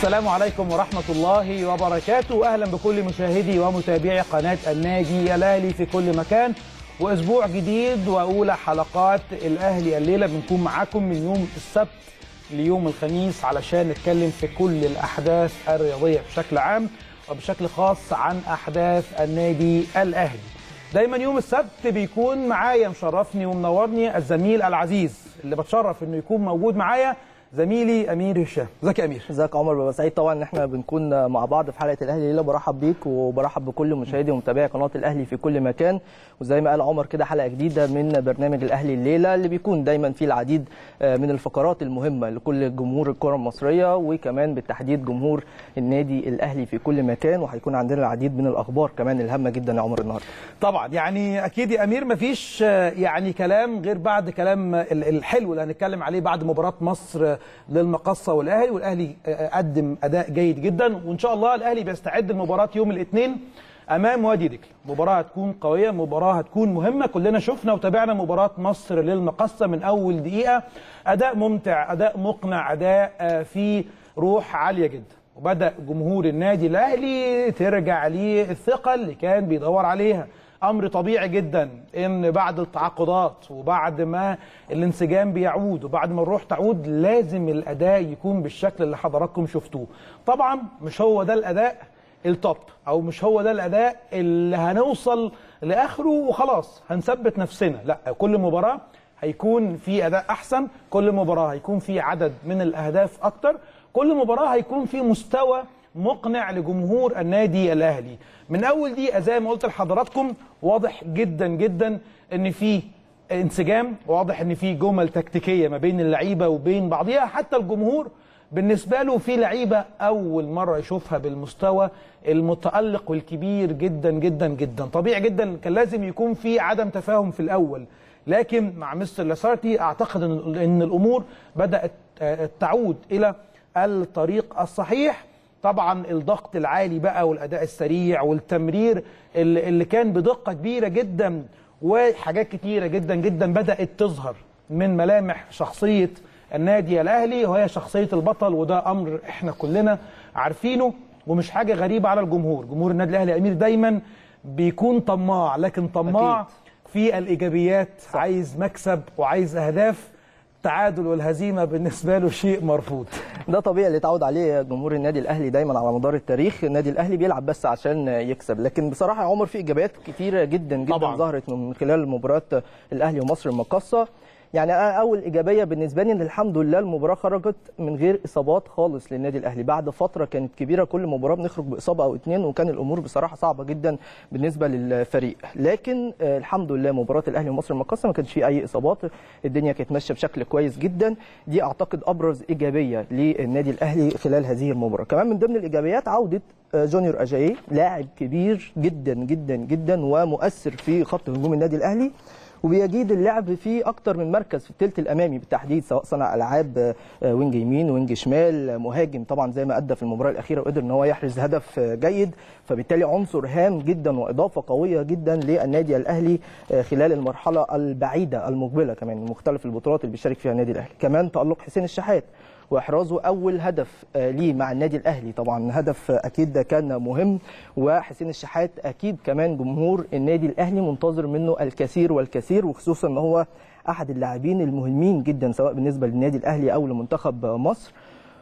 السلام عليكم ورحمة الله وبركاته أهلا بكل مشاهدي ومتابعي قناة النادي الأهلي في كل مكان وأسبوع جديد وأولى حلقات الأهلي الليلة بنكون معاكم من يوم السبت ليوم الخميس علشان نتكلم في كل الأحداث الرياضية بشكل عام وبشكل خاص عن أحداث النادي الأهلي دايما يوم السبت بيكون معايا مشرفني ومنورني الزميل العزيز اللي بتشرف انه يكون موجود معايا زميلي امير هشام ازيك يا امير ازيك يا عمر ببقى سعيد طبعا ان احنا بنكون مع بعض في حلقه الاهلي الليله برحب بيك وبرحب بكل مشاهدي ومتابعي قناه الاهلي في كل مكان وزي ما قال عمر كده حلقه جديده من برنامج الاهلي الليله اللي بيكون دايما فيه العديد من الفقرات المهمه لكل جمهور الكره المصريه وكمان بالتحديد جمهور النادي الاهلي في كل مكان وهيكون عندنا العديد من الاخبار كمان الهامه جدا يا عمر النهارده طبعا يعني اكيد يا امير مفيش يعني كلام غير بعد كلام الحلو اللي هنتكلم عليه بعد مباراه مصر للمقصه والاهلي والاهلي قدم اداء جيد جدا وان شاء الله الاهلي بيستعد لمباراه يوم الاثنين امام وادي دجله مباراه هتكون قويه مباراه هتكون مهمه كلنا شفنا وتابعنا مباراه مصر للمقصه من اول دقيقه اداء ممتع اداء مقنع اداء في روح عاليه جدا وبدا جمهور النادي الاهلي ترجع ليه الثقه اللي كان بيدور عليها امر طبيعي جدا ان بعد التعاقدات وبعد ما الانسجام بيعود وبعد ما الروح تعود لازم الاداء يكون بالشكل اللي حضراتكم شفتوه طبعا مش هو ده الاداء التوب او مش هو ده الاداء اللي هنوصل لاخره وخلاص هنثبت نفسنا لا كل مباراه هيكون في اداء احسن كل مباراه هيكون في عدد من الاهداف اكتر كل مباراه هيكون في مستوى مقنع لجمهور النادي الاهلي من اول دقيقه زي ما قلت لحضراتكم واضح جدا جدا ان في انسجام واضح ان في جمل تكتيكيه ما بين اللعيبه وبين بعضها حتى الجمهور بالنسبه له في لعيبه اول مره يشوفها بالمستوى المتالق والكبير جدا جدا جدا طبيعي جدا كان لازم يكون في عدم تفاهم في الاول لكن مع مستر لاسارتي اعتقد ان الامور بدات تعود الى الطريق الصحيح طبعا الضغط العالي بقى والاداء السريع والتمرير اللي, اللي كان بدقه كبيره جدا وحاجات كتيره جدا جدا بدات تظهر من ملامح شخصيه النادي الاهلي وهي شخصيه البطل وده امر احنا كلنا عارفينه ومش حاجه غريبه على الجمهور جمهور النادي الاهلي امير دايما بيكون طماع لكن طماع أكيد. في الايجابيات صح. عايز مكسب وعايز اهداف التعادل والهزيمه بالنسبه له شيء مرفوض ده طبيعي اللي اتعود عليه جمهور النادي الاهلي دايما على مدار التاريخ النادي الاهلي بيلعب بس عشان يكسب لكن بصراحه يا عمر في ايجابيات كتيره جدا جدا طبعا. ظهرت من خلال مباراه الاهلي ومصر المقاصه يعني اول ايجابيه بالنسبه لي ان الحمد لله المباراه خرجت من غير اصابات خالص للنادي الاهلي بعد فتره كانت كبيره كل مباراه بنخرج باصابه او اتنين وكان الامور بصراحه صعبه جدا بالنسبه للفريق لكن الحمد لله مباراه الاهلي ومصر المقاصه ما كانش فيه اي اصابات الدنيا كانت ماشيه بشكل كويس جدا دي اعتقد ابرز ايجابيه للنادي الاهلي خلال هذه المباراه كمان من ضمن الايجابيات عوده جونيور اجاي لاعب كبير جدا جدا جدا ومؤثر في خط هجوم النادي الاهلي وبيجيد اللعب في اكتر من مركز في الثلث الامامي بالتحديد سواء صنع العاب وينج يمين وينج شمال مهاجم طبعا زي ما ادى في المباراه الاخيره وقدر ان هو يحرز هدف جيد فبالتالي عنصر هام جدا واضافه قويه جدا للنادي الاهلي خلال المرحله البعيده المقبله كمان مختلف البطولات اللي بيشارك فيها النادي الاهلي كمان تالق حسين الشحات واحرازه اول هدف ليه مع النادي الاهلي طبعا هدف اكيد كان مهم وحسين الشحات اكيد كمان جمهور النادي الاهلي منتظر منه الكثير والكثير وخصوصا ان هو احد اللاعبين المهمين جدا سواء بالنسبه للنادي الاهلي او لمنتخب مصر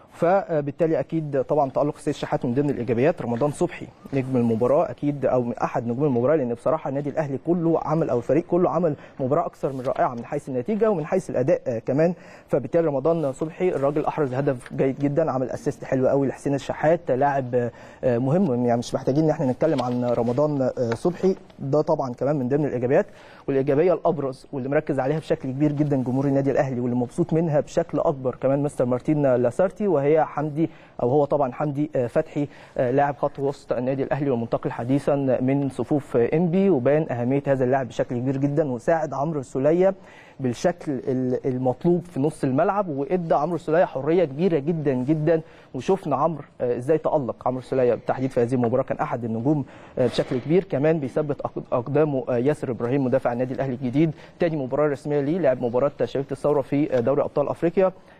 فبالتالي اكيد طبعا تالق حسين الشحات من ضمن الايجابيات رمضان صبحي نجم المباراه اكيد او احد نجوم المباراه لان بصراحه النادي الاهلي كله عمل او الفريق كله عمل مباراه اكثر من رائعه من حيث النتيجه ومن حيث الاداء كمان فبالتالي رمضان صبحي الراجل احرز هدف جيد جدا عمل اسيست حلو قوي لحسين الشحات لاعب مهم يعني مش محتاجين ان احنا نتكلم عن رمضان صبحي ده طبعا كمان من ضمن الايجابيات والايجابيه الابرز واللي مركز عليها بشكل كبير جدا جمهور النادي الاهلي واللي مبسوط منها بشكل اكبر كمان مستر مارتين لاسارتي وهي حمدي او هو طبعا حمدي فتحي لاعب خط وسط النادي الاهلي والمنتقل حديثا من صفوف انبي وبان اهميه هذا اللاعب بشكل كبير جدا وساعد عمرو السوليه بالشكل المطلوب في نص الملعب وادى عمرو السوليه حريه كبيره جدا جدا وشفنا عمرو ازاي تالق عمرو السوليه بالتحديد في هذه المباراه كان احد النجوم بشكل كبير كمان بيثبت اقدامه ياسر ابراهيم مدافع النادي الاهلي الجديد تاني مباراه رسميه ليه لعب مباراه شبيبه الثوره في دوري ابطال افريقيا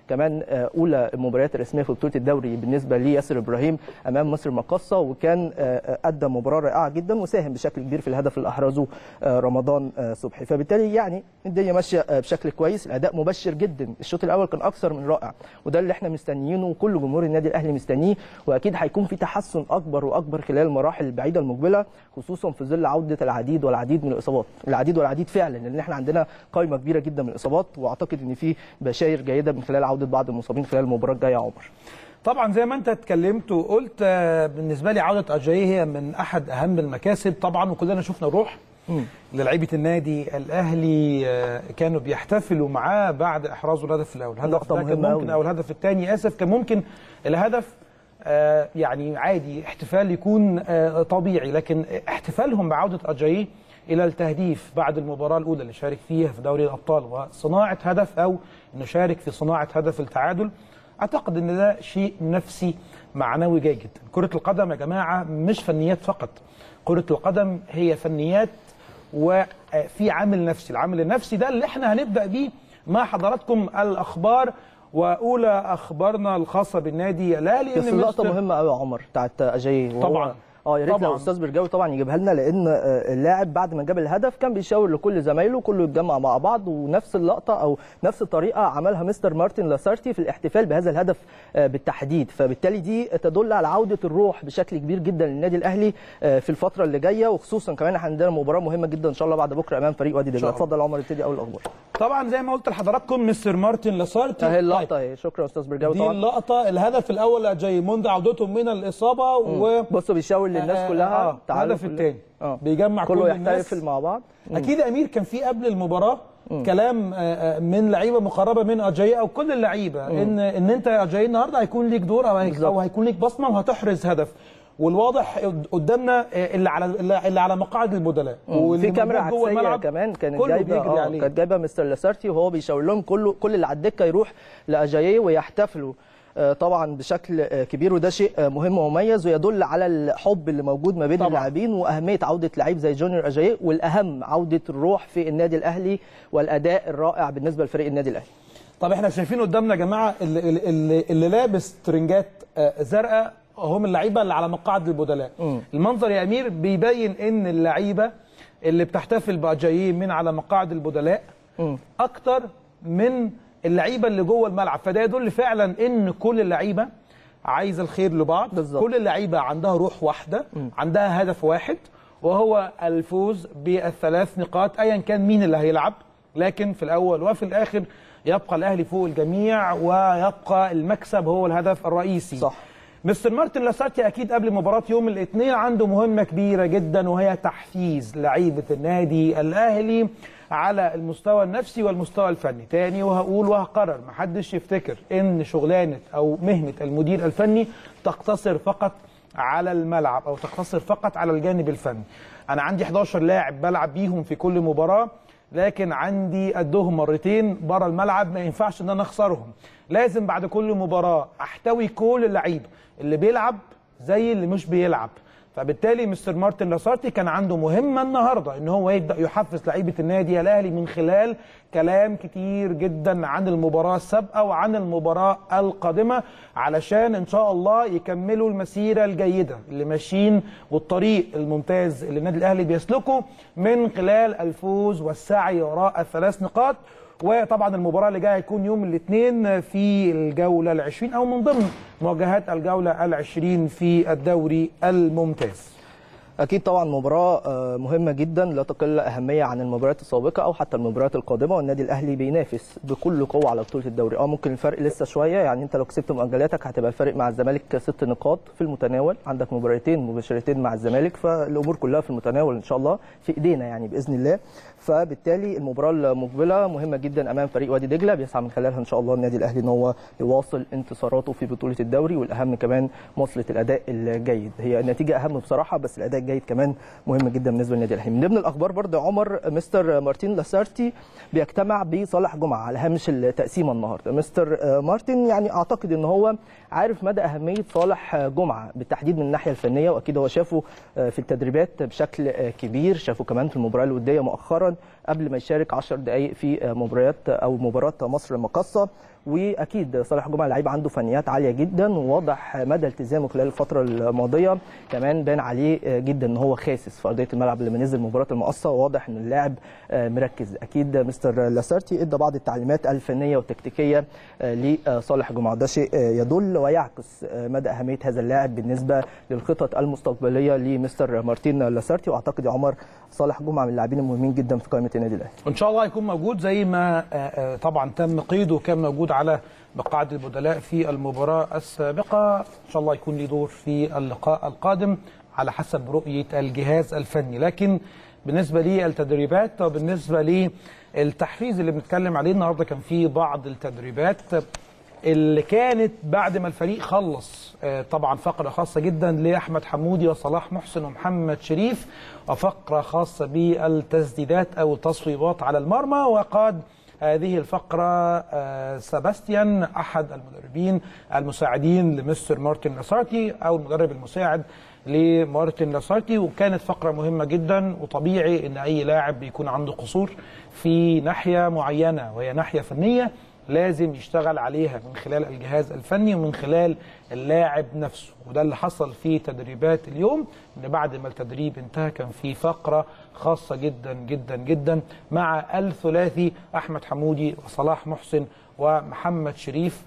كمان آه، اولى المباريات الرسميه في بطوله الدوري بالنسبه لياسر ابراهيم امام مصر المقاصه وكان آه، آه، ادى مباراه رائعه جدا وساهم بشكل كبير في الهدف اللي احرزه آه، رمضان آه، صبحي فبالتالي يعني الدنيا ماشيه آه، بشكل كويس الاداء مبشر جدا الشوط الاول كان اكثر من رائع وده اللي احنا مستنيينه وكل جمهور النادي الاهلي مستنيه واكيد هيكون في تحسن اكبر واكبر خلال المراحل البعيده المقبله خصوصا في ظل عوده العديد والعديد من الاصابات العديد والعديد فعلا لان احنا عندنا قائمه كبيره جدا من الاصابات واعتقد ان في بشاير جيده من خلال عوده بعض المصابين خلال المباراه الجايه يا عمر طبعا زي ما انت اتكلمت وقلت آه، بالنسبه لي عوده اجاي هي من احد اهم المكاسب طبعا وكلنا شفنا الروح للعيبه النادي الاهلي آه، كانوا بيحتفلوا معاه بعد احرازه الهدف الاول الهدف لقطة ده كان مهمة ممكن أوي. او الهدف الثاني اسف كان ممكن الهدف آه، يعني عادي احتفال يكون آه، طبيعي لكن احتفالهم بعوده اجاي الى التهديف بعد المباراه الاولى اللي شارك فيها في دوري الابطال وصناعه هدف او انه شارك في صناعه هدف التعادل اعتقد ان ده شيء نفسي معنوي جيد جدا كره القدم يا جماعه مش فنيات فقط كره القدم هي فنيات وفي عامل نفسي العامل النفسي ده اللي احنا هنبدا بيه مع حضراتكم الاخبار واولى اخبارنا الخاصه بالنادي الاهلي بس إن اللقطه مستر- مهمه قوي يا عمر بتاعت اجاي وهو- طبعاً. اه يا ريت طبعاً. لو استاذ برجاوي طبعا يجيبها لنا لان آه، اللاعب بعد ما جاب الهدف كان بيشاور لكل زمايله كله يتجمع مع بعض ونفس اللقطه او نفس الطريقه عملها مستر مارتن لاسارتي في الاحتفال بهذا الهدف آه، بالتحديد فبالتالي دي تدل على عوده الروح بشكل كبير جدا للنادي الاهلي آه، في الفتره اللي جايه وخصوصا كمان احنا عندنا مباراه مهمه جدا ان شاء الله بعد بكره امام فريق وادي دجله شاء الله. اتفضل يا عمر ابتدي اول الاخبار طبعا زي ما قلت لحضراتكم مستر مارتن لاسارتي اهي طيب، اللقطه اهي شكرا استاذ برجاوي دي طبعا اللقطه الهدف الاول لأجاي منذ عودتهم من الاصابه و بصوا بيشاور للناس كلها آه، تعالوا الهدف كلنا. الثاني آه. بيجمع كله كل الناس يحتفل مع بعض اكيد يا امير كان في قبل المباراه كلام آه، آه، من لعيبه مقربه من اجاي او كل اللعيبه ان ان انت يا اجاي النهارده هيكون ليك دور او هي- بالظبط. او هيكون ليك بصمه وهتحرز هدف والواضح قد- قدامنا آه، اللي على اللي على مقاعد البدلاء واللي في كاميرا موجود جوه عكسيه الملعب كمان كانت كله جايبه بيجري اه عليه. كانت جايبه مستر لاسارتي وهو بيشاور لهم كله كل اللي على الدكه يروح لاجاييه ويحتفلوا آه، طبعا بشكل آه، كبير وده شيء آه، مهم ومميز ويدل على الحب اللي موجود ما بين طبعاً. اللاعبين واهميه عوده لعيب زي جونيور اجاييه والاهم عوده الروح في النادي الاهلي والاداء الرائع بالنسبه لفريق النادي الاهلي طب احنا شايفين قدامنا يا جماعه اللي, اللي, اللي لابس ترنجات آه، زرقاء هم اللعيبه اللي على مقاعد البدلاء المنظر يا امير بيبين ان اللعيبه اللي بتحتفل باجاييه من على مقاعد البدلاء اكتر من اللعيبه اللي جوه الملعب فده يدل فعلا ان كل اللعيبه عايزه الخير لبعض بالظبط. كل اللعيبه عندها روح واحده عندها هدف واحد وهو الفوز بالثلاث نقاط ايا كان مين اللي هيلعب لكن في الاول وفي الاخر يبقى الاهلي فوق الجميع ويبقى المكسب هو الهدف الرئيسي صح. مستر مارتن لاسارتي اكيد قبل مباراه يوم الاثنين عنده مهمه كبيره جدا وهي تحفيز لعيبه النادي الاهلي على المستوى النفسي والمستوى الفني تاني وهقول وهقرر محدش يفتكر ان شغلانه او مهنه المدير الفني تقتصر فقط على الملعب او تقتصر فقط على الجانب الفني انا عندي 11 لاعب بلعب بيهم في كل مباراه لكن عندي قدهم مرتين بره الملعب ما ينفعش ان انا اخسرهم لازم بعد كل مباراه احتوي كل اللعيبه اللي بيلعب زي اللي مش بيلعب فبالتالي مستر مارتن لاسارتي كان عنده مهمه النهارده ان هو يبدا يحفز لعيبه النادي الاهلي من خلال كلام كتير جدا عن المباراه السابقه وعن المباراه القادمه علشان ان شاء الله يكملوا المسيره الجيده اللي ماشيين والطريق الممتاز اللي النادي الاهلي بيسلكه من خلال الفوز والسعي وراء الثلاث نقاط وطبعا المباراه اللي جايه هيكون يوم الاثنين في الجوله العشرين او من ضمن مواجهات الجوله العشرين في الدوري الممتاز اكيد طبعا مباراه آه، مهمه جدا لا تقل اهميه عن المباريات السابقه او حتى المباريات القادمه والنادي الاهلي بينافس بكل قوه على بطوله الدوري اه ممكن الفرق لسه شويه يعني انت لو كسبت مؤجلاتك هتبقى الفرق مع الزمالك ست نقاط في المتناول عندك مباراتين مباشرتين مع الزمالك فالامور كلها في المتناول ان شاء الله في ايدينا يعني باذن الله فبالتالي المباراه المقبله مهمه جدا امام فريق وادي دجله بيسعى من خلالها ان شاء الله النادي الاهلي ان هو يواصل انتصاراته في بطوله الدوري والاهم كمان مواصله الاداء الجيد هي النتيجه اهم بصراحه بس الاداء الجيد كمان مهم جدا بالنسبه للنادي الاهلي من ضمن الاخبار برضه يا عمر مستر مارتين لاسارتي بيجتمع بصالح جمعه على هامش التقسيمه النهارده مستر مارتن يعني اعتقد ان هو عارف مدى اهميه صالح جمعه بالتحديد من الناحيه الفنيه واكيد هو شافه في التدريبات بشكل كبير شافه كمان في المباراه الوديه مؤخرا قبل ما يشارك 10 دقائق في مباريات او مباراه مصر المقاصه واكيد صالح جمعه لعيب عنده فنيات عاليه جدا وواضح مدى التزامه خلال الفتره الماضيه كمان بان عليه جدا ان هو خاسس في ارضيه الملعب لما نزل مباراه المقصه واضح ان اللاعب مركز اكيد مستر لاسارتي ادى بعض التعليمات الفنيه والتكتيكيه لصالح جمعه ده شيء يدل ويعكس مدى اهميه هذا اللاعب بالنسبه للخطط المستقبليه لمستر مارتين لاسارتي واعتقد يا عمر صالح جمعه من اللاعبين المهمين جدا في قائمه النادي الاهلي وان شاء الله يكون موجود زي ما طبعا تم قيده وكان موجود على مقاعد البدلاء في المباراه السابقه ان شاء الله يكون له دور في اللقاء القادم على حسب رؤيه الجهاز الفني لكن بالنسبه للتدريبات وبالنسبه للتحفيز اللي بنتكلم عليه النهارده كان في بعض التدريبات اللي كانت بعد ما الفريق خلص طبعا فقره خاصه جدا لاحمد حمودي وصلاح محسن ومحمد شريف وفقره خاصه بالتسديدات او التصويبات على المرمى وقاد هذه الفقرة سباستيان أحد المدربين المساعدين لمستر مارتن لاسارتي أو المدرب المساعد لمارتن لاسارتي وكانت فقرة مهمة جدا وطبيعي أن أي لاعب بيكون عنده قصور في ناحية معينة وهي ناحية فنية لازم يشتغل عليها من خلال الجهاز الفني ومن خلال اللاعب نفسه وده اللي حصل في تدريبات اليوم ان بعد ما التدريب انتهى كان في فقره خاصه جدا جدا جدا مع الثلاثي احمد حمودي وصلاح محسن ومحمد شريف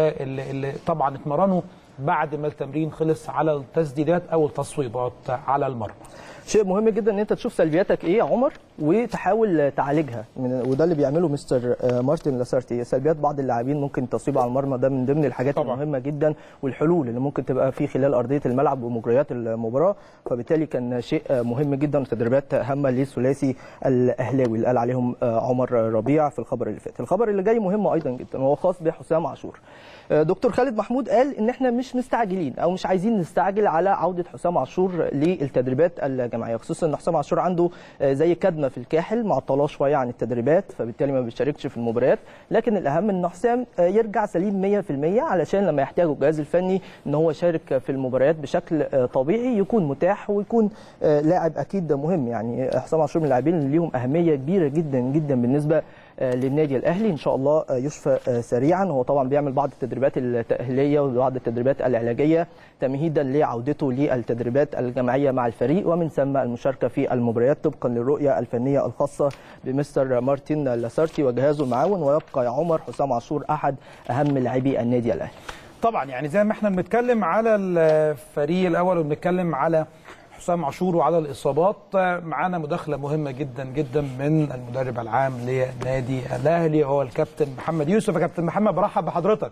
واللي طبعا اتمرنوا بعد ما التمرين خلص على التسديدات او التصويبات على المرمى شيء مهم جدا ان انت تشوف سلبياتك ايه يا عمر وتحاول تعالجها وده اللي بيعمله مستر مارتن لاسارتي سلبيات بعض اللاعبين ممكن تصويب على المرمى ده من ضمن الحاجات طبعا. المهمه جدا والحلول اللي ممكن تبقى في خلال ارضيه الملعب ومجريات المباراه فبالتالي كان شيء مهم جدا وتدريبات هامه للثلاثي الاهلاوي اللي قال عليهم عمر ربيع في الخبر اللي فات الخبر اللي جاي مهم ايضا جدا وهو خاص بحسام عاشور دكتور خالد محمود قال ان احنا مش مستعجلين او مش عايزين نستعجل على عوده حسام عاشور للتدريبات الجماعيه خصوصا ان حسام عاشور عنده زي كدمه في الكاحل معطلاه شويه عن التدريبات فبالتالي ما بيشاركش في المباريات لكن الاهم ان حسام يرجع سليم 100% علشان لما يحتاجه الجهاز الفني ان هو يشارك في المباريات بشكل طبيعي يكون متاح ويكون لاعب اكيد مهم يعني حسام عاشور من اللاعبين اللي ليهم اهميه كبيره جدا جدا بالنسبه للنادي الاهلي ان شاء الله يشفى سريعا هو طبعا بيعمل بعض التدريبات التاهيليه وبعض التدريبات العلاجيه تمهيدا لعودته للتدريبات الجماعيه مع الفريق ومن ثم المشاركه في المباريات طبقا للرؤيه الفنيه الخاصه بمستر مارتن لاسارتي وجهازه المعاون ويبقى يا عمر حسام عاشور احد اهم لاعبي النادي الاهلي طبعا يعني زي ما احنا بنتكلم على الفريق الاول وبنتكلم على حسام عاشور وعلى الاصابات معانا مداخله مهمه جدا جدا من المدرب العام لنادي الاهلي هو الكابتن محمد يوسف يا كابتن محمد برحب بحضرتك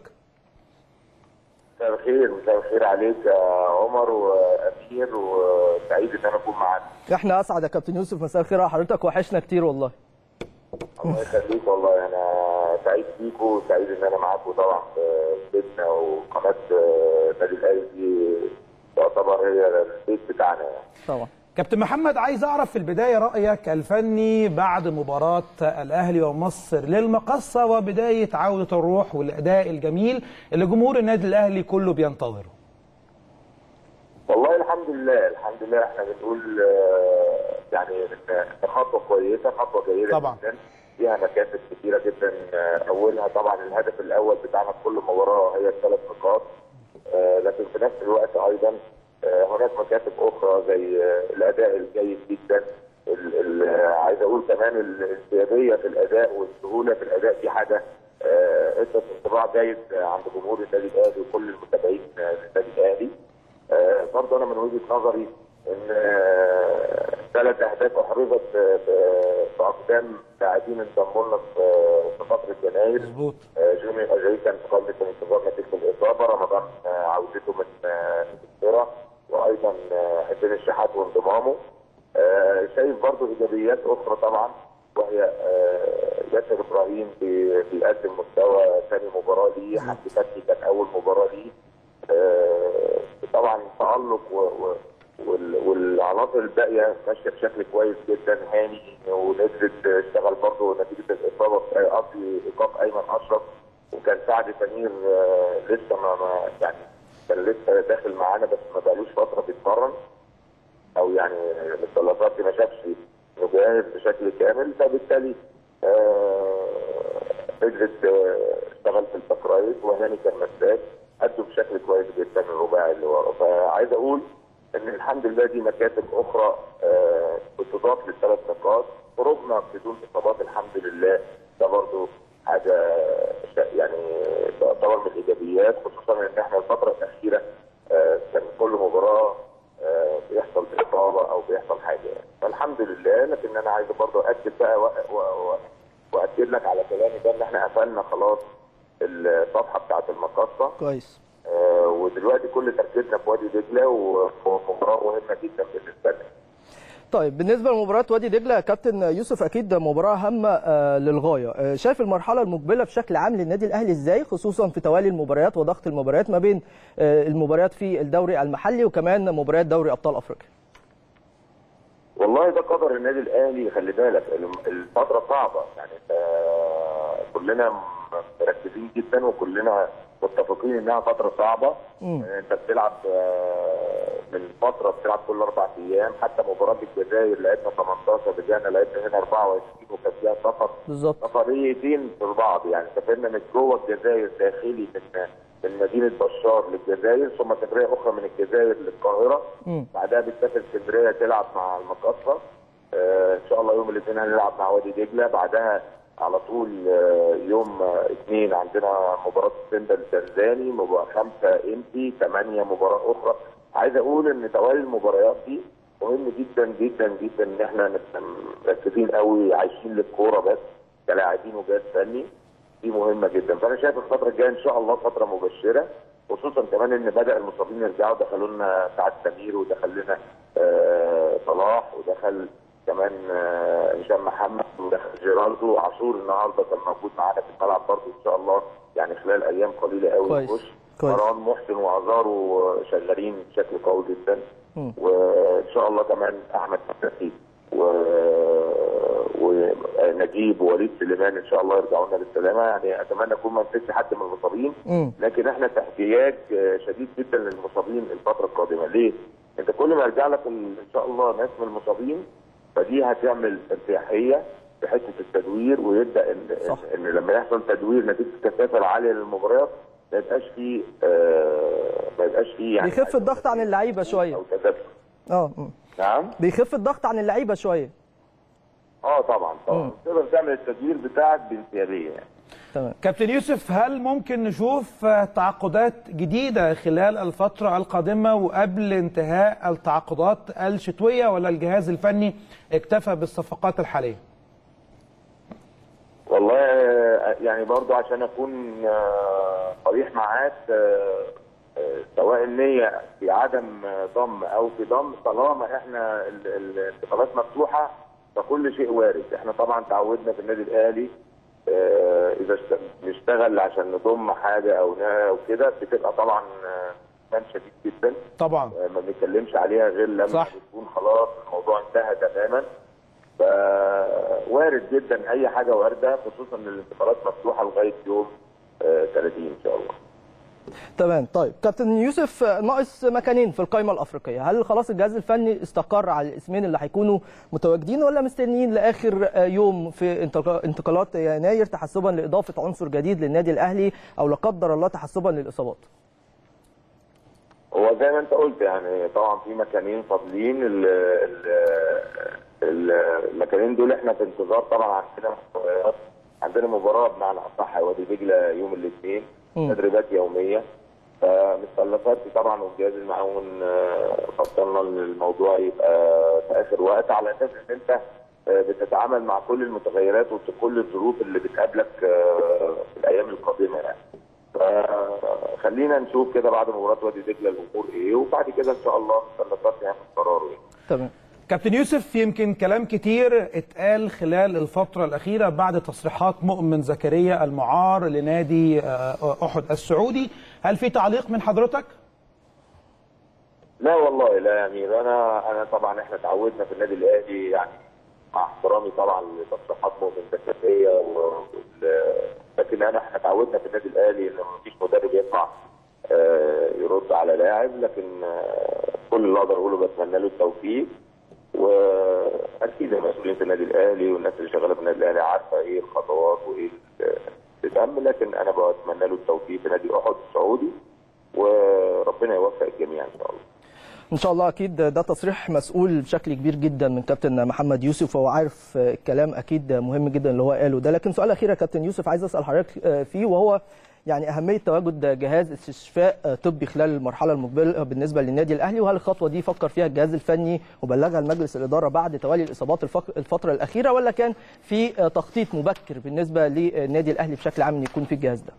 مساء الخير مساء الخير عليك يا عمر وامير وسعيد ان انا اكون معاك احنا اسعد يا كابتن يوسف مساء الخير على حضرتك وحشنا كتير والله الله يخليك والله انا سعيد بيكم وسعيد ان انا معاكم طبعا في بيتنا وقناه نادي الاهلي دي تعتبر هي البيت بتاعنا يعني. طبعا كابتن محمد عايز اعرف في البدايه رايك الفني بعد مباراه الاهلي ومصر للمقصه وبدايه عوده الروح والاداء الجميل اللي جمهور النادي الاهلي كله بينتظره. والله الحمد لله الحمد لله احنا بنقول يعني خطوه كويسه خطوه جيده طبعا جدا فيها مكاسب كثيره جدا اولها طبعا الهدف الاول بتاعنا في كل مباراه هي الثلاث نقاط لكن في نفس الوقت ايضا هناك مكاسب اخرى زي الاداء الجيد جدا عايز اقول كمان الانسيابيه في الاداء والسهوله في الاداء دي حاجه ادت انطباع جيد عند جمهور النادي الاهلي وكل المتابعين للنادي الاهلي برضه انا من وجهه نظري ان ثلاث اهداف احرزت في اقدام لاعبين انضموا لنا في فتره يناير مظبوط جيمي اجاي كان في قائمه انتظار نتيجه الاصابه رمضان عودته من انجلترا وايضا حسين الشحات وانضمامه شايف برضه ايجابيات اخرى طبعا وهي ياسر ابراهيم بيقدم مستوى ثاني مباراه ليه حمدي فتحي كان اول مباراه ليه طبعا تالق والعناصر الباقيه ماشيه بشكل كويس جدا هاني ونزلت اشتغل برضه نتيجه الاصابه قصدي ايقاف ايمن اشرف وكان سعد سمير لسه ما, ما يعني كان لسه داخل معانا بس ما بقالوش فتره بيتمرن او يعني الاتصالات ما شافش نجوم جاهز بشكل كامل فبالتالي قدرت اشتغل في الباك رايت وهاني كان مساك ادوا بشكل كويس جدا الرباعي اللي ورا فعايز اقول ان الحمد لله دي مكاتب اخرى بتضاف للثلاث نقاط خرجنا بدون اصابات الحمد لله ده برضو حاجه يعني تعتبر من الايجابيات خصوصا ان احنا الفتره الاخيره كان كل مباراه بيحصل اصابه او بيحصل حاجه يعني فالحمد لله لكن انا عايز برضو اكد بقى واكد لك على كلامي ده ان احنا قفلنا خلاص الصفحه بتاعه المقصه كويس آه ودلوقتي كل تركيزنا في وادي دجله ومباراه مهمه جدا بالنسبه لنا. طيب بالنسبه لمباراه وادي دجله كابتن يوسف اكيد مباراه هامه آه للغايه آه شايف المرحله المقبله بشكل عام للنادي الاهلي ازاي خصوصا في توالي المباريات وضغط المباريات ما بين المباريات في الدوري المحلي وكمان مباريات دوري ابطال افريقيا والله ده قدر النادي الاهلي خلي بالك الفتره صعبه يعني كلنا مركزين جدا وكلنا متفقين انها فتره صعبه مم. انت بتلعب من فتره بتلعب كل اربع ايام حتى مباراه الجزائر لعبنا 18 رجعنا لعبنا هنا 24 وكان فيها سفر بالظبط سفريتين في بعض يعني سافرنا من جوه الجزائر داخلي من من مدينه بشار للجزائر ثم سفريه اخرى من الجزائر للقاهره مم. بعدها بتسافر اسكندريه تلعب مع المقصه آه ان شاء الله يوم الاثنين هنلعب مع وادي دجله بعدها على طول آه، يوم آه، اثنين عندنا مباراه سيمبا التنزاني مباراه خمسه امتي ثمانيه مباراه اخرى عايز اقول ان توالي المباريات دي مهم جدا جدا جدا ان احنا نبقى مركزين قوي عايشين للكوره بس كلاعبين وجهاز فني دي مهمه جدا فانا شايف الفتره الجايه ان شاء الله فتره مبشره خصوصا كمان ان بدا المصابين يرجعوا دخلوا لنا سعد سمير ودخل لنا آه، صلاح ودخل كمان آه، هشام محمد ودخل جيرالدو وعاشور النهارده كان موجود معانا في الملعب برضه ان شاء الله يعني خلال ايام قليله قوي كويس. يخش كويس. مروان محسن وازارو شغالين بشكل قوي جدا مم. وان شاء الله كمان احمد فتحي و... ونجيب ووليد سليمان ان شاء الله يرجعوا لنا بالسلامه يعني اتمنى اكون ما نسيتش حد من المصابين مم. لكن احنا في احتياج شديد جدا للمصابين الفتره القادمه ليه؟ انت كل ما يرجع لك ال- ان شاء الله ناس من المصابين فدي هتعمل ارتياحيه في حته التدوير ويبدا ان, صح. إن لما يحصل تدوير نتيجه الكثافه العاليه للمباريات ما يبقاش فيه آه ما يبقاش فيه يعني بيخف الضغط عن اللعيبه شويه او تدفق اه مم. نعم بيخف الضغط عن اللعيبه شويه اه طبعا طبعا مم. تقدر تعمل التدوير بتاعك بانسيابيه يعني تمام كابتن يوسف هل ممكن نشوف آه، تعاقدات جديدة خلال الفترة القادمة وقبل انتهاء التعاقدات الشتوية ولا الجهاز الفني اكتفى بالصفقات الحالية؟ والله آه، يعني برضو عشان اكون آه، صريح معاك آه، آه، سواء النية في عدم آه، ضم او في ضم طالما احنا ال- ال- الانتقالات مفتوحة فكل شيء وارد احنا طبعا تعودنا في النادي الاهلي آه، اذا اشت- نشتغل عشان نضم حاجة او نا- او كده بتبقى طبعا آه، كان شديد جدا طبعا آه، ما بنتكلمش عليها غير لما صح. بتكون خلاص الموضوع انتهى تماما فوارد جدا اي حاجه وارده خصوصا ان الانتقالات مفتوحه لغايه يوم آه، 30 ان شاء الله. تمام طيب كابتن يوسف آه، ناقص مكانين في القائمه الافريقيه هل خلاص الجهاز الفني استقر على الاسمين اللي هيكونوا متواجدين ولا مستنيين لاخر آه، يوم في انتقا- انتقالات يناير تحسبا لاضافه عنصر جديد للنادي الاهلي او لا قدر الله تحسبا للاصابات هو زي ما انت قلت يعني طبعا في مكانين فاضلين ال- ال- ال- المكانين دول احنا في انتظار طبعا عندنا مباريات عندنا مباراه بمعنى اصح وادي دجله يوم الاثنين مم. تدريبات يوميه فمستلفات طبعا والجهاز المعاون آه، فضلنا ان الموضوع يبقى في اخر وقت على اساس ان انت آه، بتتعامل مع كل المتغيرات وكل الظروف اللي بتقابلك آه، في الايام القادمه يعني. فخلينا نشوف كده بعد مباراه وادي دجله الامور ايه وبعد كده ان شاء الله المثلثات ياخد قراره يعني. تمام كابتن يوسف يمكن كلام كتير اتقال خلال الفترة الأخيرة بعد تصريحات مؤمن زكريا المعار لنادي آه، أحد السعودي هل في تعليق من حضرتك؟ لا والله لا يعني انا انا طبعا احنا تعودنا في النادي الاهلي يعني مع احترامي طبعا لتصريحات مؤمن زكريا و- وال- لكن انا احنا تعودنا في النادي الاهلي ان مفيش مدرب يطلع آه، يرد على لاعب لكن آه، كل اللي اقدر اقوله بتمنى له التوفيق واكيد مسؤوليه النادي الاهلي والناس اللي شغاله في النادي الاهلي عارفه ايه الخطوات وايه اللي تم لكن انا بتمنى له التوفيق في نادي احد السعودي وربنا يوفق الجميع ان شاء الله ان شاء الله اكيد ده تصريح مسؤول بشكل كبير جدا من كابتن محمد يوسف وهو عارف الكلام اكيد مهم جدا اللي هو قاله ده لكن سؤال اخير يا كابتن يوسف عايز اسال حضرتك فيه وهو يعني اهميه تواجد جهاز استشفاء طبي خلال المرحله المقبله بالنسبه للنادي الاهلي وهل الخطوه دي فكر فيها الجهاز الفني وبلغها لمجلس الاداره بعد توالي الاصابات الفتره الاخيره ولا كان في تخطيط مبكر بالنسبه للنادي الاهلي بشكل عام ان يكون في الجهاز ده؟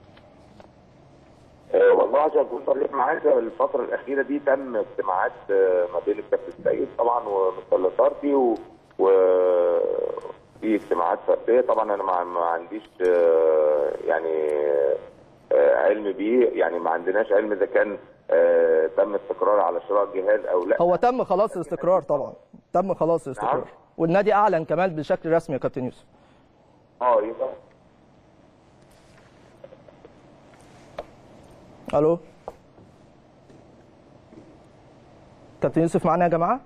والله عشان اكون صريح معاك الفتره الاخيره دي تم اجتماعات ما بين الكابتن السيد طبعا ومستر لاسارتي و, و... في اجتماعات فرديه طبعا انا ما عنديش يعني علم بيه يعني ما عندناش علم اذا كان تم استقرار على شراء جهاز او لا هو تم خلاص الاستقرار طبعا تم خلاص الاستقرار نعم. والنادي اعلن كمان بشكل رسمي يا كابتن يوسف اه يبقى الو كابتن يوسف معانا يا جماعه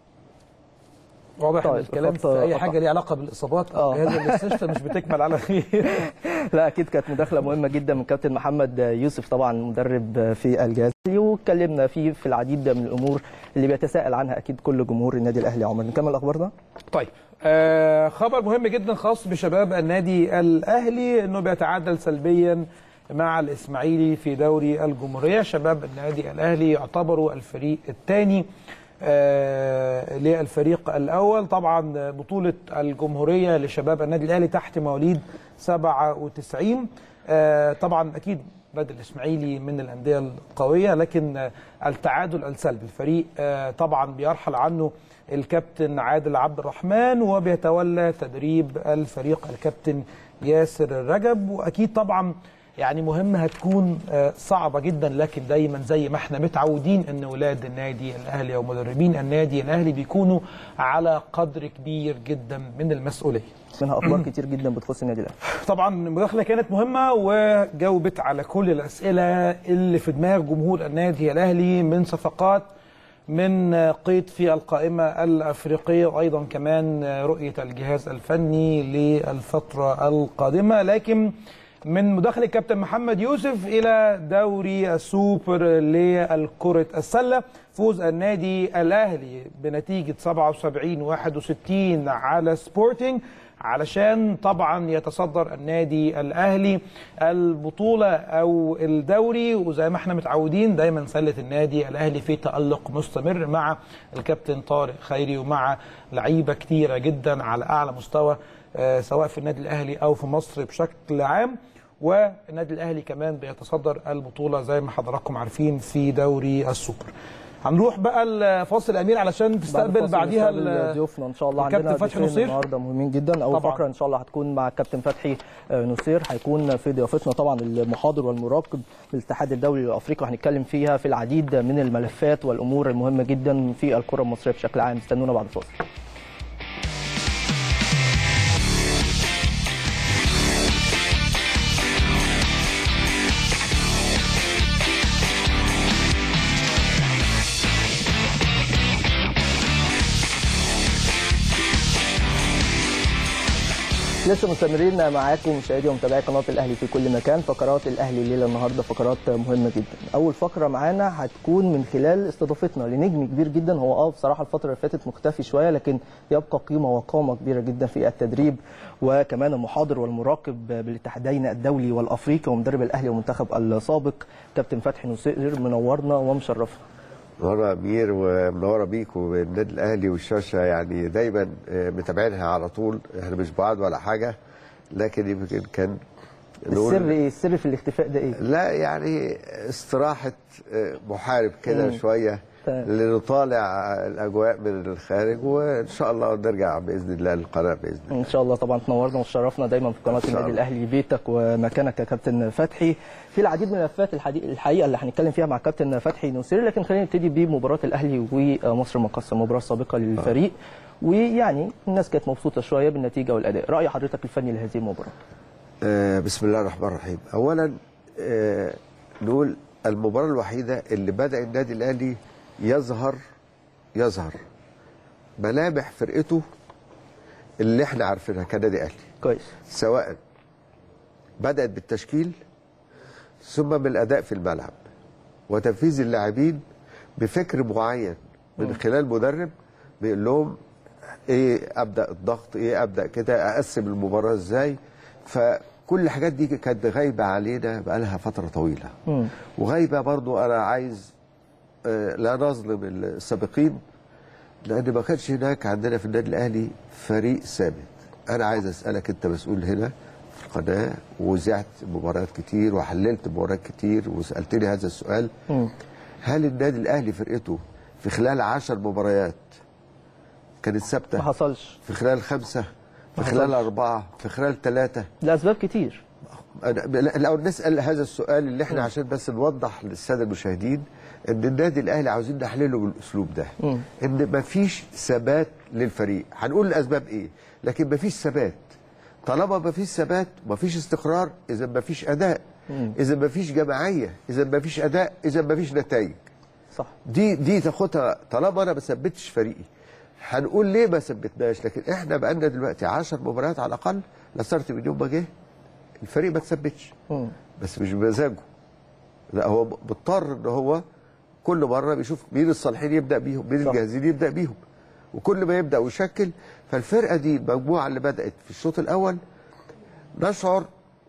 واضح ان طيب، الكلام خط- في اي قطع. حاجه ليها علاقه بالاصابات او آه. جهاز الاستشفاء مش بتكمل على خير لا اكيد كانت مداخله مهمه جدا من كابتن محمد يوسف طبعا مدرب في الجهاز واتكلمنا فيه في العديد من الامور اللي بيتساءل عنها اكيد كل جمهور النادي الاهلي عمر نكمل اخبارنا طيب آه خبر مهم جدا خاص بشباب النادي الاهلي انه بيتعادل سلبيا مع الاسماعيلي في دوري الجمهوريه شباب النادي الاهلي يعتبروا الفريق الثاني آه للفريق الاول طبعا بطوله الجمهوريه لشباب النادي الاهلي تحت مواليد 97 آه طبعا اكيد بدل الاسماعيلي من الانديه القويه لكن آه، التعادل السلبي الفريق آه، طبعا بيرحل عنه الكابتن عادل عبد الرحمن وبيتولى تدريب الفريق الكابتن ياسر رجب واكيد طبعا يعني مهمه هتكون آه، صعبه جدا لكن دايما زي ما احنا متعودين ان ولاد النادي الاهلي او مدربين النادي الاهلي بيكونوا على قدر كبير جدا من المسؤوليه منها اخبار كتير جدا بتخص النادي الاهلي طبعا المداخله كانت مهمه وجاوبت على كل الاسئله اللي في دماغ جمهور النادي الاهلي من صفقات من قيد في القائمه الافريقيه وايضا كمان رؤيه الجهاز الفني للفتره القادمه لكن من مداخله كابتن محمد يوسف الى دوري السوبر للكره السله فوز النادي الاهلي بنتيجه 77 61 على سبورتنج علشان طبعا يتصدر النادي الاهلي البطوله او الدوري وزي ما احنا متعودين دايما سله النادي الاهلي في تالق مستمر مع الكابتن طارق خيري ومع لعيبه كتيره جدا على اعلى مستوى آه، سواء في النادي الاهلي او في مصر بشكل عام والنادي الاهلي كمان بيتصدر البطوله زي ما حضراتكم عارفين في دوري السوبر هنروح بقى الفاصل امير علشان تستقبل الفاصل بعديها نستقبل ال- ضيوفنا ان شاء الله الكابتن عندنا فتحي ضيفين نصير. النهارده مهمين جدا اول طبعاً. فقره ان شاء الله هتكون مع الكابتن فتحي آه، نصير هيكون في ضيافتنا طبعا المحاضر والمراقب بالاتحاد الدولي الافريقي وهنتكلم فيها في العديد من الملفات والامور المهمه جدا في الكره المصريه بشكل عام استنونا بعد الفاصل لسه مستمرين معاكم مشاهدي ومتابعي قناه الاهلي في كل مكان فقرات الاهلي الليله النهارده فقرات مهمه جدا اول فقره معانا هتكون من خلال استضافتنا لنجم كبير جدا هو اه بصراحه الفتره اللي فاتت مختفي شويه لكن يبقى قيمه وقامه كبيره جدا في التدريب وكمان المحاضر والمراقب بالاتحادين الدولي والافريقي ومدرب الاهلي والمنتخب السابق كابتن فتحي نصير منورنا ومشرفنا منورة أمير ومنورة بيك والنادي الأهلي والشاشة يعني دايما آه، متابعينها على طول احنا مش بعاد ولا حاجة لكن يمكن كان السر ايه السر في الاختفاء ده ايه لا يعني استراحة آه، محارب كده مم. شوية تمام. لنطالع الأجواء من الخارج وإن شاء الله نرجع بإذن الله للقناة بإذن الله ان شاء الله طبعا تنورنا وتشرفنا دايما في قناه شاء النادي الله. الاهلي بيتك ومكانك يا كابتن فتحي في العديد من الملفات الحدي- الحقيقه اللي هنتكلم فيها مع كابتن فتحي نصير لكن خلينا نبتدي بمباراه الاهلي ومصر المقاصه المباراه السابقه للفريق ويعني الناس كانت مبسوطه شويه بالنتيجه والاداء راي حضرتك الفني لهذه المباراه آه، بسم الله الرحمن الرحيم اولا آه، نقول المباراه الوحيده اللي بدا النادي الاهلي يظهر يظهر ملامح فرقته اللي احنا عارفينها كنادي اهلي كويس سواء بدات بالتشكيل ثم بالاداء في الملعب وتنفيذ اللاعبين بفكر معين من خلال مدرب بيقول لهم ايه ابدا الضغط ايه ابدا كده اقسم المباراه ازاي فكل الحاجات دي كانت غايبه علينا بقالها فتره طويله وغايبه برضو انا عايز آه، لا نظلم السابقين لان ما كانش هناك عندنا في النادي الاهلي فريق ثابت انا عايز اسالك انت مسؤول هنا في القناه وذعت مباريات كتير وحللت مباريات كتير وسالتني هذا السؤال هل النادي الاهلي فرقته في خلال عشر مباريات كانت ما ثابته حصلش في خلال خمسه في ما خلال حصلش. اربعه في خلال ثلاثه لاسباب كتير أنا- لو نسال هذا السؤال اللي احنا عشان بس نوضح للساده المشاهدين ان النادي الاهلي عاوزين نحلله بالاسلوب ده ان مفيش ثبات للفريق هنقول الاسباب ايه لكن مفيش ثبات طالما مفيش ثبات مفيش استقرار اذا مفيش اداء اذا مفيش جماعيه اذا مفيش اداء اذا مفيش نتائج صح دي دي تاخدها طالما انا ما ثبتش فريقي هنقول ليه ما ثبتناش لكن احنا بقالنا دلوقتي 10 مباريات على الاقل لصرت من يوم ما جه الفريق ما تثبتش بس مش بمزاجه لا هو مضطر ان هو كل مره بيشوف مين الصالحين يبدا بيهم مين صح. الجاهزين يبدا بيهم وكل ما يبدا ويشكل فالفرقه دي المجموعه اللي بدات في الشوط الاول نشعر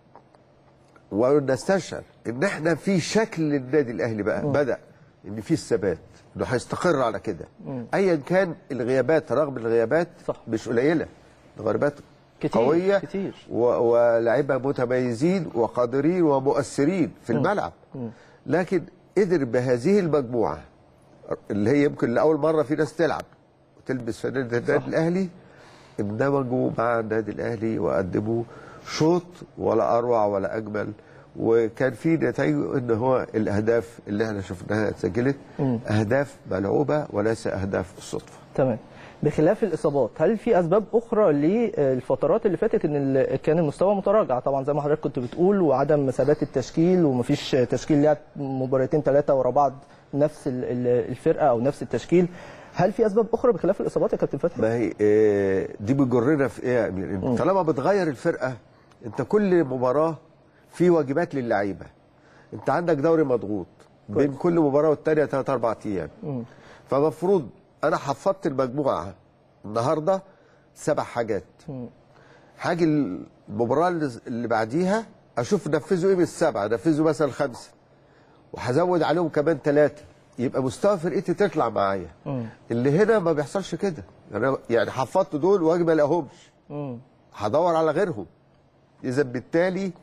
ونستشعر ان احنا في شكل للنادي الاهلي بقى بدا ان في الثبات انه هيستقر على كده ايا كان الغيابات رغم الغيابات صح. مش قليله الغيابات كتير، قويه كتير. و- ولاعيبه متميزين وقادرين ومؤثرين في الملعب لكن قدر بهذه المجموعه اللي هي يمكن لاول مره في ناس تلعب وتلبس فانله النادي الاهلي اندمجوا مع النادي الاهلي وقدموا شوط ولا اروع ولا اجمل وكان في نتائج ان هو الاهداف اللي احنا شفناها اتسجلت اهداف ملعوبه وليس اهداف الصدفه تمام بخلاف الاصابات هل في اسباب اخرى للفترات اللي فاتت ان ال- كان المستوى متراجع طبعا زي ما حضرتك كنت بتقول وعدم ثبات التشكيل ومفيش تشكيل لعب مباراتين ثلاثه ورا بعض نفس ال- ال- الفرقه او نفس التشكيل هل في اسباب اخرى بخلاف الاصابات يا كابتن فتحي ما هي آه، دي بتجرنا في ايه يا امير انت طالما بتغير الفرقه انت كل مباراه في واجبات للعيبه انت عندك دوري مضغوط بين كل مباراه والتانيه ثلاث اربع ايام فمفروض انا حفظت المجموعه النهارده سبع حاجات حاجه المباراه اللي- اللي بعديها اشوف نفذوا ايه من السبعه نفذوا مثلا خمسه وهزود عليهم كمان ثلاثه يبقى مستوى فرقتي تطلع معايا اللي هنا ما بيحصلش كده يعني يعني حفظت دول واجي ما الاقيهمش هدور على غيرهم اذا بالتالي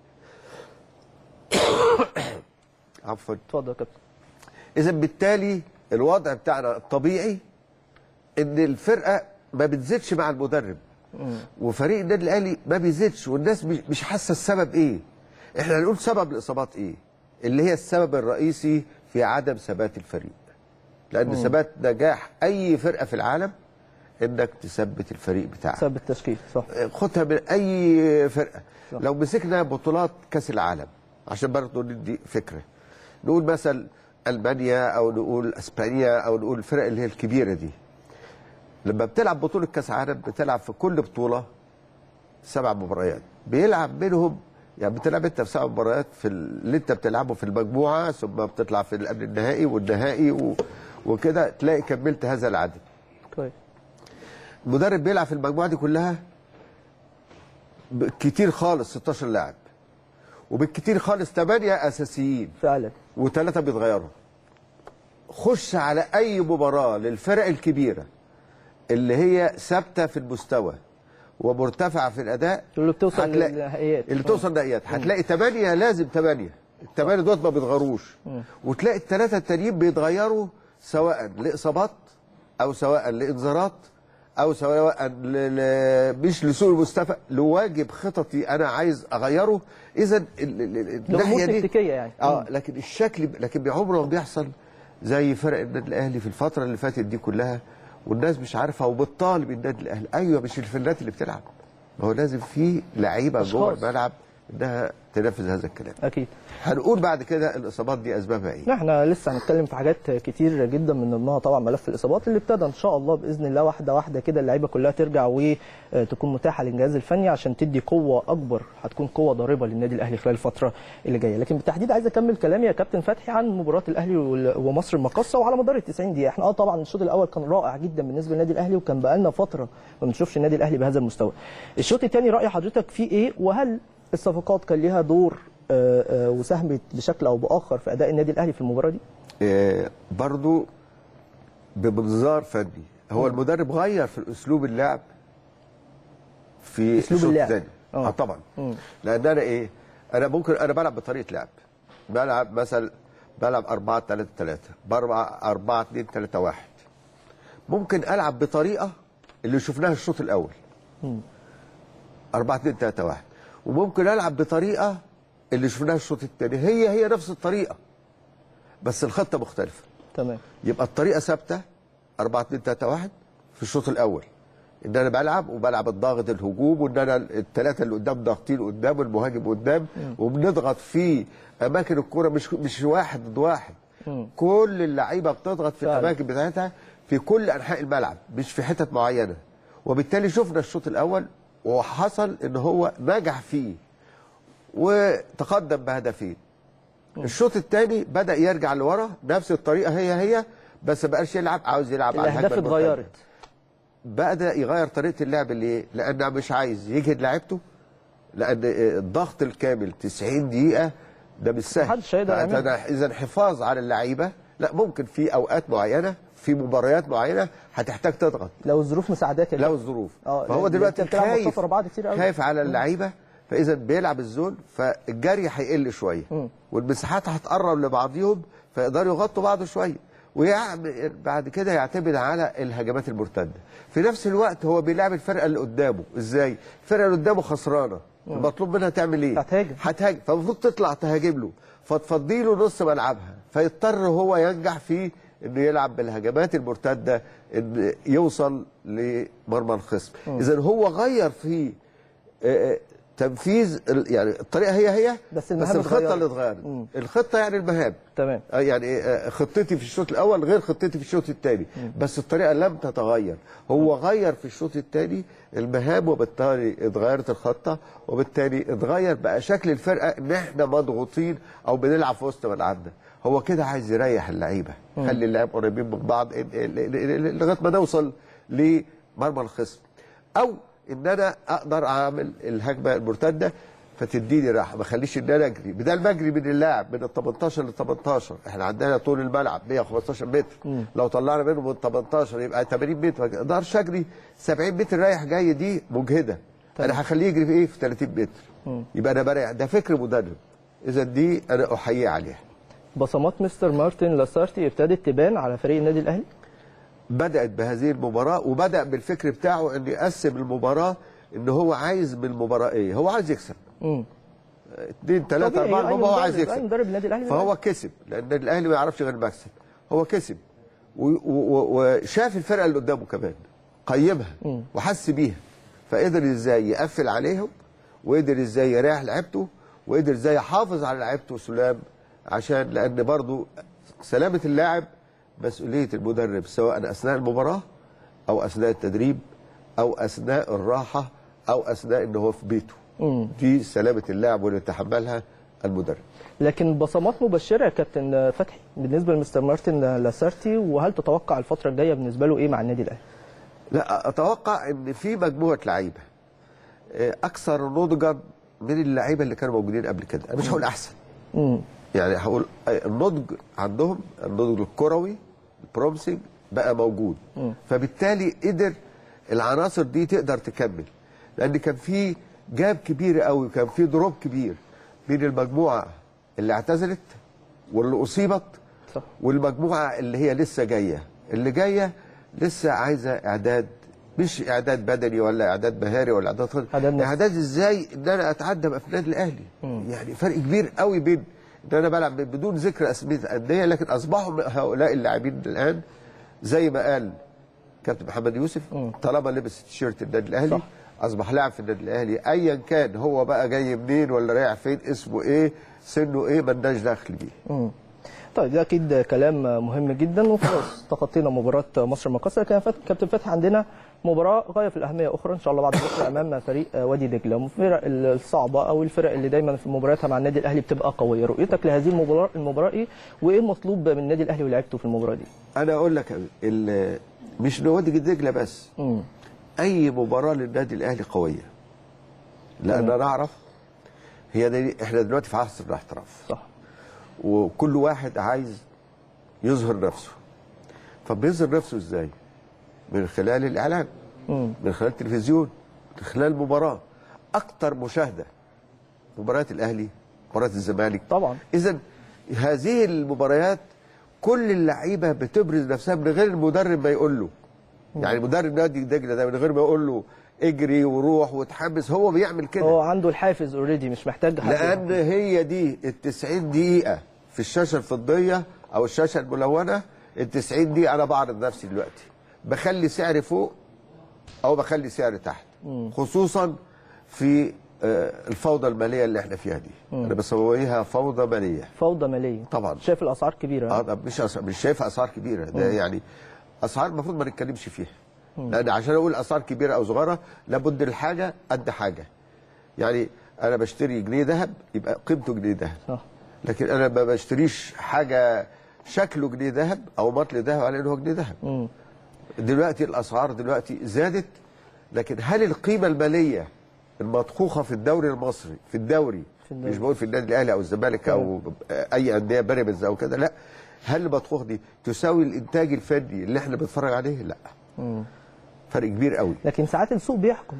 عفوا اتفضل يا كابتن اذا بالتالي الوضع بتاعنا الطبيعي ان الفرقه ما بتزيدش مع المدرب وفريق النادي الاهلي ما بيزيدش والناس مش- مش حاسه السبب ايه احنا هنقول سبب الاصابات ايه اللي هي السبب الرئيسي في عدم ثبات الفريق لان ثبات نجاح اي فرقه في العالم انك تثبت الفريق بتاعك بسبب التشكيل صح خدها من اي فرقه لو مسكنا بطولات كاس العالم عشان برضه ندي فكره نقول مثلا المانيا او نقول اسبانيا او نقول الفرق اللي هي الكبيره دي لما بتلعب بطوله كاس عالم بتلعب في كل بطوله سبع مباريات بيلعب منهم يعني بتلعب انت في سبع مباريات في اللي انت بتلعبه في المجموعه ثم بتطلع في قبل النهائي والنهائي و... وكده تلاقي كملت هذا العدد كويس المدرب بيلعب في المجموعه دي كلها ب- كتير خالص 16 لاعب وبالكتير خالص 8 اساسيين فعلا وثلاثه بيتغيروا خش على اي مباراه للفرق الكبيره اللي هي ثابته في المستوى ومرتفعه في الاداء اللي بتوصل هتلاقي- للنهائيات. اللي توصل نهائيات هتلاقي ثمانيه لازم ثمانيه الثمانيه دول ما بيتغيروش وتلاقي الثلاثه التانيين بيتغيروا سواء لاصابات او سواء لانذارات او سواء ل... ل... مش لسوء المستوى لواجب خططي انا عايز اغيره اذا ال... ال... ال- لأمور تكتيكية يعني. اه لكن الشكل لكن عمره ما بيحصل زي فرق النادي الاهلي في الفتره اللي فاتت دي كلها والناس مش عارفه وبتطالب النادي الاهلي ايوه مش الفنات اللي بتلعب ما هو لازم في لعيبه جوه أشخاص. الملعب انها تنفذ هذا الكلام اكيد هنقول بعد كده الاصابات دي اسبابها ايه احنا لسه هنتكلم في حاجات كتير جدا من ضمنها طبعا ملف الاصابات اللي ابتدى ان شاء الله باذن الله واحده واحده كده اللعيبه كلها ترجع وتكون متاحه للجهاز الفني عشان تدي قوه اكبر هتكون قوه ضاربه للنادي الاهلي خلال الفتره اللي جايه لكن بالتحديد عايز اكمل كلامي يا كابتن فتحي عن مباراه الاهلي وال- ومصر المقاصه وعلى مدار ال 90 دقيقه احنا اه طبعا الشوط الاول كان رائع جدا بالنسبه للنادي الاهلي وكان بقالنا فتره ما بنشوفش النادي الاهلي بهذا المستوى الشوط الثاني راي حضرتك فيه ايه وهل الصفقات كان ليها دور آه، آه، وساهمت بشكل او باخر في اداء النادي الاهلي في المباراه دي آه، برضو بمنظار فني هو المدرب غير في اسلوب اللعب في أسلوب الشوط اللعب. الثاني آه. اه طبعا مم. لان انا ايه انا ممكن انا بلعب بطريقه لعب بلعب مثلا بلعب 4 3 3 4 4 2 3 1 ممكن العب بطريقه اللي شفناها الشوط الاول 4 2 3 1 وممكن العب بطريقه اللي شفناها الشوط الثاني هي هي نفس الطريقه بس الخطه مختلفه تمام يبقى الطريقه ثابته 4 2 3 1 في الشوط الاول ان انا بلعب وبلعب الضاغط الهجوم وان انا الثلاثه اللي قدام ضاغطين قدام والمهاجم قدام وبنضغط في اماكن الكوره مش مش واحد ضد واحد كل اللعيبه بتضغط في فعلا. الاماكن بتاعتها في كل انحاء الملعب مش في حتت معينه وبالتالي شفنا الشوط الاول وحصل ان هو نجح فيه وتقدم بهدفين الشوط الثاني بدا يرجع لورا نفس الطريقه هي هي بس ما بقاش يلعب عاوز يلعب على الاهداف الهجمة المرتدة. اتغيرت بدا يغير طريقه اللعب ليه؟ لانه مش عايز يجهد لعيبته لان الضغط الكامل 90 دقيقه ده مش سهل محدش هيقدر يعمله. اذا حفاظ على اللعيبه لا ممكن في اوقات معينه في مباريات معينه هتحتاج تضغط لو الظروف مساعداك يا لو كابتن. الظروف اه فهو لأن دلوقتي أنت بتلعب خايف ماتشات ورا بعض كتير قوي. خايف على اللعيبه فاذا بيلعب الزون فالجري هيقل شويه والمساحات هتقرب لبعضيهم فيقدروا يغطوا بعض شويه ويعمل بعد كده يعتمد على الهجمات المرتده في نفس الوقت هو بيلعب الفرقه اللي قدامه ازاي الفرقه اللي قدامه خسرانه المطلوب منها تعمل ايه هتهاجم. هتهاجم فالمفروض تطلع تهاجم له فتفضي له نص ملعبها فيضطر هو ينجح في انه يلعب بالهجمات المرتده ان يوصل لمرمى الخصم اذا هو غير في آه، آه، تنفيذ ال- يعني الطريقه هي هي بس بس المهام الخطه اتغيرت. اللي اتغيرت مم. الخطه يعني المهام تمام آه، يعني آه، خطتي في الشوط الاول غير خطتي في الشوط الثاني بس الطريقه لم تتغير هو غير في الشوط الثاني المهام وبالتالي اتغيرت الخطه وبالتالي اتغير بقى شكل الفرقه ان احنا مضغوطين او بنلعب في وسط ملعبنا هو كده عايز يريح اللعيبه خلي اللعيبه قريبين من بعض ال- ال- ال- ال- لغايه ما نوصل لمرمى الخصم او ان انا اقدر اعمل الهجمه المرتده فتديني راحه ما اخليش ان انا اجري بدل ما اجري من اللاعب من ال 18 ل 18 احنا عندنا طول الملعب 115 متر لو طلعنا منهم من 18 يبقى 80 متر ما اقدرش اجري 70 متر رايح جاي دي مجهده انا هخليه يجري في ايه في 30 متر يبقى انا بريح ده فكر مدرب اذا دي انا احييه عليها بصمات مستر مارتن لاسارتي ابتدت تبان على فريق النادي الاهلي بدات بهذه المباراه وبدا بالفكر بتاعه انه يقسم المباراه ان هو عايز من المباراه ايه هو عايز يكسب امم اثنين ثلاثة طبيعي، أربعة أي المهم هو عايز مدرب- أي يكسب مدرب النادي الأهلي فهو كسب لأن الأهلي ما يعرفش غير المكسب هو كسب و- و- و- وشاف الفرقة اللي قدامه كمان قيمها وحس بيها فقدر ازاي يقفل عليهم وقدر ازاي يريح لعيبته وقدر ازاي يحافظ على لعيبته سلام عشان لأن برضو سلامة اللاعب مسؤولية المدرب سواء أثناء المباراة أو أثناء التدريب أو أثناء الراحة أو أثناء إن هو في بيته دي سلامة اللاعب واللي يتحملها المدرب لكن بصمات مبشره يا كابتن فتحي بالنسبه لمستر مارتن لاسارتي وهل تتوقع الفتره الجايه بالنسبه له ايه مع النادي الاهلي؟ لا اتوقع ان في مجموعه لعيبه آه، اكثر نضجا من اللعيبه اللي كانوا موجودين قبل كده انا مش هقول احسن امم يعني هقول آه، النضج عندهم النضج الكروي البرومسنج بقى موجود فبالتالي قدر العناصر دي تقدر تكمل لان كان في جاب كبير قوي وكان في دروب كبير بين المجموعه اللي اعتزلت واللي اصيبت صح. والمجموعه اللي هي لسه جايه اللي جايه لسه عايزه اعداد مش اعداد بدني ولا اعداد مهاري ولا اعداد خلق. إعداد نفسي. اعداد ازاي ان انا اتعدى في النادي الاهلي يعني فرق كبير قوي بين ان انا بلعب بدون ذكر اسماء انديه لكن اصبحوا هؤلاء اللاعبين الان زي ما قال كابتن محمد يوسف طالما لبس تيشيرت النادي الاهلي صح. اصبح لاعب في النادي الاهلي ايا كان هو بقى جاي منين ولا رايح فين اسمه ايه سنه ايه مالناش دخل بيه طيب ده اكيد كلام مهم جدا وخلاص تخطينا مباراه مصر المقاصه كان فات كابتن فتحي عندنا مباراه غايه في الاهميه اخرى ان شاء الله بعد بكره امام فريق وادي دجله من الفرق الصعبه او الفرق اللي دايما في مبارياتها مع النادي الاهلي بتبقى قويه رؤيتك لهذه المباراه المباراه ايه وايه المطلوب من النادي الاهلي ولعيبته في المباراه دي انا اقول لك ال- مش نوادي دجله بس امم اي مباراه للنادي الاهلي قويه لان انا اعرف هي دي احنا دلوقتي في عصر الاحتراف صح وكل واحد عايز يظهر نفسه فبيظهر نفسه ازاي من خلال الاعلام امم من خلال التلفزيون من خلال المباراه اكتر مشاهده مباريات الاهلي مباريات الزمالك طبعا اذا هذه المباريات كل اللعيبه بتبرز نفسها من غير المدرب ما يقول له يعني مدرب نادي دجله ده من غير ما يقول له اجري وروح وتحمس هو بيعمل كده هو عنده الحافز اوريدي مش محتاج حد لان هي دي ال 90 دقيقه في الشاشه الفضيه او الشاشه الملونه ال 90 دقيقه انا بعرض نفسي دلوقتي بخلي سعري فوق او بخلي سعري تحت خصوصا في آه، الفوضى الماليه اللي احنا فيها دي انا بسميها فوضى ماليه فوضى ماليه طبعا. شايف الاسعار كبيره اه ده مش أس... مش شايفها اسعار كبيره ده يعني اسعار المفروض ما نتكلمش فيها لان عشان اقول اسعار كبيره او صغيره لابد الحاجه قد حاجه يعني انا بشتري جنيه ذهب يبقى قيمته جنيه ذهب صح لكن انا ما بشتريش حاجه شكله جنيه ذهب او مطل ذهب على انه هو جنيه ذهب امم دلوقتي الاسعار دلوقتي زادت لكن هل القيمه الماليه المطخوخه في الدوري المصري في الدوري, في الدوري. مش بقول في النادي الاهلي او الزمالك او اي انديه بيراميدز او كده لا هل المطخوخ دي تساوي الانتاج الفني اللي احنا بنتفرج عليه لا فرق كبير قوي لكن ساعات السوق بيحكم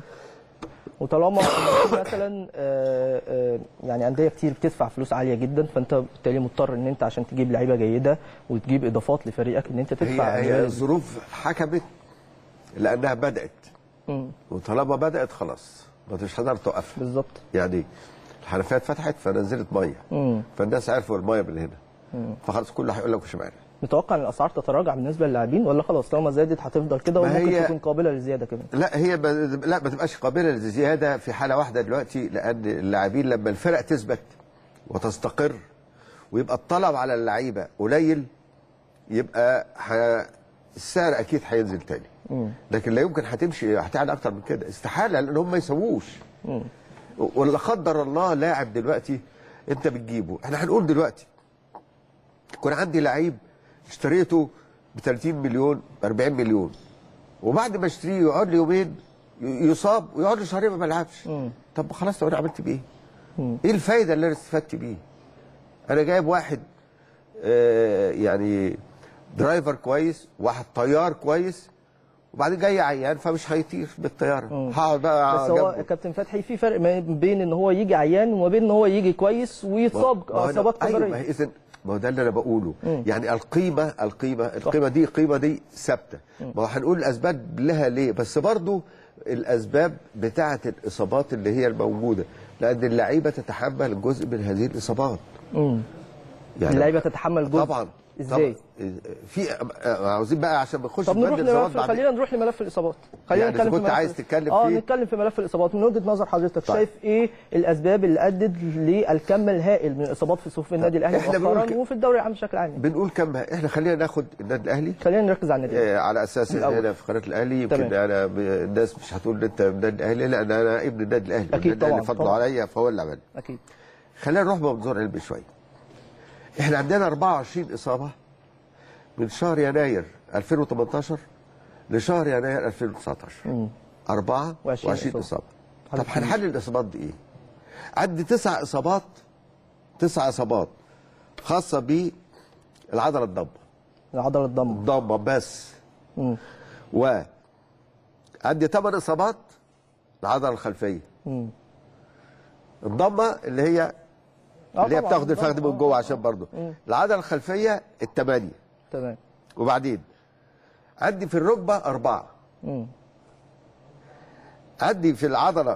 وطالما في مثلا آه، آه، يعني انديه كتير بتدفع فلوس عاليه جدا فانت بالتالي مضطر ان انت عشان تجيب لعيبه جيده وتجيب اضافات لفريقك ان انت هي تدفع هي مبالغ. الظروف حكمت لانها بدات مم، وطالما بدات خلاص ما مش هتقدر توقفها بالظبط يعني الحنفيات فتحت فنزلت ميه مم. فالناس عرفوا الميه من هنا فخلاص كله هيقول لك مش معنى متوقع ان الاسعار تتراجع بالنسبه للاعبين ولا خلاص طالما زادت هتفضل كده ما وممكن هي- تكون قابله للزياده كمان لا هي ب... لا ما تبقاش قابله للزياده في حاله واحده دلوقتي لان اللاعبين لما الفرق تثبت وتستقر ويبقى الطلب على اللعيبه قليل يبقى ح... السعر اكيد هينزل تاني لكن لا يمكن هتمشي هتعلى اكتر من كده استحاله لان هم ما يسووش ولا قدر الله لاعب دلوقتي انت بتجيبه احنا هنقول دلوقتي يكون عندي لعيب اشتريته ب 30 مليون 40 مليون وبعد ما اشتريه يقعد لي يومين ي- يصاب ويقعد لي شهرين ما بلعبش طب خلاص طب انا عملت بيه ايه الفايده اللي انا استفدت بيه انا جايب واحد آه يعني درايفر كويس واحد طيار كويس وبعدين جاي عيان فمش هيطير بالطياره هقعد بقى بس هو جنبه. كابتن فتحي في فرق ما بين ان هو يجي عيان وما بين ان هو يجي كويس ويتصاب ما هو أنا- اصابات ايوه ما قدريه هي اذا ما هو ده اللي انا بقوله يعني القيمه القيمه القيمه دي القيمه دي ثابته ما هو هنقول الاسباب لها ليه بس برضو الاسباب بتاعه الاصابات اللي هي الموجوده لان اللعيبه تتحمل جزء من هذه الاصابات مم. يعني اللعيبه تتحمل جزء طبعا ازاي؟ طبعاً. في عاوزين بقى عشان ما نخش طب في نروح بند الإصابات لملف بعدين. خلينا نروح لملف الاصابات خلينا يعني نتكلم إذا في كنت ملف عايز تتكلم اه فيه. نتكلم في ملف الاصابات من وجهه نظر حضرتك طيب. شايف ايه الاسباب اللي ادت للكم الهائل من الاصابات في صفوف النادي الاهلي إحنا بنقول مؤخرا ك- وفي الدوري العام بشكل عام بنقول كم احنا خلينا ناخد النادي الاهلي خلينا نركز على النادي الأهلي. آه، على اساس ان الأول. انا في قناه الاهلي يمكن تمام. انا ب- الناس مش هتقول ان انت من النادي الاهلي لان انا ابن النادي الاهلي أكيد النادي الأهلي طبعاً، فضله طبعاً. عليا فهو اللي عمل اكيد خلينا نروح بمنظور علمي شويه احنا عندنا 24 اصابه من شهر يناير 2018 لشهر يناير 2019 24 وعشرين إصابة. اصابه طب عدد كبير. هنحل الاصابات دي ايه؟ عندي تسع اصابات تسع اصابات خاصه بالعضله الضمه العضله الضم الضمه بس مم. و عندي ثمان اصابات العضله الخلفيه مم. الضمه اللي هي آه اللي هي طبعاً، بتاخد طبعاً. الفخذ من جوه عشان برضه العضله الخلفيه الثمانيه تمام وبعدين عندي في الركبه اربعه مم. عندي في العضله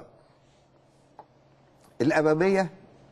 الاماميه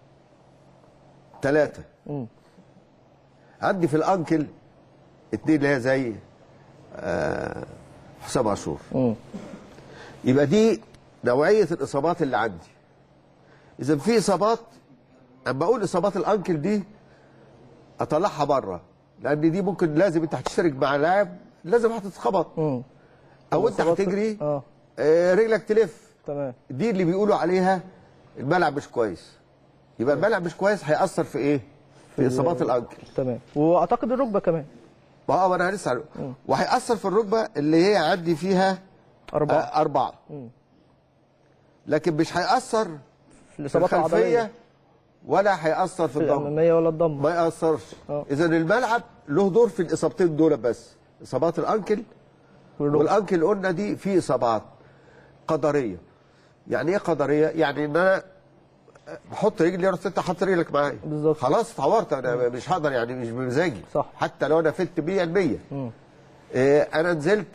ثلاثه مم. عندي في الانكل اتنين اللي هي زي آه، حسام عاشور مم. يبقى دي نوعيه الاصابات اللي عندي اذا في اصابات اما اقول اصابات الانكل دي اطلعها بره لان دي ممكن لازم انت هتشترك مع لاعب لازم هتتخبط مم. او انت إصابات- هتجري اه آه، رجلك تلف تمام دي اللي بيقولوا عليها الملعب مش كويس يبقى الملعب مش كويس هيأثر في ايه؟ في اصابات الانكل تمام واعتقد الركبه كمان ما هو انا لسه هنقول. وهيأثر في الركبه اللي هي عندي فيها اربعه آه، أربعة لكن مش هيأثر في في الاصابات الخلفية العضليه ولا هيأثر في في الضم الاماميه ولا الضم ما يأثرش آه. إذا الملعب له دور في الإصابتين دول بس إصابات الأنكل والركبة. والأنكل قلنا دي في إصابات قدرية يعني إيه قدرية؟ يعني إن أنا بحط رجلي رحت أنت حط رجلك معايا بالظبط. خلاص اتعورت أنا مش هقدر يعني مش بمزاجي صح. حتى لو أنا فت 100% مم. إيه أنا نزلت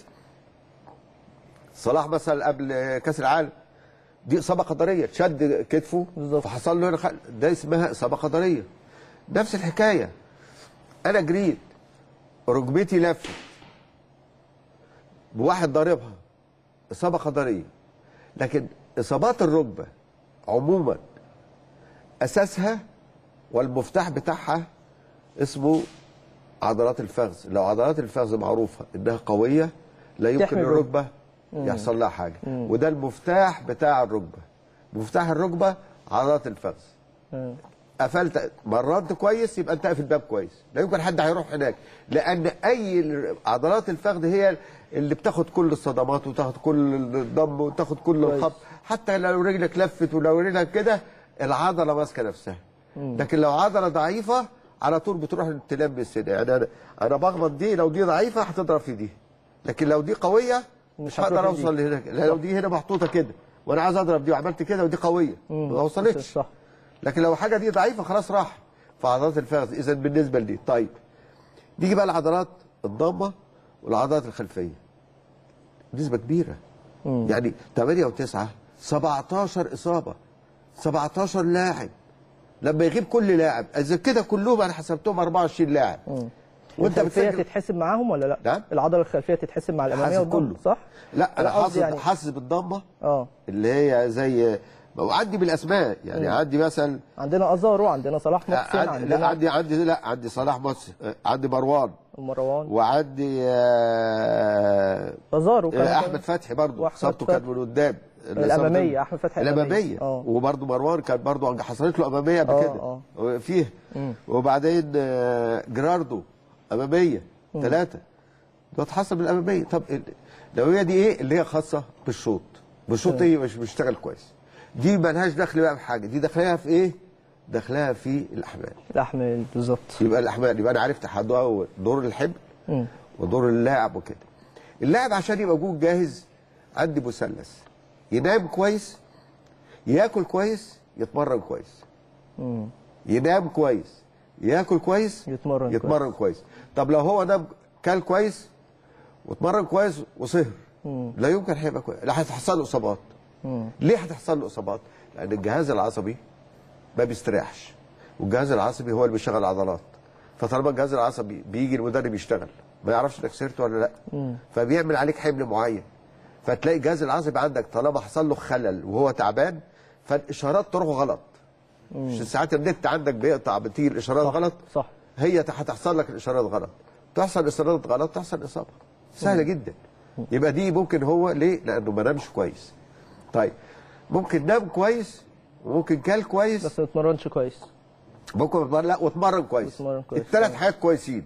صلاح مثلا قبل كأس العالم دي إصابة قدرية شد كتفه بالظبط. فحصل له هنا خل... ده اسمها إصابة قدرية نفس الحكاية أنا جريت ركبتي لفت بواحد ضاربها إصابة قدرية لكن إصابات الركبة عموما أساسها والمفتاح بتاعها اسمه عضلات الفخذ لو عضلات الفخذ معروفة إنها قوية لا يمكن تحمي الركبة يحصل لها حاجة وده المفتاح بتاع الركبة مفتاح الركبة عضلات الفخذ مم. قفلت مرنت كويس يبقى انت قافل الباب كويس لا يمكن حد هيروح هناك لان اي ال- عضلات الفخذ هي اللي بتاخد كل الصدمات وتاخد كل الضم وتاخد كل كويس. الخبط حتى لو رجلك لفت ولو رجلك كده العضله ماسكه نفسها لكن لو عضله ضعيفه على طول بتروح تلمس هنا يعني انا انا بخبط دي لو دي ضعيفه هتضرب في دي لكن لو دي قويه مش مش هقدر هتروح لدي. اوصل لهناك لو دي هنا محطوطه كده وانا عايز اضرب دي وعملت كده ودي قويه ما وصلتش صح لكن لو حاجه دي ضعيفه خلاص راح في عضلات الفخذ اذا بالنسبه لدي طيب نيجي بقى العضلات الضمه والعضلات الخلفيه نسبه كبيره يعني 8 و9 17 اصابه 17 لاعب لما يغيب كل لاعب اذا كده كلهم انا حسبتهم 24 لاعب وانت الخلفيه بتسجل تتحسب معاهم ولا لا؟ نعم. العضله الخلفيه تتحسب مع الاماميه حاسب والضم كله. صح؟ لا انا قصدي حاسب يعني- حاسب الضمه اه اللي هي زي وعندي بالاسماء يعني عندي مثلا عندنا ازارو عندنا صلاح محسن عندي لا عندنا عندي عندي لا عندي صلاح محسن عندي مروان مروان وعندي آه، ازارو آه، كمان احمد فتحي برضه وأحمد اصابته كانت فتحي. من قدام الأمامية، أحمد فتحي الأمامية. الاماميه آه. وبرضه مروان كان برضه حصلت له اماميه قبل آه، كده فيه وبعدين آه، جراردو اماميه ثلاثه ده اتحسب بالاماميه طب ال- لو هي دي ايه اللي هي خاصه بالشوط بالشوط ايه مش بيشتغل كويس دي مالهاش دخل بقى بحاجه دي داخلها في ايه داخلها في الاحمال الاحمال بالظبط يبقى الاحمال يبقى انا عرفت حدها دور الحبل مم. ودور اللاعب وكده اللاعب عشان يبقى جول جاهز عندي مثلث ينام كويس ياكل كويس يتمرن كويس مم. ينام كويس ياكل كويس يتمرن يتمرن كويس طب لو هو نام كل كويس واتمرن كويس وسهر لا يمكن هيبقى كويس لا هتحصل له اصابات مم. ليه هتحصل له اصابات لان الجهاز العصبي ما بيستريحش والجهاز العصبي هو اللي بيشغل العضلات فطالما الجهاز العصبي بيجي المدرب يشتغل ما يعرفش انك سهرت ولا لا فبيعمل عليك حمل معين فتلاقي الجهاز العصبي عندك طالما حصل له خلل وهو تعبان فالاشارات تروح غلط مش ساعات النت عندك بيقطع بتيجي الاشارات غلط صح هي هتحصل لك الاشارات غلط تحصل اشارات غلط تحصل اصابه سهله جدا يبقى دي ممكن هو ليه لانه ما نامش كويس طيب ممكن نام كويس وممكن كل كويس بس ما اتمرنش كويس ممكن يتمرن لا واتمرن كويس واتمرن كويس. الثلاث حاجات كويسين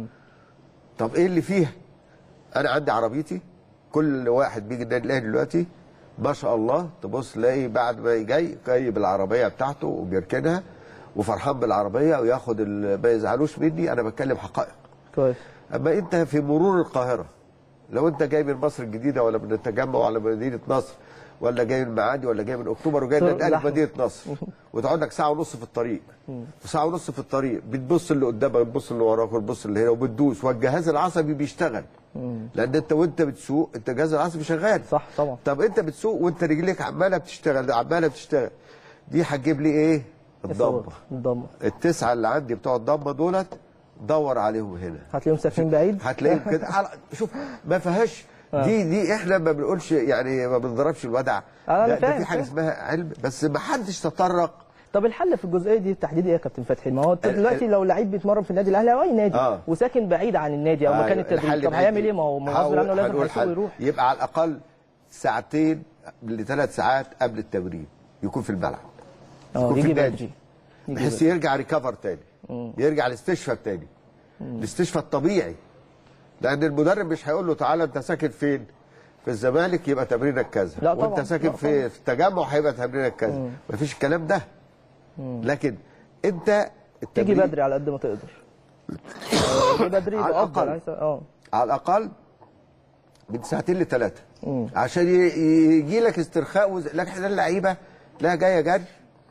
طب ايه اللي فيها انا عندي عربيتي كل واحد بيجي النادي الاهلي دلوقتي ما شاء الله تبص تلاقي بعد ما جاي جايب العربيه بتاعته وبيركنها وفرحان بالعربيه وياخد ال- ما يزعلوش مني انا بتكلم حقائق كويس اما انت في مرور القاهره لو انت جاي من مصر الجديده ولا من التجمع ولا من مدينه نصر ولا جاي من المعادي ولا جاي من اكتوبر وجاي من طرق الاهلي في زحمة. مدينه نصر وتقعد لك ساعه ونص في الطريق وساعه ونص في الطريق بتبص اللي قدامك بتبص اللي وراك وتبص اللي هنا وبتدوس والجهاز العصبي بيشتغل لان انت وانت بتسوق انت الجهاز العصبي شغال صح طبعا طب انت بتسوق وانت رجليك عماله بتشتغل عماله بتشتغل دي هتجيب لي ايه الضمه الضمه التسعه اللي عندي بتوع الضمه دولت دور عليهم هنا هتلاقيهم ساكنين بعيد هتلاقيهم كده على- شوف ما فيهاش دي دي احنا ما بنقولش يعني ما بنضربش الودع أنا ده, ده فاهم، في حاجه فاهم. اسمها علم بس ما حدش تطرق طب الحل في الجزئيه دي بالتحديد ايه يا كابتن فتحي؟ ما هو انت ال- دلوقتي ال- لو لعيب بيتمرن في النادي الاهلي او اي نادي آه. وساكن بعيد عن النادي او مكان أيوة، التدريب الحل طب بعيد هيعمل دي. ايه؟ ما هو غصب هقول- عنه لازم هنقول هيسوق حل. ويروح يبقى على الاقل ساعتين لثلاث ساعات قبل التمرين يكون في الملعب اه يكون في يجي النادي. بدري يجي بحيث بدري. يرجع ريكفر تاني يرجع الاستشفاء تاني الاستشفاء الطبيعي لان المدرب مش هيقول له تعالى انت ساكن فين في الزمالك يبقى تمرينك كذا لا طبعاً، وانت ساكن لا في في التجمع هيبقى تمرينك كذا مفيش الكلام ده لكن انت تيجي التمرين بدري على قد ما تقدر آه، تيجي بدري على يبقى افضل الأقل. عايز- اه على الاقل من ساعتين لثلاثه عشان يجي لك استرخاء وز... لكن احنا اللعيبه لا جايه جري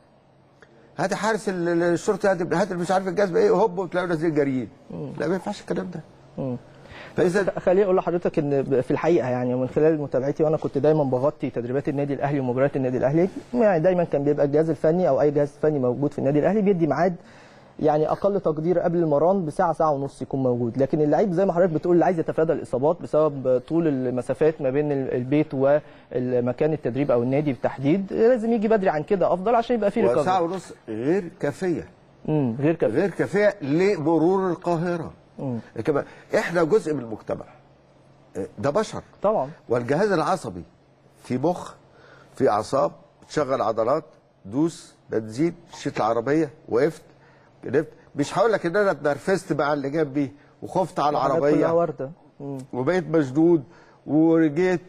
هات حارس ال- ال- الشرطه هات هات مش عارف الجزمه ايه هوب وتلاقوا نازلين جاريين لا ما ينفعش الكلام ده فاذا خليني اقول لحضرتك ان ب- في الحقيقه يعني من خلال متابعتي وانا كنت دايما بغطي تدريبات النادي الاهلي ومباريات النادي الاهلي يعني دايما كان بيبقى الجهاز الفني او اي جهاز فني موجود في النادي الاهلي بيدي ميعاد يعني اقل تقدير قبل المران بساعه ساعه ونص يكون موجود لكن اللعيب زي ما حضرتك بتقول اللي عايز يتفادى الاصابات بسبب طول المسافات ما بين ال- البيت ومكان التدريب او النادي بالتحديد لازم يجي بدري عن كده افضل عشان يبقى فيه وساعه ريكفري ونص غير كافيه امم غير كده غير كافيه لمرور القاهره كمان احنا جزء من المجتمع ده بشر طبعا والجهاز العصبي في مخ في اعصاب تشغل عضلات دوس بنزين شيت العربيه وقفت نفت مش هقول لك ان انا اتنرفزت مع اللي جنبي وخفت على الحاجات كلها العربيه وارده مم. وبقيت مشدود ورجيت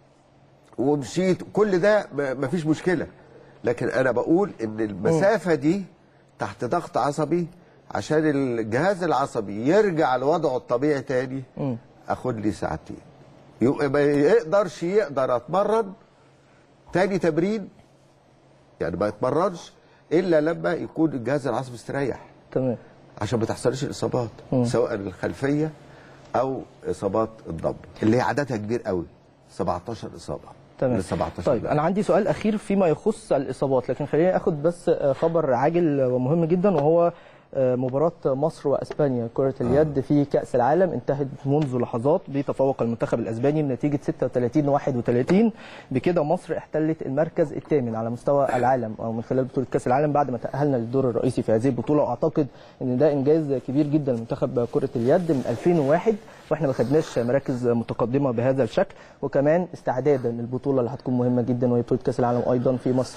ومشيت كل ده ما- مفيش مشكله لكن انا بقول ان المسافه دي تحت ضغط عصبي عشان الجهاز العصبي يرجع لوضعه الطبيعي تاني اخد لي ساعتين يبقى ما يقدرش يقدر اتمرن تاني تمرين يعني ما يتمرنش الا لما يكون الجهاز العصبي استريح تمام عشان ما تحصلش الاصابات سواء الخلفيه او اصابات الضم اللي هي عددها كبير قوي 17 اصابه تمام من 17 طيب انا عندي سؤال اخير فيما يخص الاصابات لكن خليني اخد بس آه، خبر عاجل ومهم جدا وهو آه، مباراة مصر واسبانيا كرة اليد في كأس العالم انتهت منذ لحظات بتفوق المنتخب الاسباني بنتيجة 36 31 بكده مصر احتلت المركز الثامن على مستوى العالم او من خلال بطولة كأس العالم بعد ما تأهلنا للدور الرئيسي في هذه البطولة واعتقد ان ده انجاز كبير جدا لمنتخب كرة اليد من 2001 واحنا ما خدناش مراكز متقدمة بهذا الشكل وكمان استعدادا للبطولة اللي هتكون مهمة جدا وهي بطولة كأس العالم ايضا في مصر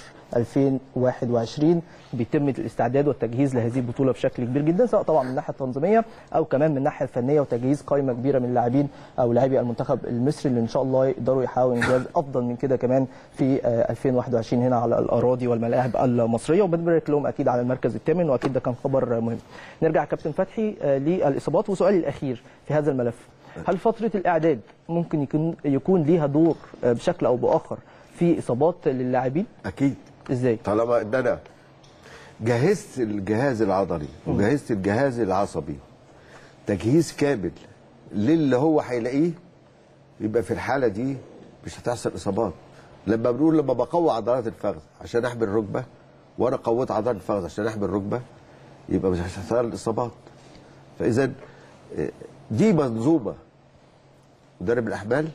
2021 بيتم الاستعداد والتجهيز لهذه البطوله بشكل كبير جدا سواء طبعا من الناحيه التنظيميه او كمان من الناحيه الفنيه وتجهيز قائمه كبيره من اللاعبين او لاعبي المنتخب المصري اللي ان شاء الله يقدروا يحققوا انجاز افضل من كده كمان في آه، 2021 هنا على الاراضي والملاعب المصريه وبنبارك لهم اكيد على المركز الثامن واكيد ده كان خبر مهم. نرجع يا كابتن فتحي آه، للاصابات وسؤالي الاخير في هذا الملف هل فتره الاعداد ممكن يكون يكون ليها دور آه، بشكل او باخر في اصابات للاعبين اكيد ازاي؟ طالما ان انا جهزت الجهاز العضلي وجهزت الجهاز العصبي تجهيز كامل للي هو هيلاقيه يبقى في الحاله دي مش هتحصل اصابات لما بنقول لما بقوي عضلات الفخذ عشان احمي الركبه وانا قويت عضلات الفخذ عشان احمي الركبه يبقى مش هتحصل الاصابات فاذا آه، دي منظومه مدرب الاحمال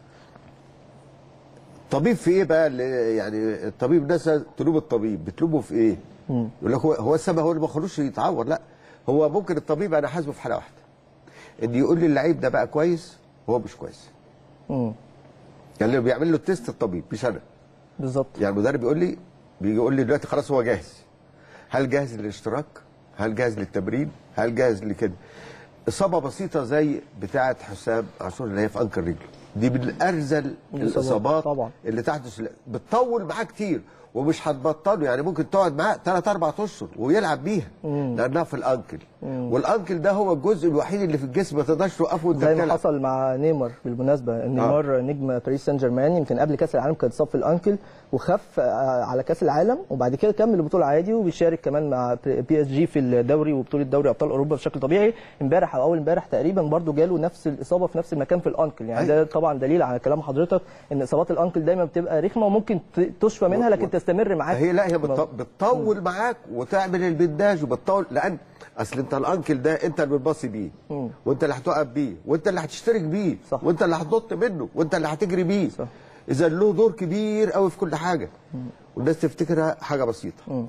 طبيب في ايه بقى اللي- يعني الطبيب الناس تلوم الطبيب بتلومه في ايه؟ يقول لك هو هو السبب هو اللي ما خلوش يتعور لا هو ممكن الطبيب انا حاسبه في حاله واحده ان يقول لي اللعيب ده بقى كويس وهو مش كويس مم. يعني اللي بيعمل له التيست الطبيب مش انا بالظبط يعني المدرب يقول لي بيجي يقول لي دلوقتي خلاص هو جاهز هل جاهز للاشتراك؟ هل جاهز للتمرين؟ هل جاهز لكده؟ اصابه بسيطه زي بتاعه حسام عاشور اللي هي في انكر رجله دي من ارذل الإصابات الاصابات طبعا. اللي تحدث بتطول معاه كتير ومش هتبطله يعني ممكن تقعد معاه ثلاث اربع اشهر ويلعب بيها لانها في الانكل والانكل ده هو الجزء الوحيد اللي في الجسم ما تقدرش توقفه وانت زي ما بتلعب. حصل مع نيمار بالمناسبه نيمار نجم باريس سان جيرمان يمكن قبل كاس العالم كان اتصاب في الانكل وخف آه، على كاس العالم وبعد كده كمل البطوله عادي وبيشارك كمان مع بي اس جي في الدوري وبطوله دوري ابطال اوروبا بشكل طبيعي امبارح او اول امبارح تقريبا برضو جاله نفس الاصابه في نفس المكان في الانكل يعني ده طبعا طبعا دليل على كلام حضرتك ان اصابات الانكل دايما بتبقى رخمه وممكن ت- تشفى منها لكن تستمر معاك هي لا هي بتط- بتطول معاك وتعمل البنداج وبتطول لان اصل انت الانكل ده انت اللي بتبصي بيه وانت اللي هتقف بيه وانت اللي هتشترك بيه صح. وانت اللي هتنط منه وانت اللي هتجري بيه صح. اذا له دور كبير قوي في كل حاجه والناس تفتكرها حاجه بسيطه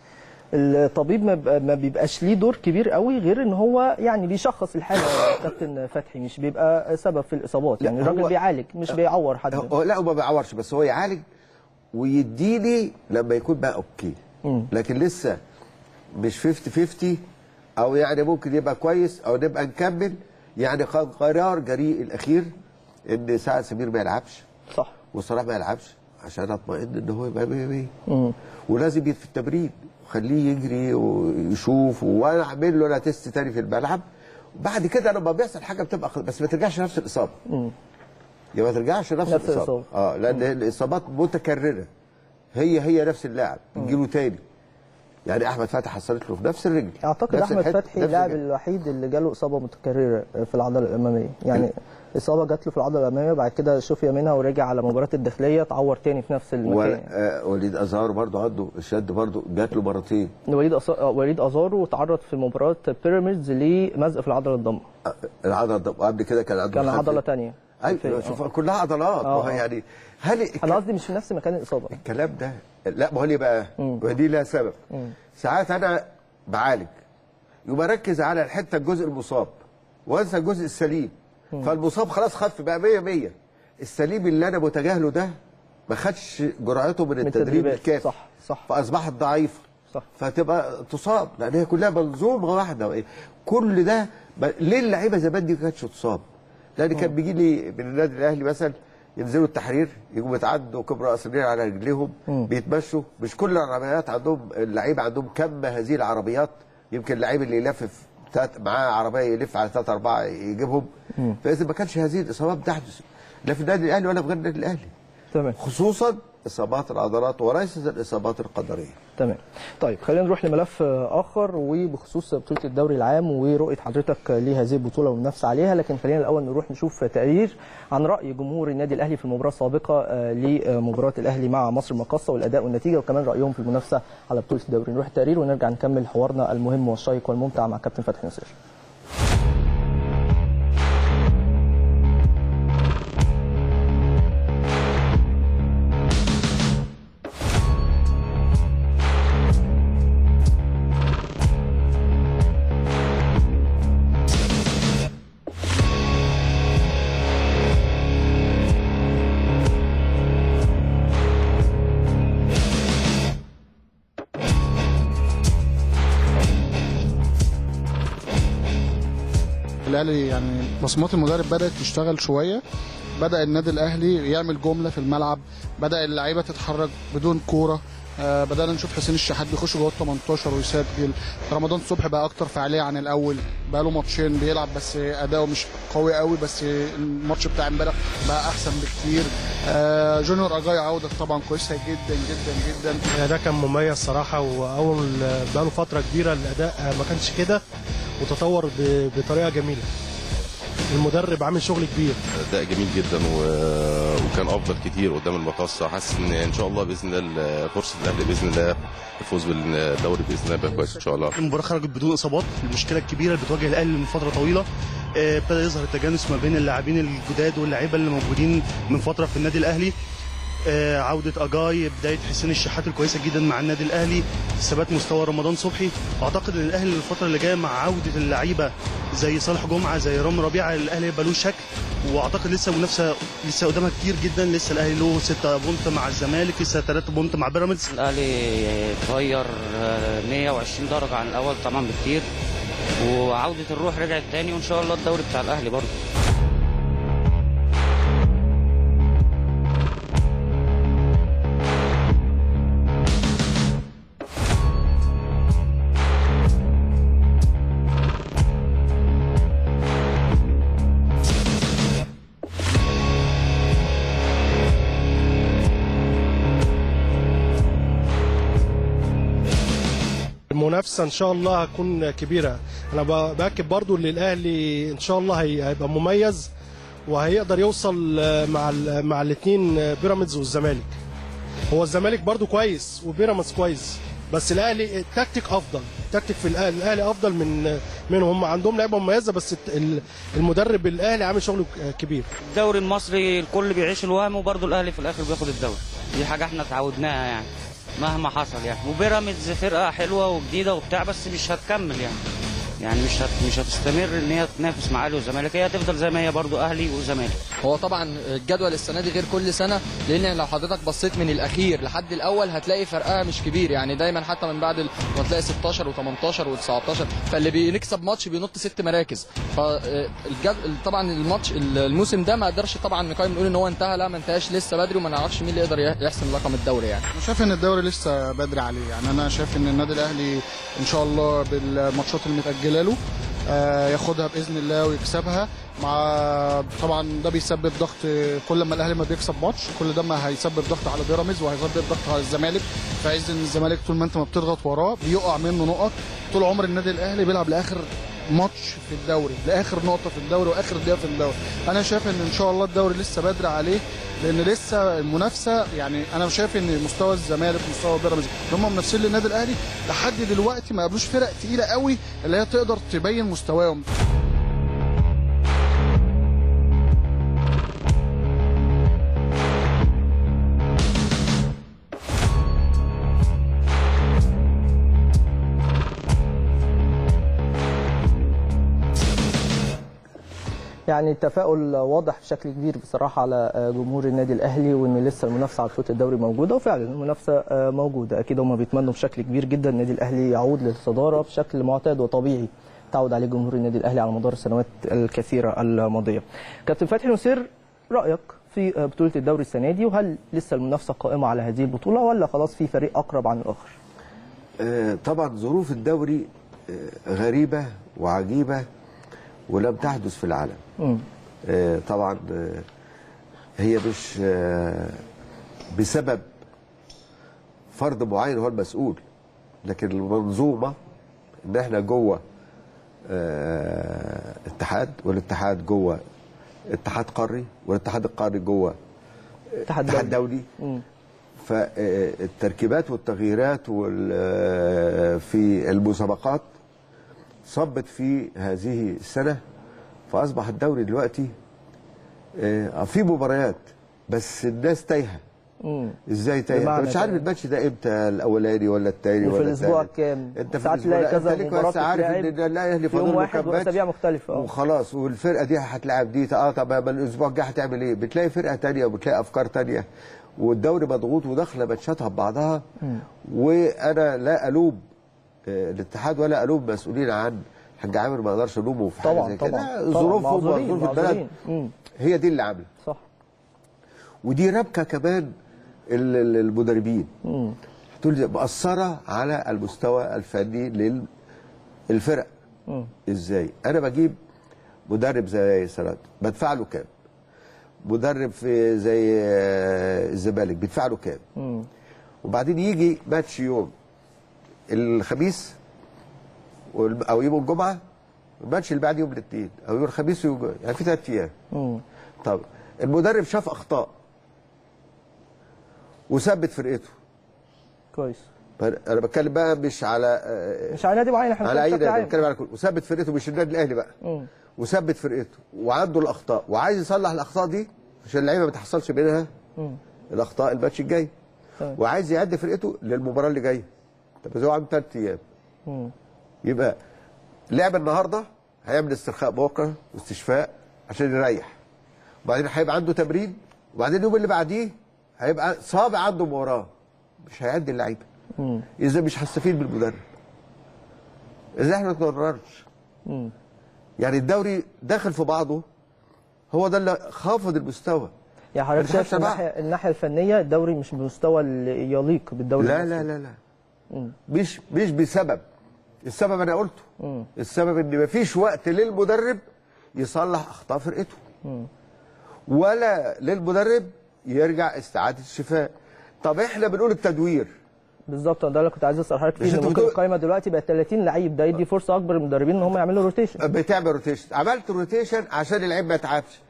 الطبيب ما بيبقى- ما بيبقاش ليه دور كبير قوي غير ان هو يعني بيشخص الحاله يا كابتن فتحي مش بيبقى سبب في الاصابات لا، يعني الراجل هو- بيعالج مش بيعور حد هو لا هو ما بيعورش بس هو يعالج ويديني لما يكون بقى اوكي لكن لسه مش 50 50 او يعني ممكن يبقى كويس او نبقى نكمل يعني كان قرار جريء الاخير ان سعد سمير ما يلعبش صح وصلاح ما يلعبش عشان اطمئن ان هو يبقى 100 100 ولازم يبقى في التمرين وخليه يجري ويشوف وانا اعمل له انا تيست تاني في الملعب وبعد كده لما بيحصل حاجه بتبقى خلاص بس ما ترجعش نفس الاصابه يبقى ما ترجعش نفس, نفس الاصابه الإصابة. اه لان الاصابات متكرره هي هي نفس اللاعب تجيله تاني يعني احمد فتحي حصلت له في نفس الرجل اعتقد نفس احمد الحتة، فتحي نفس اللاعب الجهة. الوحيد اللي جاله اصابه متكرره في العضله الاماميه يعني اصابه جات له في العضله الاماميه بعد كده شفي منها ورجع على مباراه الداخليه اتعور تاني في نفس المكان ولا- يعني. آه وليد ازهار برضه عنده الشد برضه جات له مرتين وليد أص... وليد ازارو تعرض في مباراه بيراميدز لمزق في العضله الضمه آه، العضله ده وقبل كده كان عنده كان خلفية. عضله تانية ايوه خلفية. شوف كلها عضلات آه، ما هو آه. يعني هل انا قصدي مش في نفس مكان الاصابه الكلام ده لا ما هو ليه بقى؟ ما دي لها سبب ساعات انا بعالج يبقى ركز على الحته الجزء المصاب وانسى الجزء السليم فالمصاب خلاص خف بقى 100 100 السليم اللي انا متجاهله ده ما خدش جرعته من التدريب التدريبات. الكافي صح، صح. فاصبحت ضعيفه صح. فتبقى تصاب لان هي كلها منظومه واحده كل ده ب- ليه اللعيبه زمان دي ما كانتش تصاب؟ لان كان بيجي لي من النادي الاهلي مثلا ينزلوا التحرير يجوا يتعدوا كبرى اصليين على رجليهم بيتمشوا مش كل العربيات عندهم اللعيبه عندهم كم هذه العربيات يمكن اللعيب اللي يلفف تلات- معاه عربيه يلف على ثلاثه اربعه يجيبهم فاذا ما كانش هذه الاصابات بتحدث لا في النادي الاهلي ولا في غير النادي الاهلي تمام خصوصا اصابات العضلات وليست الاصابات القدريه تمام طيب خلينا نروح لملف اخر وبخصوص بطوله الدوري العام ورؤيه حضرتك لهذه البطوله والمنافسه عليها لكن خلينا الاول نروح نشوف تقرير عن راي جمهور النادي الاهلي في المباراه السابقه آه، لمباراه الاهلي مع مصر المقاصه والاداء والنتيجه وكمان رايهم في المنافسه على بطوله الدوري نروح التقرير ونرجع نكمل حوارنا المهم والشيق والممتع مع كابتن فتحي نصير الاهلي يعني مصمات المدرب بدات تشتغل شويه بدا النادي الاهلي يعمل جمله في الملعب بدا اللعيبه تتحرك بدون كوره آه بدانا نشوف حسين الشحات بيخش جوه ال 18 ويسجل رمضان صبحي بقى اكتر فعاليه عن الاول بقى له ماتشين بيلعب بس اداؤه مش قوي قوي بس الماتش بتاع امبارح بقى احسن بكتير آه جونيور اجاي عوده طبعا كويسه جدا جدا جدا الاداء كان مميز صراحه واول بقاله فتره كبيره الاداء ما كانش كده وتطور ب- بطريقه جميله المدرب عامل شغل كبير اداء جميل جدا و... وكان افضل كتير قدام المقصه حاسس ان ان شاء الله باذن الله فرصه الاهلي باذن الله الفوز بالدوري باذن الله يبقى كويس ان شاء الله المباراه خرجت بدون اصابات المشكله الكبيره اللي بتواجه الاهلي من فتره طويله آه، ابتدى يظهر التجانس ما بين اللاعبين الجداد واللاعيبه اللي موجودين من فتره في النادي الاهلي آه، عودة أجاي بداية حسين الشحات الكويسة جدا مع النادي الأهلي ثبات مستوى رمضان صبحي أعتقد أن الأهلي الفترة اللي جاية مع عودة اللعيبة زي صالح جمعة زي رامي ربيعة الأهلي يبقى له شكل وأعتقد لسه منافسة لسه قدامها كتير جدا لسه الأهلي له 6 بونت مع الزمالك لسه 3 بونت مع بيراميدز الاهلي اتغير آه، 120 درجه عن الاول طبعا بكتير وعوده الروح رجعت تاني وان شاء الله الدوري بتاع الاهلي برضه المنافسه ان شاء الله هتكون كبيره انا ب- باكد برضو ان الاهلي ان شاء الله هي- هيبقى مميز وهيقدر يوصل آه، مع ال- مع الاثنين بيراميدز والزمالك هو الزمالك برضو كويس وبيراميدز كويس بس الاهلي التكتيك افضل التكتيك في الاهلي الاهلي افضل من منهم هم عندهم لعيبه مميزه بس الت- ال- المدرب الاهلي عامل شغل كبير الدوري المصري الكل بيعيش الوهم وبرضه الاهلي في الاخر بياخد الدوري دي حاجه احنا اتعودناها يعني مهما حصل يعني وبيراميدز فرقه حلوه وجديده وبتاع بس مش هتكمل يعني يعني مش هت... مش هتستمر ان هي تنافس مع اهلي والزمالك هي هتفضل زي ما هي برضه اهلي وزمالك هو طبعا الجدول السنه دي غير كل سنه لان لو حضرتك بصيت من الاخير لحد الاول هتلاقي فرقها مش كبير يعني دايما حتى من بعد ال- ما تلاقي 16 و18 و19 فاللي بيكسب ماتش بينط ست مراكز فالجد... طبعا الماتش الموسم ده ما قدرش طبعا نقيم نقول ان هو انتهى لا ما انتهاش لسه بدري وما نعرفش مين اللي يقدر يحسم لقب الدوري يعني انا شايف ان الدوري لسه بدري عليه يعني انا شايف ان النادي الاهلي ان شاء الله بالماتشات المتاجله له آه، ياخدها باذن الله ويكسبها مع طبعا ده بيسبب ضغط كل ما الاهلي ما بيكسب ماتش كل ده ما هيسبب ضغط على بيراميدز وهيسبب ضغط على الزمالك في عز ان الزمالك طول ما انت ما بتضغط وراه بيقع منه نقط طول عمر النادي الاهلي بيلعب لاخر ماتش في الدوري لاخر نقطه في الدوري واخر دقيقه في الدوري انا شايف ان ان شاء الله الدوري لسه بدري عليه لان لسه المنافسه يعني انا شايف ان مستوى الزمالك ومستوى بيراميدز اللي هم منافسين للنادي الاهلي لحد دلوقتي ما قابلوش فرق تقيله قوي اللي هي تقدر تبين مستواهم يعني التفاؤل واضح بشكل كبير بصراحه على جمهور النادي الاهلي وان لسه المنافسه على بطوله الدوري موجوده وفعلا المنافسه موجوده اكيد هم بيتمنوا بشكل كبير جدا النادي الاهلي يعود للصداره بشكل معتاد وطبيعي تعود عليه جمهور النادي الاهلي على مدار السنوات الكثيره الماضيه. كابتن فتحي نصير رايك في بطوله الدوري السنه دي وهل لسه المنافسه قائمه على هذه البطوله ولا خلاص في فريق اقرب عن الاخر؟ آه، طبعا ظروف الدوري آه، غريبة وعجيبة ولم تحدث في العالم مم. آه، طبعا آه، هي مش آه، بسبب فرد معين هو المسؤول لكن المنظومة ان احنا جوه آه، اتحاد والاتحاد جوه اتحاد قاري والاتحاد القاري جوه اتحاد اتحاد دولي مم. فالتركيبات والتغييرات وال- آه، في المسابقات صبت في هذه السنة فأصبح الدوري دلوقتي آه، في مباريات بس الناس تايهة مم. ازاي تايهة بمعنى انت مش عارف تايهة. الماتش ده امتى الاولاني ولا الثاني وفي ولا الاسبوع التالت. كام؟ انت في ساعات الأسبوع- تلاقي كذا انت ليك مباراة بس عارف بتتلعب ان الاهلي في يوم فاضل له واحد كام ماتش واسابيع مختلفه اه وخلاص والفرقه دي هتلاعب دي اه طب ما الاسبوع الجاي هتعمل ايه؟ بتلاقي فرقه تانية وبتلاقي افكار تانية والدوري مضغوط وداخله ماتشاتها ببعضها وانا لا الوم آه، الاتحاد ولا الوم مسؤولين عن حاج عامر ما اقدرش الومه في حاجه طبعا زي طبعا كده طبعاً. ظروفهم معذورين، وظروف البلد معذورين. مم. هي دي اللي عامله صح ودي ربكه كمان ال- ال- المدربين مم. هتقول لي مأثرة على المستوى الفني للفرق مم. ازاي انا بجيب مدرب زي سرات بدفع له كام مدرب في زي آه، الزمالك بيدفع له كام مم. وبعدين يجي ماتش يوم الخميس والم- او يوم الجمعه الماتش اللي بعد يوم الاثنين او يوم الخميس ويوم الجمعة. يعني في ثلاث ايام مم. طب المدرب شاف اخطاء وثبت فرقته كويس انا بتكلم بقى مش على آه، مش على نادي معين احنا على اي بنتكلم نادي بشكل بتكلم عام. على كل وثبت فرقته مش النادي الاهلي بقى مم. وثبت فرقته وعنده الاخطاء وعايز يصلح الاخطاء دي عشان اللعيبه ما تحصلش منها مم. الاخطاء الماتش الجاي تمام. وعايز يعد فرقته للمباراه اللي جايه طب بس هو عنده ثلاث ايام مم. يبقى لعب النهارده هيعمل استرخاء بكره واستشفاء عشان يريح وبعدين هيبقى عنده تمرين وبعدين اليوم اللي بعديه هيبقى صابع عنده مباراه مش هيعد اللعيبه مم. اذا مش هستفيد بالمدرب اذا احنا ما نتمرنش مم. يعني الدوري داخل في بعضه هو ده اللي خافض المستوى يعني حضرتك ما شايف تخافش من بقى. الناحيه الناحيه الفنيه الدوري مش بالمستوى اللي يليق بالدوري لا المصري. لا لا لا مم. مش مش بسبب السبب انا قلته مم. السبب ان مفيش وقت للمدرب يصلح اخطاء فرقته مم. ولا للمدرب يرجع استعاده الشفاء طب احنا بنقول التدوير بالظبط ده اللي كنت عايز اسال حضرتك مش فيه ان انت ممكن بتقول- القائمه دلوقتي بقت 30 لعيب ده يدي فرصه اكبر للمدربين ان هم يعملوا روتيشن بتعمل روتيشن عملت روتيشن عشان اللعيب ما يتعبش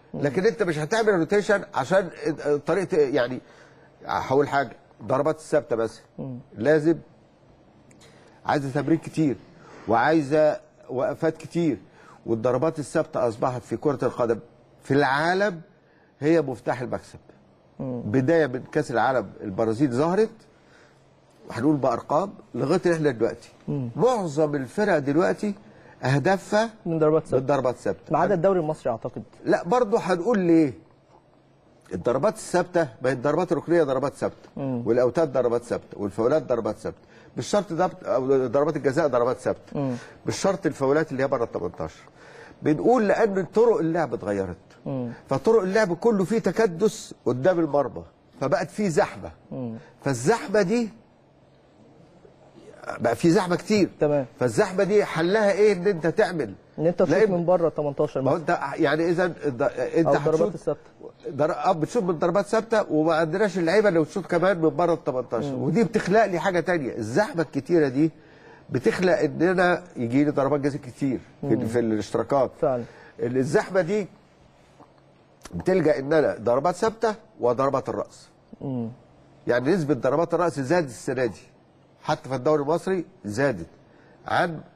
لكن انت مش هتعمل روتيشن عشان طريقه يعني هقول حاجه ضربات الثابته بس لازم عايزه تمرين كتير وعايزه وقفات كتير والضربات الثابته اصبحت في كره القدم في العالم هي مفتاح المكسب بدايه من كاس العالم البرازيل ظهرت هنقول بارقام لغايه احنا دلوقتي معظم الفرق دلوقتي اهدافها من ضربات ثابته من ضربات ثابته ما عدا الدوري المصري اعتقد لا برضه هنقول ليه الضربات الثابته ما هي الضربات الركنيه ضربات ثابته والاوتاد ضربات ثابته والفاولات ضربات ثابته مش شرط ضرب- أو ضربات الجزاء ضربات ثابته مش شرط الفاولات اللي هي بره ال 18 بنقول لان طرق اللعب اتغيرت فطرق اللعب كله فيه تكدس قدام المرمى فبقت فيه زحمه فالزحمه دي بقى في زحمه كتير تمام فالزحمه دي حلها ايه ان انت تعمل ان انت تشوط لأن- من بره 18 ما هو مثلا انت يعني اذا انت او هتشوط الضربات الثابته در... اه بتشوط من ضربات ثابته وما عندناش اللعيبه اللي بتشوط كمان من بره ال 18 ودي بتخلق لي حاجه تانية الزحمه الكتيره دي بتخلق ان انا يجي لي ضربات جزاء كتير في, في الاشتراكات فعلا الزحمه دي بتلجا ان انا ضربات ثابته وضربات الراس مم. يعني نسبه ضربات الراس زادت السنه دي حتى في الدوري المصري زادت عن ال-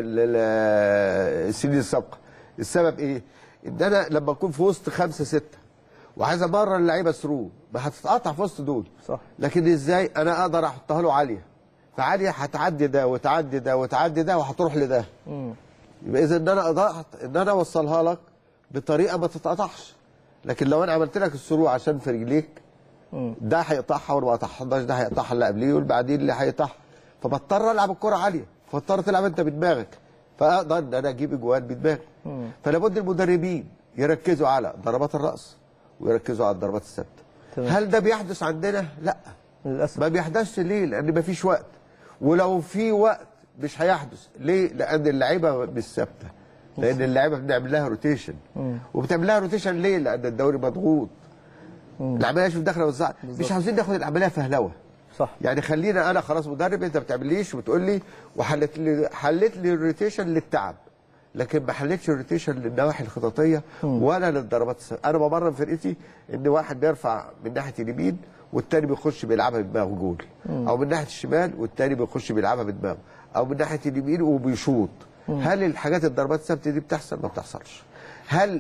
ال- السنين السابقه السبب ايه ان انا لما اكون في وسط خمسه سته وعايز امرر اللعيبه ثرو ما هتتقطع في وسط دول صح لكن ازاي انا اقدر احطها له عاليه فعاليه هتعدي ده وتعدي ده وتعدي ده وهتروح لده مم. يبقى اذا ان انا قدرت ان انا اوصلها لك بطريقه ما تتقطعش لكن لو انا عملت لك الثرو عشان في رجليك مم. ده هيقطعها واللي ما قطعهاش ده هيقطعها اللي قبليه والبعدين اللي هيقطعها فبضطر العب الكره عاليه فاضطر تلعب انت بدماغك فاقدر ان انا اجيب اجوان بدماغي مم. فلا بد المدربين يركزوا على ضربات الراس ويركزوا على الضربات الثابته تمام. هل ده بيحدث عندنا لا للاسف ما بيحدثش ليه لان ما فيش وقت ولو في وقت مش هيحدث ليه لان اللعيبه مش ثابته لان اللعيبه بنعمل لها روتيشن وبتعمل لها روتيشن ليه لان الدوري مضغوط العمليه شوف داخله وزعت مش عاوزين ناخد العمليه فهلوه صح يعني خلينا انا خلاص مدرب انت ما بتعمليش وتقول لي وحلت لي حلت لي الروتيشن للتعب لكن ما حلتش الروتيشن للنواحي الخططيه ولا للضربات الس- انا بمرن فرقتي ان واحد بيرفع من ناحيه اليمين والتاني بيخش بيلعبها بدماغه جول او من ناحيه الشمال والتاني بيخش بيلعبها بدماغه او من ناحيه اليمين وبيشوط هل الحاجات الضربات الثابته دي بتحصل ما بتحصلش هل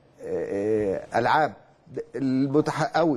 آه، آه، العاب المتح اوت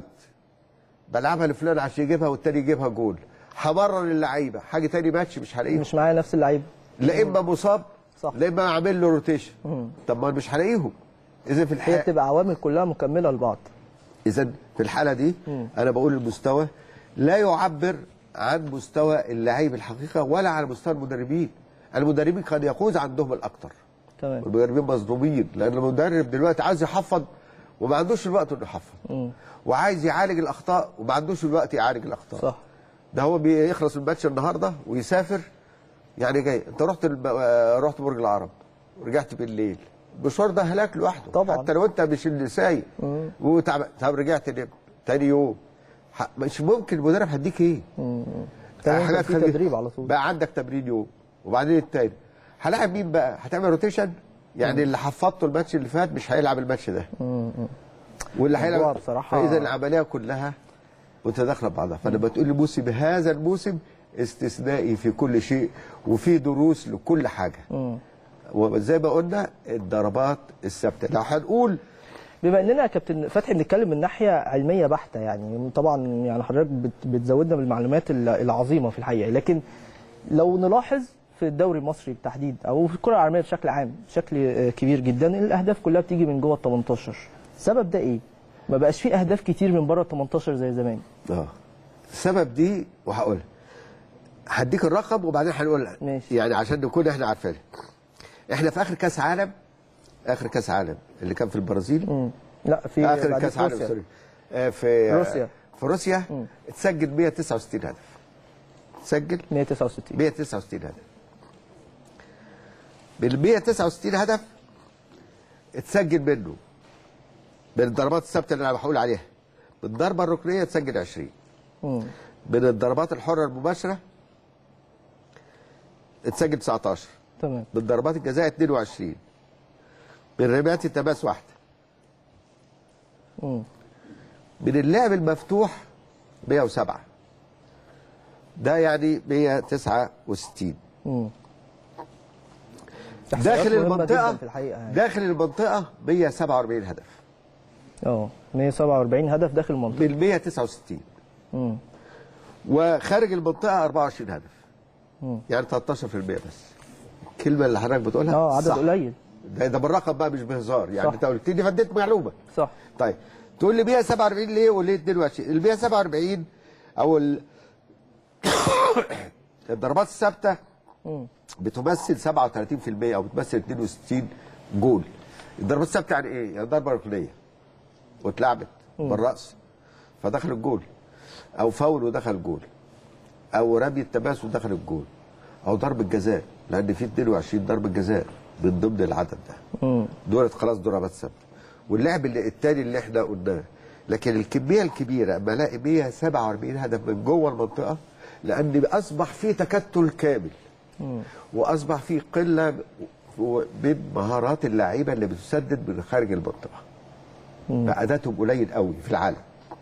بلعبها لفلان عشان يجيبها والتاني يجيبها جول همرر اللعيبه حاجه تاني ماتش مش هلاقيهم مش معايا نفس اللعيبه لا اما مصاب صح. لا اما اعمل له روتيشن طب ما أنا مش هلاقيهم اذا في هي الحاله بتبقى عوامل كلها مكمله لبعض اذا في الحاله دي انا بقول المستوى لا يعبر عن مستوى اللعيب الحقيقه ولا عن مستوى المدربين المدربين قد يفوز عندهم الاكثر تمام والمدربين مظلومين لان المدرب دلوقتي عايز يحفظ وما عندوش الوقت انه يحفظ مم. وعايز يعالج الاخطاء وما عندوش الوقت يعالج الاخطاء صح ده هو بيخلص الماتش النهارده ويسافر يعني جاي انت رحت الب... آه، رحت برج العرب ورجعت بالليل المشوار ده هلاك لوحده طبعا. حتى لو انت مش اللي سايق وتعب طب رجعت نمت تاني يوم ح... مش ممكن المدرب هديك ايه؟ تمام، حاجات في خلي- تدريب على طول. بقى عندك تمرين يوم وبعدين التاني هلاعب مين بقى؟ هتعمل روتيشن؟ يعني اللي حفظته الماتش اللي فات مش هيلعب الماتش ده واللي الموضوع هيلعب بصراحة- فاذا العمليه كلها متداخله ببعضها فلما تقول لي موسم هذا الموسم استثنائي في كل شيء وفي دروس لكل حاجه وزي ما قلنا الضربات الثابته لو هنقول بما اننا يا كابتن فتحي بنتكلم من ناحيه علميه بحته يعني طبعا يعني حضرتك بت- بتزودنا بالمعلومات ال- العظيمه في الحقيقه لكن لو نلاحظ في الدوري المصري بالتحديد او في الكره العالميه بشكل عام بشكل آه، كبير جدا الاهداف كلها بتيجي من جوه ال 18 السبب ده ايه؟ ما بقاش فيه اهداف كتير من بره ال 18 زي زمان اه السبب دي وهقولها هديك الرقم وبعدين هنقول ماشي. يعني عشان نكون احنا عارفين احنا في اخر كاس عالم اخر كاس عالم اللي كان في البرازيل مم. لا في اخر بعد كاس عالم روسيا. سوري آه، في روسيا. في روسيا اتسجل 169 هدف اتسجل 169 169 هدف بال 169 هدف اتسجل منه من الضربات الثابته اللي انا بقول عليها بالضربه الركنيه اتسجل 20 مم. من الضربات الحره المباشره اتسجل 19 تمام من ضربات الجزاء 22 من رميات التماس واحده من اللعب المفتوح 107 ده يعني 169 مم. داخل إحصائيات مهمة المنطقه جداً في الحقيقه يعني. داخل المنطقه 147 هدف اه 147 هدف داخل المنطقه من 169 مم. وخارج المنطقه 24 هدف مم. يعني 13% بس الكلمه اللي حضرتك بتقولها اه عدد صح. قليل ده ده بالرقم بقى مش بهزار يعني صح. انت قلت لي فديت معلومه صح طيب تقول لي 147 ليه وليه 22 ال 147 او ال... الضربات الثابته مم. بتمثل 37% او بتمثل 62 جول الضربات الثابته يعني ايه؟ يعني ضربه ركنيه واتلعبت بالراس فدخل الجول او فاول ودخل الجول او رمي التماس ودخل الجول او ضربه جزاء لان في 22 ضربه جزاء من ضمن العدد ده مم. دولت خلاص ضربات ثابته واللعب اللي التاني اللي احنا قلناه لكن الكميه الكبيره اما الاقي 147 هدف من جوه المنطقه لان اصبح في تكتل كامل واصبح في قله من مهارات اللعيبه اللي بتسدد من خارج المنطقه فاداتهم قليل قوي في العالم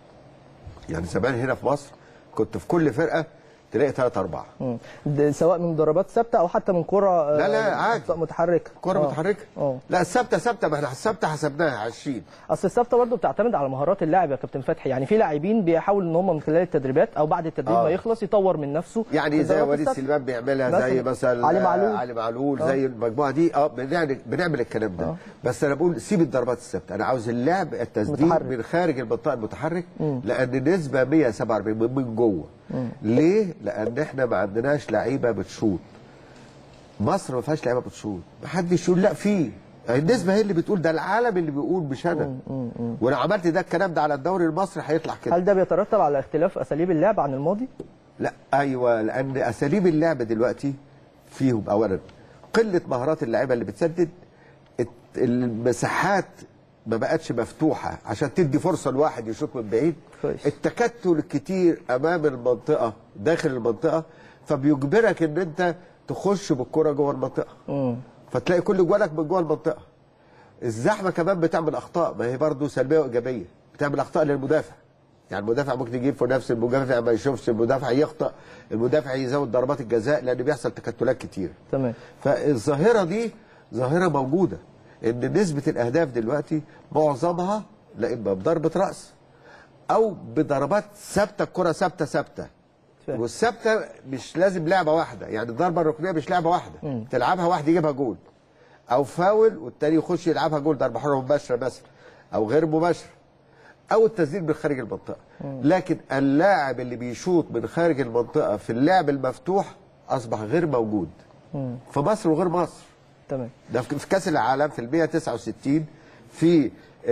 يعني زمان هنا في مصر كنت في كل فرقه تلاقي ثلاثة أربعة مم. ده سواء من ضربات ثابته او حتى من كره آه، لا لا عادي متحركه كرة آه. متحركة اه لا الثابتة ثابتة ما احنا الثابتة حسبناها 20 اصل الثابته برضه بتعتمد على مهارات اللاعب يا كابتن فتحي يعني في لاعبين بيحاولوا ان هم من خلال التدريبات او بعد التدريب آه. ما يخلص يطور من نفسه في يعني زي الضربات وليد الثابتة. سليمان بيعملها زي مثلاً. مثلا علي معلول. علي معلول آه. زي المجموعه دي اه بنعمل بنعمل الكلام ده آه. بس انا بقول سيب الضربات الثابته انا عاوز اللعب التسديد متحرك. من خارج المنطقه المتحرك لان نسبه 147 من من جوه ليه؟ لان احنا ما عندناش لعيبه بتشوط مصر ما فيهاش لعيبه بتشوط ما حدش يقول لا في النسبه هي اللي بتقول ده العالم اللي بيقول مش انا ولو عملت ده الكلام ده على الدوري المصري هيطلع كده هل ده بيترتب على اختلاف اساليب اللعب عن الماضي؟ لا ايوه لان اساليب اللعب دلوقتي فيهم اولا قله مهارات اللعيبه اللي بتسدد الت- المساحات ما بقتش مفتوحه عشان تدي فرصه لواحد يشوط من بعيد كويس. التكتل الكتير امام المنطقه داخل المنطقه فبيجبرك ان انت تخش بالكره جوه المنطقه مم. فتلاقي كل جوالك من جوه المنطقه الزحمه كمان بتعمل اخطاء ما هي برضه سلبيه وايجابيه بتعمل اخطاء للمدافع يعني المدافع ممكن يجيب في نفس المدافع ما يشوفش المدافع يخطأ المدافع يزود ضربات الجزاء لان بيحصل تكتلات كتير تمام فالظاهره دي ظاهره موجوده ان نسبه الاهداف دلوقتي معظمها لا اما بضربه راس او بضربات ثابته الكره ثابته ثابته فاهم. والثابته مش لازم لعبه واحده يعني الضربه الركنيه مش لعبه واحده تلعبها واحد يجيبها جول او فاول والتاني يخش يلعبها جول ضربه حره مباشره مثلا او غير مباشره او التسديد من خارج المنطقه لكن اللاعب اللي بيشوط من خارج المنطقه في اللعب المفتوح اصبح غير موجود في مصر وغير مصر تمام ده في في كاس العالم في ال 169 في ال-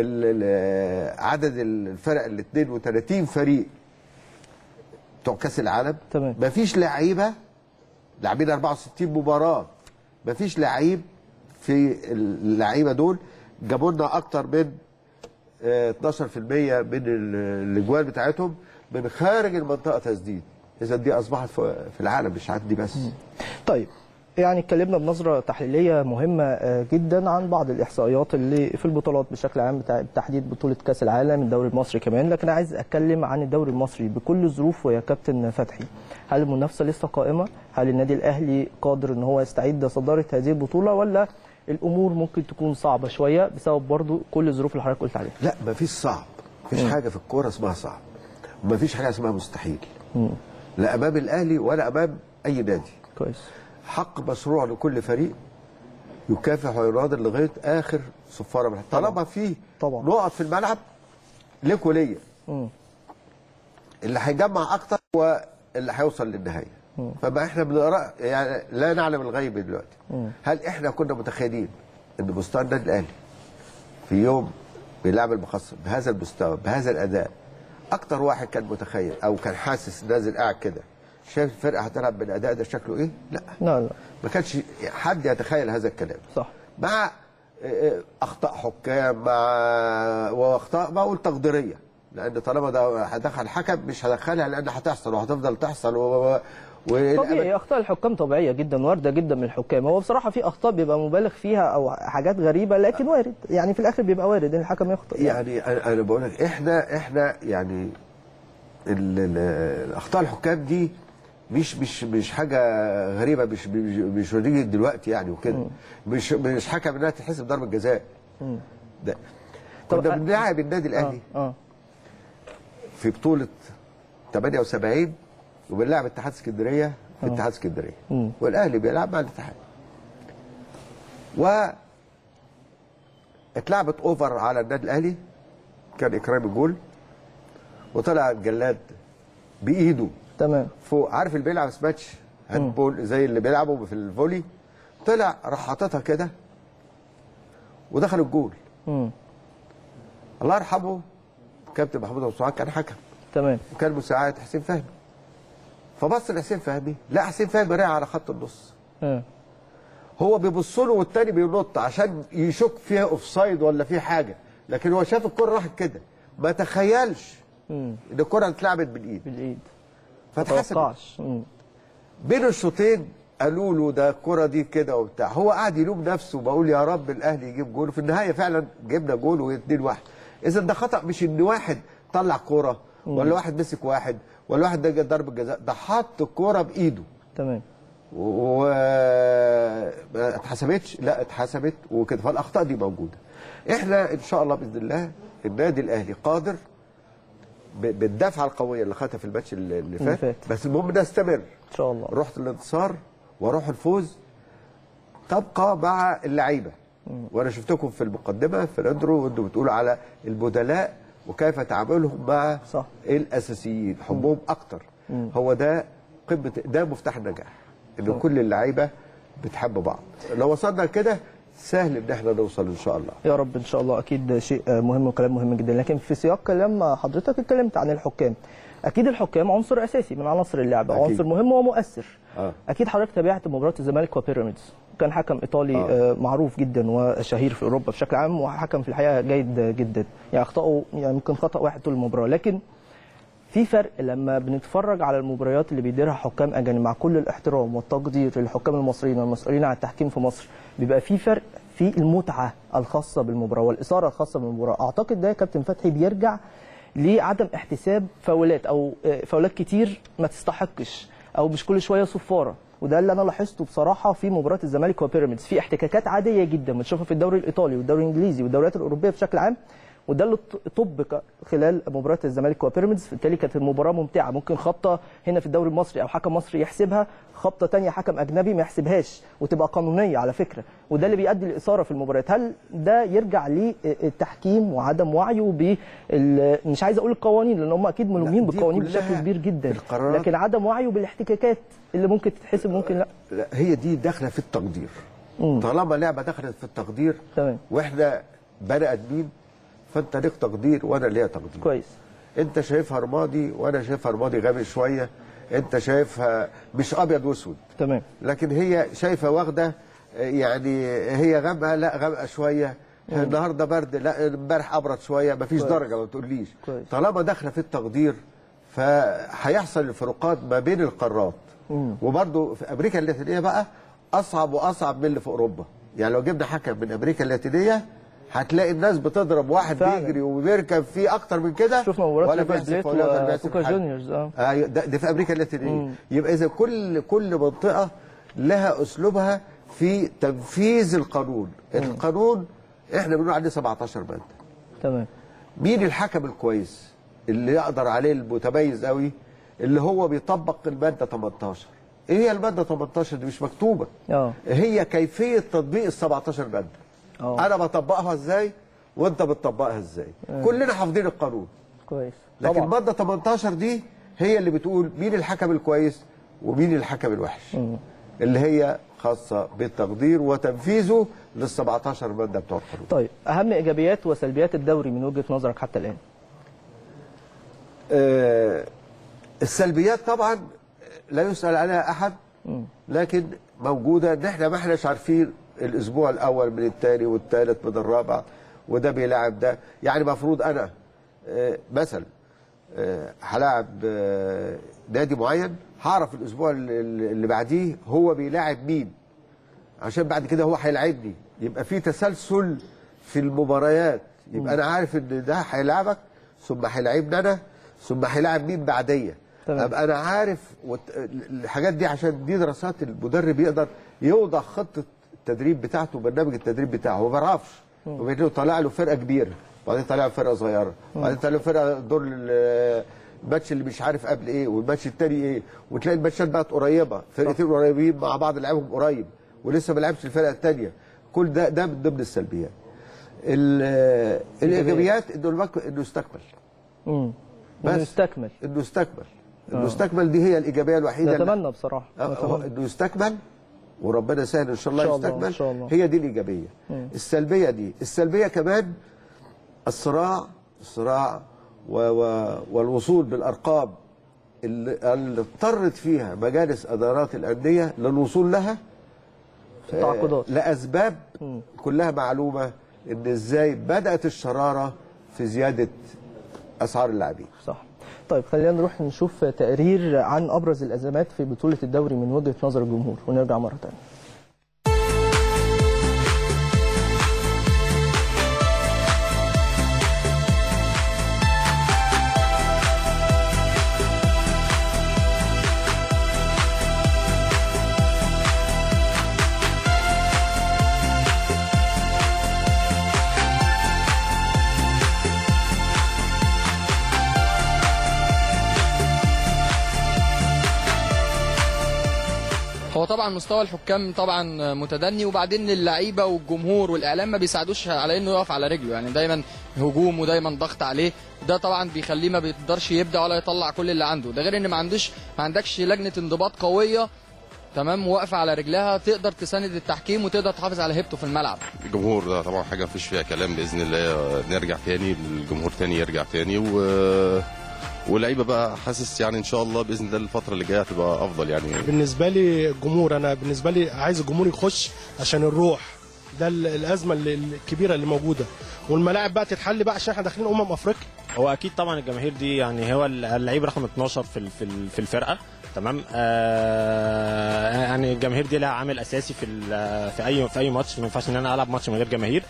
ال- عدد الفرق ال 32 فريق بتوع كاس العالم تمام. مفيش لعيبه لاعبين 64 مباراه مفيش لعيب في اللعيبه دول جابوا لنا اكتر من آه، 12% من ال- الاجوال بتاعتهم من خارج المنطقه تسديد اذا دي اصبحت في في العالم مش عندي بس طيب يعني اتكلمنا بنظره تحليليه مهمه آه، جدا عن بعض الاحصائيات اللي في البطولات بشكل عام بتاع- بالتحديد بطوله كاس العالم الدوري المصري كمان لكن عايز اتكلم عن الدوري المصري بكل ظروفه يا كابتن فتحي هل المنافسه لسه قائمه هل النادي الاهلي قادر ان هو يستعيد صداره هذه البطوله ولا الامور ممكن تكون صعبه شويه بسبب برضو كل الظروف اللي حضرتك قلت عليها لا مفيش صعب مفيش حاجه في الكوره اسمها صعب ومفيش حاجه اسمها مستحيل لا امام الاهلي ولا امام اي نادي كويس حق مشروع لكل فريق يكافح ويناضل لغايه اخر صفاره من طالما في طبعا. نقط في الملعب ليك وليا مم. اللي هيجمع اكتر هو اللي هيوصل للنهايه فما احنا بنقرا يعني لا نعلم الغيب دلوقتي هل احنا كنا متخيلين ان مستوى النادي الاهلي في يوم بيلعب المخصص بهذا المستوى بهذا الاداء اكتر واحد كان متخيل او كان حاسس نازل قاعد كده شايف الفرقه هتلعب بالاداء ده شكله ايه؟ لا لا لا ما كانش حد يتخيل هذا الكلام صح مع آه، آه، اخطاء حكام مع واخطاء بقول تقديريه لان طالما ده هدخل حكم مش هدخلها لان هتحصل وهتفضل تحصل و... و- وال- طبيعي اخطاء الحكام طبيعيه جدا وارده جدا من الحكام هو بصراحه في اخطاء بيبقى مبالغ فيها او حاجات غريبه لكن وارد يعني في الاخر بيبقى وارد ان الحكم يخطئ يعني انا أنا بقول لك احنا احنا يعني ال- ال- الاخطاء الحكام دي مش مش مش حاجه غريبه مش مش, مش هتيجي دلوقتي يعني وكده مش مش حكم انها تتحسب ضربه جزاء مم. ده طب كنا أ- بنلاعب النادي الاهلي اه اه في بطوله 78 وبنلاعب اتحاد اسكندريه في آه. اتحاد اسكندريه مم. والاهلي بيلعب مع الاتحاد و اتلعبت اوفر على النادي الاهلي كان اكرام الجول وطلع الجلاد بايده تمام فوق عارف اللي بيلعب سماتش هاند بول زي اللي بيلعبوا في الفولي طلع راح حاططها كده ودخل الجول مم. الله يرحمه كابتن محمود ابو سعاد كان حكم تمام وكان مساعد حسين فهمي فبص لحسين فهمي لا حسين فهمي رايح على خط النص اه هو بيبص له والتاني بينط عشان يشك فيها اوف سايد ولا في حاجه لكن هو شاف الكره راحت كده ما تخيلش مم. ان الكره اتلعبت بالايد بالايد فاتحسب متوقعش مم. بين الشوطين قالوا له ده الكره دي كده وبتاع هو قاعد يلوم نفسه بقول يا رب الاهلي يجيب جول في النهايه فعلا جبنا جول واتنين واحد اذا ده خطا مش ان واحد طلع كوره ولا واحد مسك واحد ولا واحد ده ضرب جزاء ده حط الكوره بايده تمام و ما اتحسبتش لا اتحسبت وكده فالاخطاء دي موجوده احنا ان شاء الله باذن الله النادي الاهلي قادر ب- بالدفعه القويه اللي خدها في الماتش اللي اللي اللي فات فات. بس المهم نستمر ان شاء الله رحت الانتصار واروح الفوز تبقى مع اللعيبه وانا شفتكم في المقدمه في الاندرو وانتم بتقولوا على البدلاء وكيف تعاملهم مع صح. الاساسيين حبهم اكتر هو ده قمه ده مفتاح النجاح ان كل اللعيبه بتحب بعض لو وصلنا كده سهل ان احنا نوصل ان شاء الله يا رب ان شاء الله اكيد شيء مهم وكلام مهم جدا لكن في سياق كلام حضرتك اتكلمت عن الحكام اكيد الحكام عنصر اساسي من عناصر اللعبه أكيد. عنصر مهم ومؤثر آه. اكيد حضرتك تابعت مباراه الزمالك وبيراميدز كان حكم ايطالي آه. آه. معروف جدا وشهير في اوروبا بشكل عام وحكم في الحقيقه جيد جدا يعني اخطائه يعني ممكن خطا واحد طول المباراه لكن في فرق لما بنتفرج على المباريات اللي بيديرها حكام اجانب مع كل الاحترام والتقدير للحكام المصريين والمسؤولين عن التحكيم في مصر بيبقى في فرق في المتعه الخاصه بالمباراه والاثاره الخاصه بالمباراه اعتقد ده يا كابتن فتحي بيرجع لعدم احتساب فاولات او آه، فاولات كتير ما تستحقش او مش كل شويه صفاره وده اللي انا لاحظته بصراحه في مباراه الزمالك وبيراميدز في احتكاكات عاديه جدا بنشوفها في الدوري الايطالي والدوري الانجليزي والدوريات الاوروبيه بشكل عام وده اللي طبق خلال مباراه الزمالك وبيراميدز بالتالي كانت المباراه ممتعه ممكن خبطه هنا في الدوري المصري او حكم مصري يحسبها خبطه تانية حكم اجنبي ما يحسبهاش وتبقى قانونيه على فكره وده اللي بيؤدي لاثاره في المباريات هل ده يرجع للتحكيم وعدم وعيه بال مش عايز اقول القوانين لان هم اكيد ملومين دي بالقوانين كلها بشكل كبير جدا القرارات- لكن عدم وعيه بالاحتكاكات اللي ممكن تتحسب ممكن لا لا هي دي داخله في التقدير طالما لعبه دخلت في التقدير تمام. واحنا بني ادمين فانت ليك تقدير وانا ليا تقدير كويس انت شايفها رمادي وانا شايفها رمادي غامق شويه انت شايفها مش ابيض واسود تمام لكن هي شايفه واخده آه، يعني هي غامقه لا غامقه شويه النهارده برد لا امبارح ابرد شويه مفيش كويس. درجه ما تقوليش كويس. طالما داخله في التقدير فهيحصل الفروقات ما بين القارات وبرده في امريكا اللاتينيه بقى اصعب واصعب من اللي في اوروبا يعني لو جبنا حكم من امريكا اللاتينيه هتلاقي الناس بتضرب واحد فعلا. بيجري وبيركب فيه اكتر من كده شفنا مباراه ولا ريفر بيحسب بليت فاولات ولا بيحسب وبوكا حاجة. جونيورز اه ايوه ده, ده في امريكا اللاتينيه مم. يبقى اذا كل كل منطقه لها اسلوبها في تنفيذ القانون القانون احنا بنقول عليه 17 ماده تمام مين الحكم الكويس اللي يقدر عليه المتميز قوي اللي هو بيطبق الماده 18 ايه هي الماده 18 دي مش مكتوبه اه هي كيفيه تطبيق ال 17 ماده اه انا بطبقها ازاي وانت بتطبقها ازاي كلنا حافظين القانون كويس لكن طبعا ماده 18 دي هي اللي بتقول مين الحكم الكويس ومين الحكم الوحش اللي هي خاصه بالتقدير وتنفيذه لل 17 ماده بتوع القانون طيب اهم ايجابيات وسلبيات الدوري من وجهه نظرك حتى الان آه، السلبيات طبعا لا يسأل عنها أحد لكن موجودة إن إحنا ما إحناش عارفين الأسبوع الأول من الثاني والثالث من الرابع وده بيلاعب ده يعني المفروض أنا آه، مثلا آه، هلاعب آه، نادي معين هعرف الاسبوع اللي اللي بعديه هو بيلاعب مين عشان بعد كده هو هيلاعبني يبقى في تسلسل في المباريات يبقى انا عارف ان ده هيلاعبك ثم هيلاعبني انا ثم هيلاعب مين بعديه تمام. ابقى انا عارف وت... الحاجات دي عشان دي دراسات المدرب يقدر يوضع خطه التدريب بتاعته وبرنامج التدريب بتاعه هو ما بيعرفش وبعدين طالع له فرقه كبيره وبعدين طالع له فرقه صغيره وبعدين طالع له فرقه دور ال- الماتش اللي مش عارف قبل ايه والماتش التاني ايه وتلاقي الماتشات بقت قريبه فرقتين قريبين مع بعض لعبهم قريب ولسه ما لعبش الفرقه الثانيه كل ده ده من ضمن السلبيات ال- الايجابيات انه المك- انه استكمل امم بس. نستكمل انه استكمل انه استكمل دي هي الايجابيه الوحيده اللي- نتمنى بصراحه آه، هو نتمنى. انه يستكمل وربنا يسهل ان شاء الله إن شاء الله، يستكمل إن شاء الله. هي دي الايجابيه السلبيه دي السلبيه كمان الصراع الصراع و و والوصول بالارقام اللي, اللي اضطرت فيها مجالس ادارات الانديه للوصول لها في تعاقدات آه، لاسباب كلها معلومه ان ازاي بدات الشراره في زياده اسعار اللاعبين صح طيب خلينا نروح نشوف تقرير عن ابرز الازمات في بطوله الدوري من وجهه نظر الجمهور ونرجع مره ثانيه هو طبعا مستوى الحكام طبعا متدني وبعدين اللعيبه والجمهور والاعلام ما بيساعدوش على انه يقف على رجله يعني دايما هجوم ودايما ضغط عليه ده طبعا بيخليه ما بيقدرش يبدع ولا يطلع كل اللي عنده ده غير ان ما عندوش ما عندكش لجنه انضباط قويه تمام واقفه على رجلها تقدر تساند التحكيم وتقدر تحافظ على هيبته في الملعب الجمهور ده طبعا حاجه مفيش فيها كلام باذن الله نرجع تاني الجمهور تاني يرجع تاني و واللعيبه بقى حاسس يعني ان شاء الله باذن الله الفتره اللي جايه هتبقى افضل يعني بالنسبه لي الجمهور انا بالنسبه لي عايز الجمهور يخش عشان الروح ده ال- الازمه اللي- الكبيره اللي موجوده والملاعب بقى تتحل بقى عشان احنا داخلين امم افريقيا هو اكيد طبعا الجماهير دي يعني هو اللعيب رقم 12 في ال- في ال- في الفرقه تمام آه يعني الجماهير دي لها عامل اساسي في ال- في اي في اي ماتش ما ينفعش ان انا العب ماتش من غير جماهير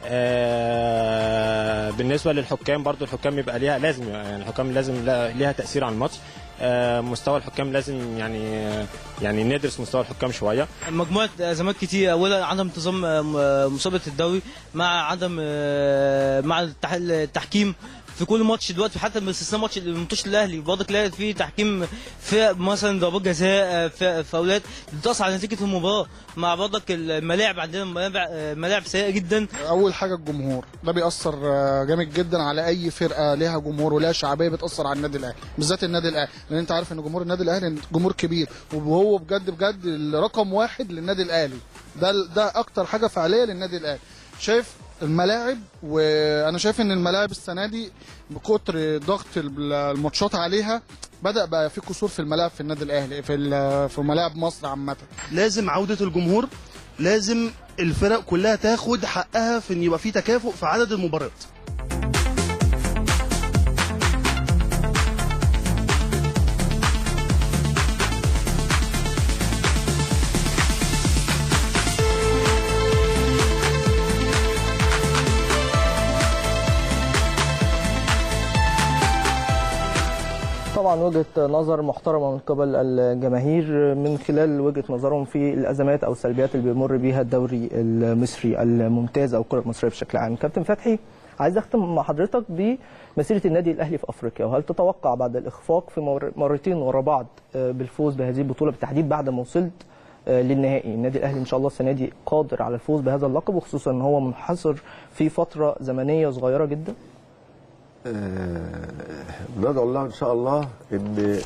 آه بالنسبه للحكام برضو الحكام يبقى ليها لازم يعني الحكام لازم لا- ليها تاثير على الماتش آه مستوى الحكام لازم يعني يعني ندرس مستوى الحكام شويه مجموعه ازمات كتير اولا عدم انتظام آه، مسابقه الدوري مع عدم آه، مع التح- التحكيم في كل ماتش دلوقتي حتى باستثناء ماتش ماتش الاهلي برضك تلاقي في تحكيم في مثلا ضربات جزاء آه، في فاولات بتاثر على نتيجه المباراه مع برضك الملاعب عندنا ملاعب آه، ملاعب سيئه جدا اول حاجه الجمهور ده بيأثر آه، جامد جدا على اي فرقه ليها جمهور ولها شعبيه بتأثر على النادي الاهلي بالذات النادي الاهلي لان انت عارف ان جمهور النادي الاهلي جمهور كبير وهو بجد بجد الرقم واحد للنادي الاهلي ده ده اكتر حاجه فعاليه للنادي الاهلي شايف الملاعب وانا شايف ان الملاعب السنه دي بكتر ضغط الماتشات عليها بدا بقى في قصور في الملاعب في النادي الاهلي في ال- في ملاعب مصر عامه لازم عوده الجمهور لازم الفرق كلها تاخد حقها في ان يبقى في تكافؤ في عدد المباريات طبعا وجهه نظر محترمه من قبل الجماهير من خلال وجهه نظرهم في الازمات او السلبيات اللي بيمر بيها الدوري المصري الممتاز او الكره المصريه بشكل عام كابتن فتحي عايز اختم مع حضرتك بمسيره النادي الاهلي في افريقيا وهل تتوقع بعد الاخفاق في مر- مرتين ورا بعض آه، بالفوز بهذه البطوله بالتحديد بعد ما وصلت آه، للنهائي النادي الاهلي ان شاء الله السنه دي قادر على الفوز بهذا اللقب وخصوصا ان هو منحصر في فتره زمنيه صغيره جدا آه، ندعو الله ان شاء الله ان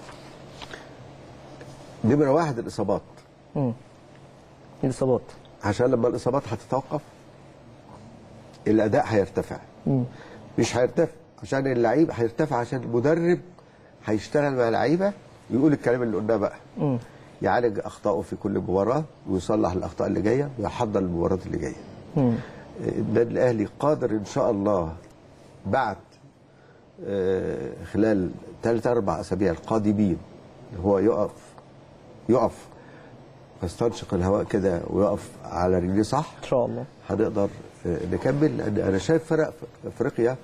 نمره واحد الاصابات مم. الاصابات عشان لما الاصابات هتتوقف الاداء هيرتفع مم. مش هيرتفع عشان اللعيب هيرتفع عشان المدرب هيشتغل مع اللعيبه ويقول الكلام اللي قلناه بقى مم. يعالج اخطائه في كل مباراه ويصلح الاخطاء اللي جايه ويحضر المباريات اللي جايه مم. النادي الاهلي قادر ان شاء الله بعد آه، خلال ثلاث اربع اسابيع القادمين هو يقف يقف يستنشق الهواء كده ويقف على رجليه صح ان شاء الله هنقدر آه، نكمل لان انا شايف فرق في افريقيا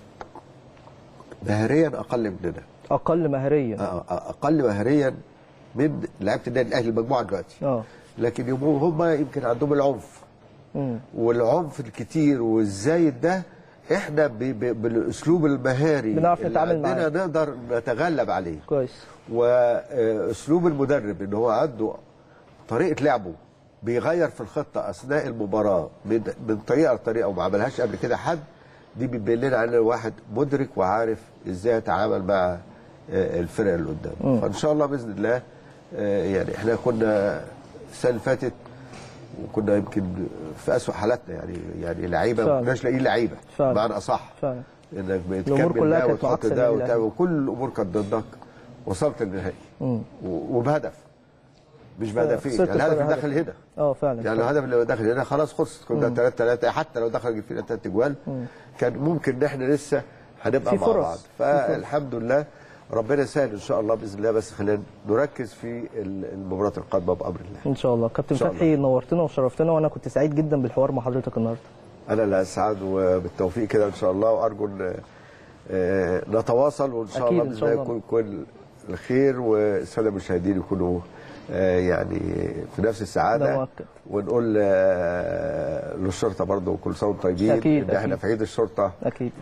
مهريا اقل مننا اقل مهريا آه، آه، اقل مهريا من لعيبه النادي الاهلي المجموعه دلوقتي اه لكن يبقوا هم يمكن عندهم العنف مم. والعنف الكتير والزايد ده احنا ب- ب- بالاسلوب المهاري بنعرف اللي نتعامل معاه. عندنا نقدر نتغلب عليه كويس واسلوب المدرب ان هو عنده طريقه لعبه بيغير في الخطه اثناء المباراه من من طريقه لطريقه وما عملهاش قبل كده حد دي بتبين لنا ان واحد مدرك وعارف ازاي يتعامل مع آه، الفرق اللي قدامه مم. فان شاء الله باذن الله آه، يعني احنا كنا السنه اللي فاتت وكنا يمكن في اسوء حالاتنا يعني يعني لعيبه فعلا. ما كناش لاقيين لعيبه فعلا. بمعنى اصح فعلا انك الأمور بتكمل كلها ده كانت وتحط معاكسة ده للأهلي. وتعمل وكل الامور كانت ضدك وصلت النهائي مم. و- وبهدف مش فعلا. بهدفين خسرت يعني الهدف فرق اللي هدف. داخل هنا اه فعلا يعني الهدف اللي داخل هنا خلاص خلصت كنا مم. 3 3 حتى لو دخل فينا 3 اجوال مم. كان ممكن ان احنا لسه هنبقى في مع فرص. بعض في فرص. فالحمد لله ربنا يسهل ان شاء الله باذن الله بس خلينا نركز في ال- المباراه القادمه بامر الله ان شاء الله كابتن إن شاء فتحي نورتنا وشرفتنا وانا كنت سعيد جدا بالحوار مع حضرتك النهارده انا اللي اسعد وبالتوفيق كده ان شاء الله وارجو ان آه، نتواصل وان شاء أكيد الله إن باذن شاء الله الله. يكون كل الخير والساده المشاهدين يكونوا آه، يعني في نفس ده السعاده مؤكد. ونقول آه، للشرطه برضه كل سنه وانتم طيبين أكيد، ان احنا أكيد. في عيد الشرطه اكيد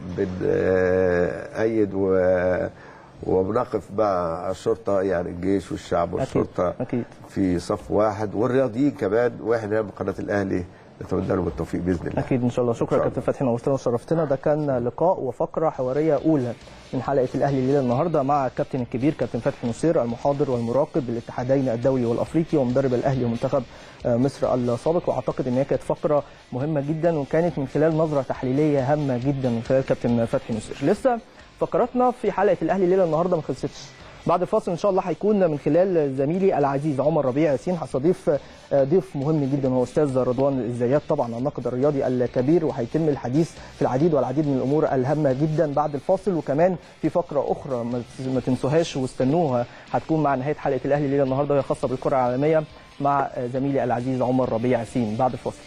بنأيد و وبنقف مع الشرطه يعني الجيش والشعب والشرطه أكيد. في صف واحد والرياضيين كمان واحنا من قناه الاهلي نتمنى لهم التوفيق باذن الله اكيد ان شاء الله شكرا إن شاء كابتن فتحي نورتنا وشرفتنا ده كان لقاء وفقره حواريه اولى من حلقه الاهلي الليله النهارده مع الكابتن الكبير كابتن فتحي نصير المحاضر والمراقب للاتحادين الدولي والافريقي ومدرب الاهلي ومنتخب آه، مصر السابق واعتقد ان هي كانت فقره مهمه جدا وكانت من خلال نظره تحليليه هامه جدا من خلال كابتن فتحي نصير لسه فقراتنا في حلقه الاهلي الليله النهارده ما خلصتش بعد الفاصل ان شاء الله هيكون من خلال زميلي العزيز عمر ربيع ياسين هستضيف آه، ضيف مهم جدا هو استاذ رضوان الزيات طبعا الناقد الرياضي الكبير وهيتم الحديث في العديد والعديد من الامور الهامه جدا بعد الفاصل وكمان في فقره اخرى ما ما تنسوهاش واستنوها هتكون مع نهايه حلقه الاهلي الليله النهارده وهي خاصه بالكره العالميه مع آه، زميلي العزيز عمر ربيع ياسين بعد الفاصل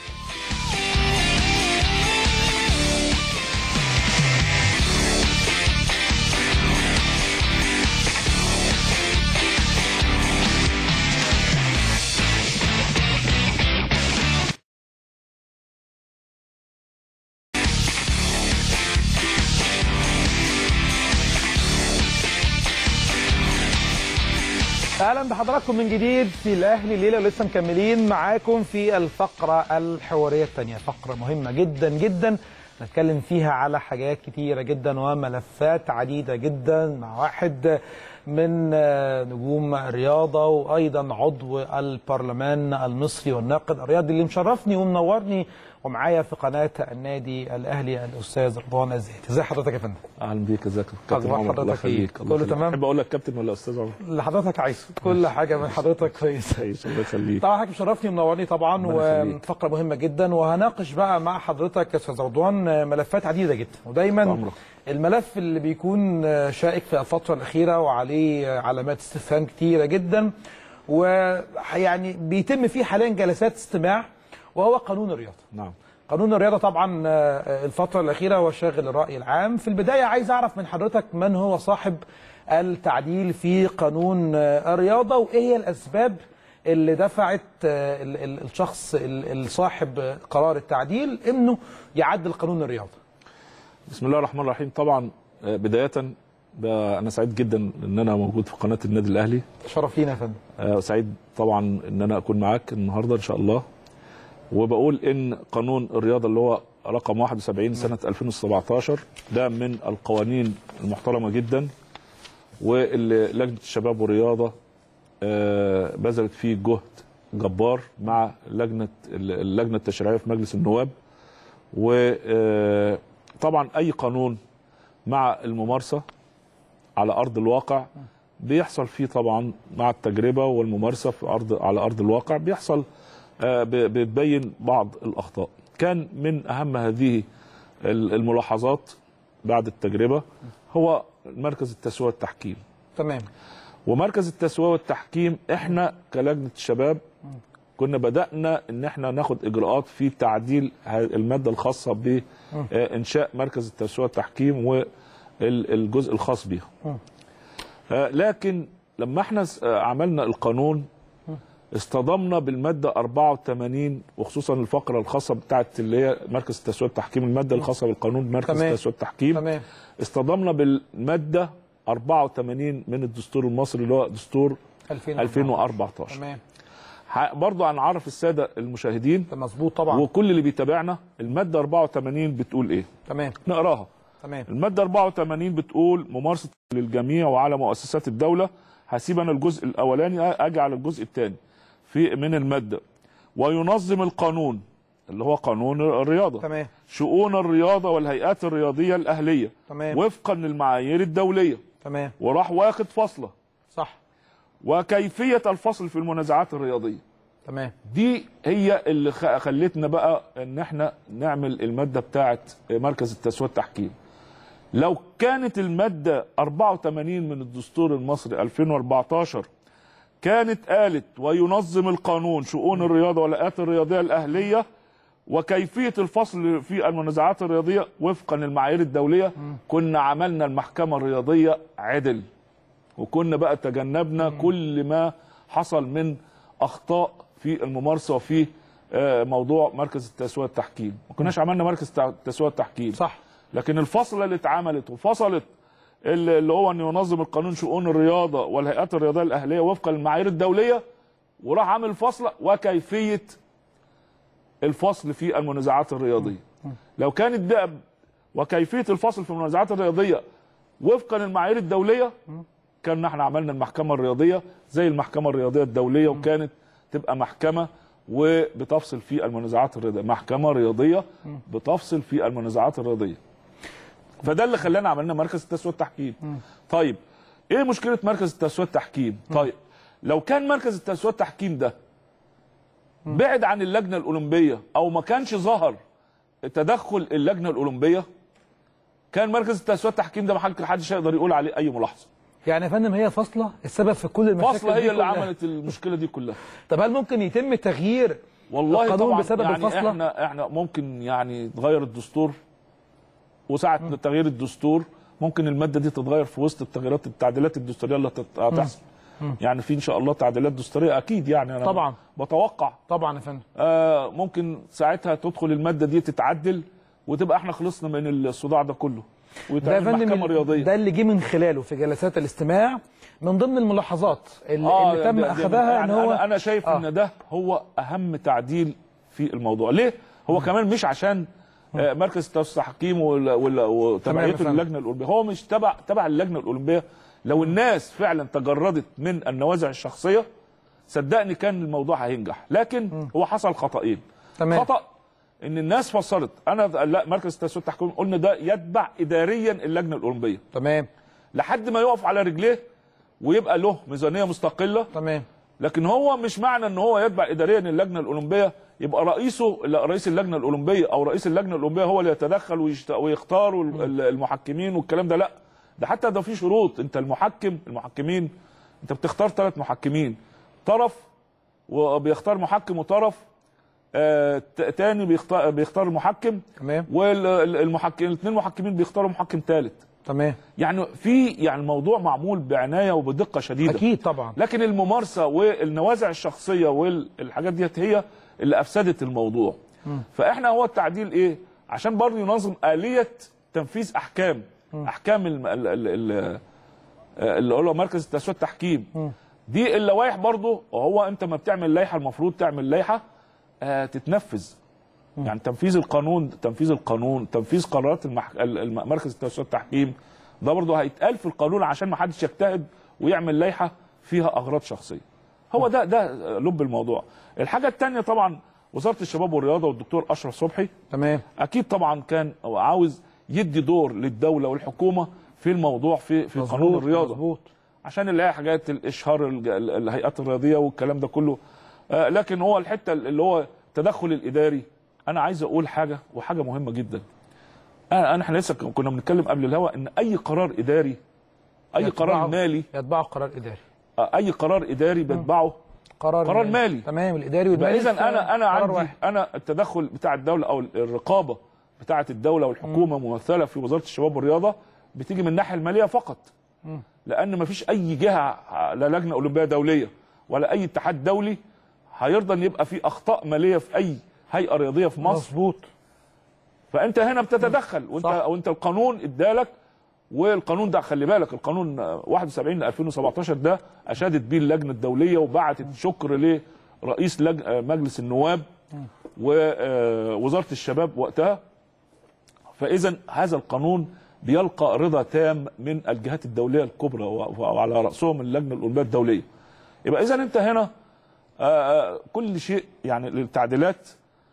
اهلا بحضراتكم من جديد في الاهلي الليله ولسه مكملين معاكم في الفقره الحواريه الثانيه فقره مهمه جدا جدا نتكلم فيها على حاجات كتيره جدا وملفات عديده جدا مع واحد من آه، نجوم الرياضه وايضا عضو البرلمان المصري والناقد الرياضي اللي مشرفني ومنورني ومعايا في قناه النادي الاهلي الاستاذ رضوان الزيت ازي حضرتك يا فندم اهلا بيك ازيك يا كابتن أخبار عمر الله حضرتك إيه؟ يخليك الله كله يخليك. تمام؟ تحب اقول لك كابتن ولا استاذ عمر؟ اللي حضرتك عايزه كل حاجه من حضرتك كويسه الله يخليك طبعا حضرتك مشرفني ومنورني طبعا ربنا يخليك. وفقره مهمه جدا وهناقش بقى مع حضرتك يا استاذ رضوان ملفات عديده جدا ودايما عمرك. الملف اللي بيكون شائك في الفتره الاخيره وعليه علامات استفهام كتيره جدا ويعني بيتم فيه حاليا جلسات استماع وهو قانون الرياضه نعم قانون الرياضة طبعا آه، الفترة الأخيرة هو شاغل الرأي العام في البداية عايز أعرف من حضرتك من هو صاحب التعديل في قانون آه، الرياضة وإيه هي الأسباب اللي دفعت آه، ال- ال- الشخص ال- الصاحب قرار التعديل إنه يعدل قانون الرياضة بسم الله الرحمن الرحيم طبعا آه، بدايه ب- انا سعيد جدا ان انا موجود في قناه النادي الاهلي شرف لينا يا فندم آه، سعيد طبعا ان انا اكون معاك النهارده ان شاء الله وبقول ان قانون الرياضه اللي هو رقم 71 سنه 2017 ده من القوانين المحترمه جدا واللي لجنه الشباب والرياضه آه، بذلت فيه جهد جبار مع لجنه اللجنه التشريعيه في مجلس النواب وطبعا اي قانون مع الممارسه على ارض الواقع بيحصل فيه طبعا مع التجربه والممارسه في ارض على ارض الواقع بيحصل آه، ب- بتبين بعض الاخطاء كان من اهم هذه ال- الملاحظات بعد التجربه هو مركز التسويه والتحكيم تمام ومركز التسويه والتحكيم احنا كلجنه الشباب كنا بدانا ان احنا ناخد اجراءات في تعديل ه- الماده الخاصه بانشاء مركز التسويه والتحكيم والجزء الخاص بيها آه، لكن لما احنا س- آه، عملنا القانون اصطدمنا بالماده 84 وخصوصا الفقره الخاصه بتاعت اللي هي مركز التسويه والتحكيم الماده الخاصه بالقانون مركز تمام. التسويه والتحكيم تمام اصطدمنا بالماده 84 من الدستور المصري اللي هو دستور 2014 تمام ح- برضو هنعرف الساده المشاهدين مظبوط طبعا وكل اللي بيتابعنا الماده 84 بتقول ايه تمام نقراها تمام الماده 84 بتقول ممارسه للجميع وعلى مؤسسات الدوله هسيب انا الجزء الاولاني اجي على الجزء الثاني في من الماده وينظم القانون اللي هو قانون الرياضه تمام شؤون الرياضه والهيئات الرياضيه الاهليه تمام. وفقا للمعايير الدوليه تمام وراح واخد فاصله صح وكيفيه الفصل في المنازعات الرياضيه تمام دي هي اللي خ- خلتنا بقى ان احنا نعمل الماده بتاعه مركز التسويه التحكيم لو كانت الماده 84 من الدستور المصري 2014 كانت قالت وينظم القانون شؤون الرياضه والهيئات الرياضيه الاهليه وكيفيه الفصل في المنازعات الرياضيه وفقا للمعايير الدوليه كنا عملنا المحكمه الرياضيه عدل وكنا بقى تجنبنا كل ما حصل من اخطاء في الممارسه وفي آه، موضوع مركز التسويه والتحكيم ما كناش عملنا مركز تع- التسويه والتحكيم صح لكن الفصله اللي اتعملت وفصلت اللي اللي هو ان ينظم القانون شؤون الرياضه والهيئات الرياضيه الاهليه وفقا للمعايير الدوليه وراح عامل فصله وكيفيه الفصل في المنازعات الرياضيه لو كانت بقى وكيفيه الفصل في المنازعات الرياضيه وفقا للمعايير الدوليه كان احنا عملنا المحكمه الرياضيه زي المحكمه الرياضيه الدوليه وكانت تبقى محكمه وبتفصل في المنازعات الرياضيه محكمه رياضيه بتفصل في المنازعات الرياضيه فده اللي خلانا عملنا مركز التسويه والتحكيم طيب ايه مشكله مركز التسويه والتحكيم طيب لو كان مركز التسويه والتحكيم ده بعد عن اللجنه الاولمبيه او ما كانش ظهر تدخل اللجنه الاولمبيه كان مركز التسويه والتحكيم ده ما حد- حدش يقدر يقول عليه اي ملاحظه يعني يا فندم هي فاصله السبب في كل المشاكل فاصله دي هي اللي كلها. عملت المشكله دي كلها طب هل ممكن يتم تغيير والله القانون طبعا بسبب يعني الفصله احنا احنا ممكن يعني تغير الدستور وساعه تغيير الدستور ممكن الماده دي تتغير في وسط التغييرات التعديلات الدستوريه اللي هتت- هتحصل يعني في ان شاء الله تعديلات دستوريه اكيد يعني انا طبعا. بتوقع طبعا يا فندم آه ممكن ساعتها تدخل الماده دي تتعدل وتبقى احنا خلصنا من الصداع ده كله ده يا وتعمل فندم محكمه رياضيه ده اللي جه من خلاله في جلسات الاستماع من ضمن الملاحظات اللي, آه اللي تم ده- ده- اخذها يعني ان هو انا انا شايف آه. ان ده هو اهم تعديل في الموضوع ليه هو كمان مش عشان آه، مركز التحكيم وال- وال- وتبعيته فندم. للجنه الاولمبيه هو مش تبع تبع اللجنه الاولمبيه لو الناس فعلا تجردت من النوازع الشخصيه صدقني كان الموضوع هينجح لكن هو حصل خطأين تمام. خطأ ان الناس فصلت انا لا مركز التسويه والتحكيم قلنا ده يتبع اداريا اللجنه الاولمبيه تمام لحد ما يقف على رجليه ويبقى له ميزانيه مستقله تمام لكن هو مش معنى ان هو يتبع اداريا اللجنه الاولمبيه يبقى رئيسه لا، رئيس اللجنه الاولمبيه او رئيس اللجنه الاولمبيه هو اللي يتدخل ويشت... ويختار وال- ال- المحكمين والكلام ده لا ده حتى ده في شروط انت المحكم المحكمين انت بتختار ثلاث محكمين طرف وبيختار محكم وطرف آه ت- تاني بيختار بيختار محكم تمام والمحكم الاثنين محكمين بيختاروا محكم ثالث تمام يعني في يعني الموضوع معمول بعنايه وبدقه شديده اكيد طبعا لكن الممارسه والنوازع الشخصيه والحاجات ديت هي اللي افسدت الموضوع فاحنا هو التعديل ايه عشان برضه ينظم اليه تنفيذ احكام احكام الم- ال- ال- ال- اللي هو مركز التسويه التحكيم دي اللوائح برضه هو انت ما بتعمل لائحه المفروض تعمل لائحه آه تتنفذ يعني تنفيذ القانون تنفيذ القانون تنفيذ قرارات المح... ال- الم- مركز التسويه التحكيم ده برضه هيتقال في القانون عشان ما حدش يجتهد ويعمل لائحه فيها اغراض شخصيه هو ده ده لب الموضوع الحاجه الثانيه طبعا وزاره الشباب والرياضه والدكتور اشرف صبحي تمام اكيد طبعا كان عاوز يدي دور للدوله والحكومه في الموضوع في في قانون مظبوط، الرياضه مظبوط عشان نلاقي حاجات الاشهار الج- ال- الهيئات الرياضيه والكلام ده كله آه، لكن هو الحته اللي هو التدخل الاداري انا عايز اقول حاجه وحاجه مهمه جدا انا أنا- احنا لسه كنا بنتكلم قبل الهوا ان اي قرار اداري اي يتبعه- قرار مالي يتبعه قرار اداري آه، اي قرار اداري بيتبعه قرار قرار مالي تمام الاداري يبقى والمالي اذا انا انا قرار عندي واحد. انا التدخل بتاع الدوله او الرقابه بتاعه الدوله والحكومه ممثله في وزاره الشباب والرياضه بتيجي من الناحيه الماليه فقط مم. لان ما فيش اي جهه لا لجنه اولمبيه دوليه ولا اي اتحاد دولي هيرضى ان يبقى في اخطاء ماليه في اي هيئه رياضيه في مصر مظبوط فانت هنا بتتدخل وانت صح. وانت القانون ادالك والقانون ده خلي بالك القانون آه، 71 ل 2017 ده اشادت بيه اللجنه الدوليه وبعتت شكر لرئيس لج... آه، مجلس النواب ووزاره الشباب وقتها فاذا هذا القانون بيلقى رضا تام من الجهات الدوليه الكبرى و- وعلى راسهم اللجنه الاولمبيه الدوليه يبقى اذا انت هنا آه، آه، كل شيء يعني التعديلات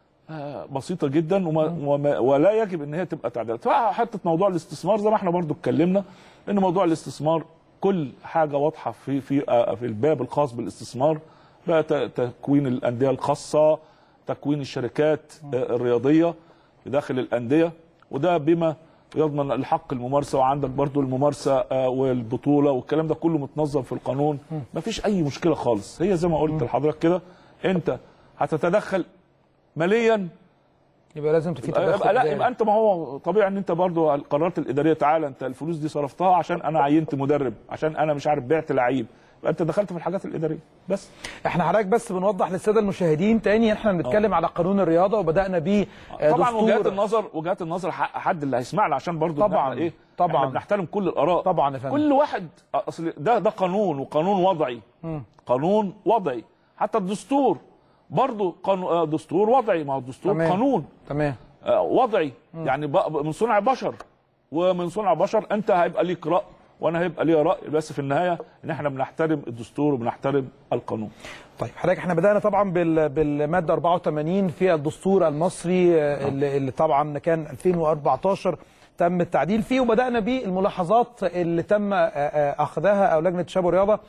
آه، بسيطه جدا وما وما ولا يجب ان هي تبقى تعديلات فحته موضوع الاستثمار زي ما احنا برضو اتكلمنا ان موضوع الاستثمار كل حاجه واضحه في في آه، في الباب الخاص بالاستثمار بقى ت- تكوين الانديه الخاصه تكوين الشركات آه، الرياضيه داخل الانديه وده بما يضمن الحق الممارسه وعندك برضو الممارسه آه، والبطوله والكلام ده كله متنظم في القانون مفيش اي مشكله خالص هي زي ما قلت لحضرتك كده انت هتتدخل ماليا يبقى لازم في يبقى, تدخل يبقى لا إداري. يبقى انت ما هو طبيعي ان انت برضو القرارات الاداريه تعالى انت الفلوس دي صرفتها عشان انا عينت مدرب عشان انا مش عارف بعت لعيب يبقى انت دخلت في الحاجات الاداريه بس احنا حضرتك بس بنوضح للساده المشاهدين تاني احنا بنتكلم على قانون الرياضه وبدانا بيه آه، طبعا دستور. وجهات النظر وجهات النظر حق حد اللي هيسمعنا عشان برضو إن طبعاً، إحنا ايه طبعاً. احنا بنحترم كل الاراء طبعا يا فندم كل واحد اصل ده ده قانون وقانون وضعي مم. قانون وضعي حتى الدستور برضه قانون آه، دستور وضعي ما هو الدستور تمام. قانون تمام آه، وضعي يعني بق- من صنع بشر ومن صنع بشر انت هيبقى ليك راي وانا هيبقى ليا راي بس في النهايه ان احنا بنحترم الدستور وبنحترم القانون طيب حضرتك احنا بدانا طبعا بال- بالماده 84 في الدستور المصري آه، اللي اللي طبعا كان 2014 تم التعديل فيه وبدانا بالملاحظات اللي تم آه، آه، اخذها او لجنه الشباب والرياضه آه،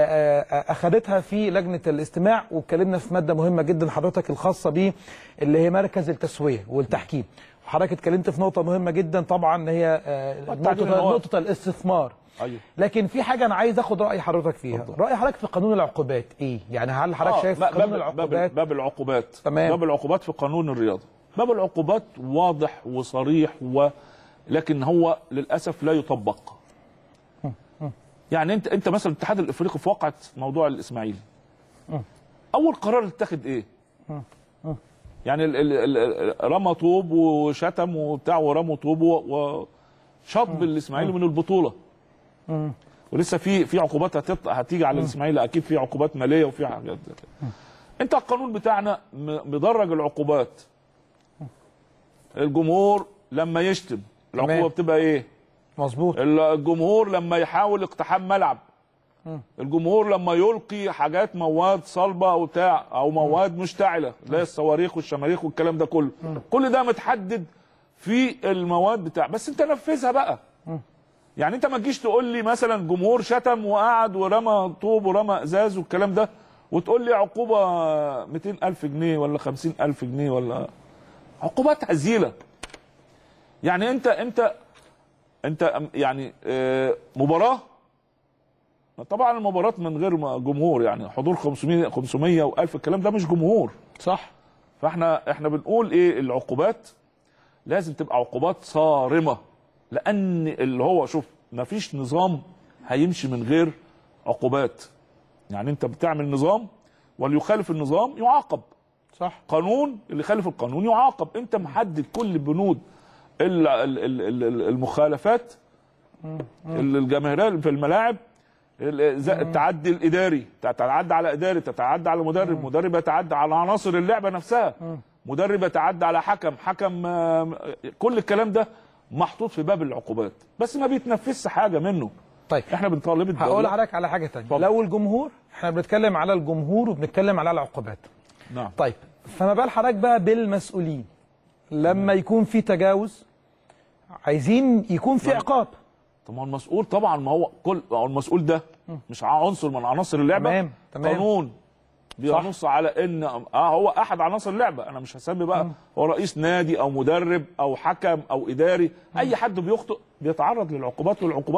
آه، اخذتها في لجنه الاستماع واتكلمنا في ماده مهمه جدا حضرتك الخاصه بيه اللي هي مركز التسويه والتحكيم وحضرتك اتكلمت في نقطه مهمه جدا طبعا هي آه، التعديل نقطه هو- نقطه الاستثمار ايوه لكن في حاجه انا عايز اخد راي حضرتك فيها راي حضرتك في قانون العقوبات ايه يعني هل حضرتك آه، شايف باب- قانون باب- العقوبات باب العقوبات تمام. باب العقوبات في قانون الرياضه باب العقوبات واضح وصريح و لكن هو للاسف لا يطبق يعني انت انت مثلا الاتحاد الافريقي في واقعه موضوع الاسماعيلي اول قرار اتخذ ايه مم. يعني ال ال ال رمى طوب وشتم وبتاع ورموا طوب و- وشطب الاسماعيلي من البطوله مم. ولسه في في عقوبات هتط... هتيجي على الاسماعيلي اكيد في عقوبات ماليه وفي حاجات زي كده. انت القانون بتاعنا م- مدرج العقوبات الجمهور لما يشتم العقوبه تمام. بتبقى ايه مظبوط الجمهور لما يحاول اقتحام ملعب مم. الجمهور لما يلقي حاجات مواد صلبه او بتاع او مواد مشتعله اللي هي الصواريخ والشماريخ والكلام ده كله كل ده متحدد في المواد بتاع بس انت نفذها بقى يعني انت ما تجيش تقول لي مثلا جمهور شتم وقعد ورمى طوب ورمى ازاز والكلام ده وتقول لي عقوبه 200 الف جنيه ولا 50 الف جنيه ولا عقوبات هزيله يعني انت انت انت يعني آه، مباراه طبعا المباراه من غير ما جمهور يعني حضور 500 500 و1000 الكلام ده مش جمهور صح فاحنا احنا بنقول ايه العقوبات لازم تبقى عقوبات صارمه لان اللي هو شوف مفيش نظام هيمشي من غير عقوبات يعني انت بتعمل نظام واللي يخالف النظام يعاقب صح قانون اللي يخالف القانون يعاقب انت محدد كل بنود ال- ال- ال- ال- المخالفات الجماهيريه في الملاعب ال- زي التعدي الاداري تتعدى على اداري تتعدى على مدرب مدرب يتعدى على عناصر اللعبه نفسها مدرب يتعدى على حكم حكم آه، كل الكلام ده محطوط في باب العقوبات بس ما بيتنفذش حاجه منه طيب احنا بنطالب الدولة- هقول لحضرتك على حاجه ثانيه اتفضل. لو الجمهور احنا بنتكلم على الجمهور وبنتكلم على العقوبات نعم طيب فما بال حضرتك بقى بالمسؤولين لما يكون في تجاوز عايزين يكون في عقاب طب ما هو المسؤول طبعا ما هو كل ما هو المسؤول ده مش عنصر من عناصر اللعبه تمام، تمام. قانون بينص على ان اه هو احد عناصر اللعبه انا مش هسمي بقى هو رئيس نادي او مدرب او حكم او اداري اي حد بيخطئ بيتعرض للعقوبات والعقوبات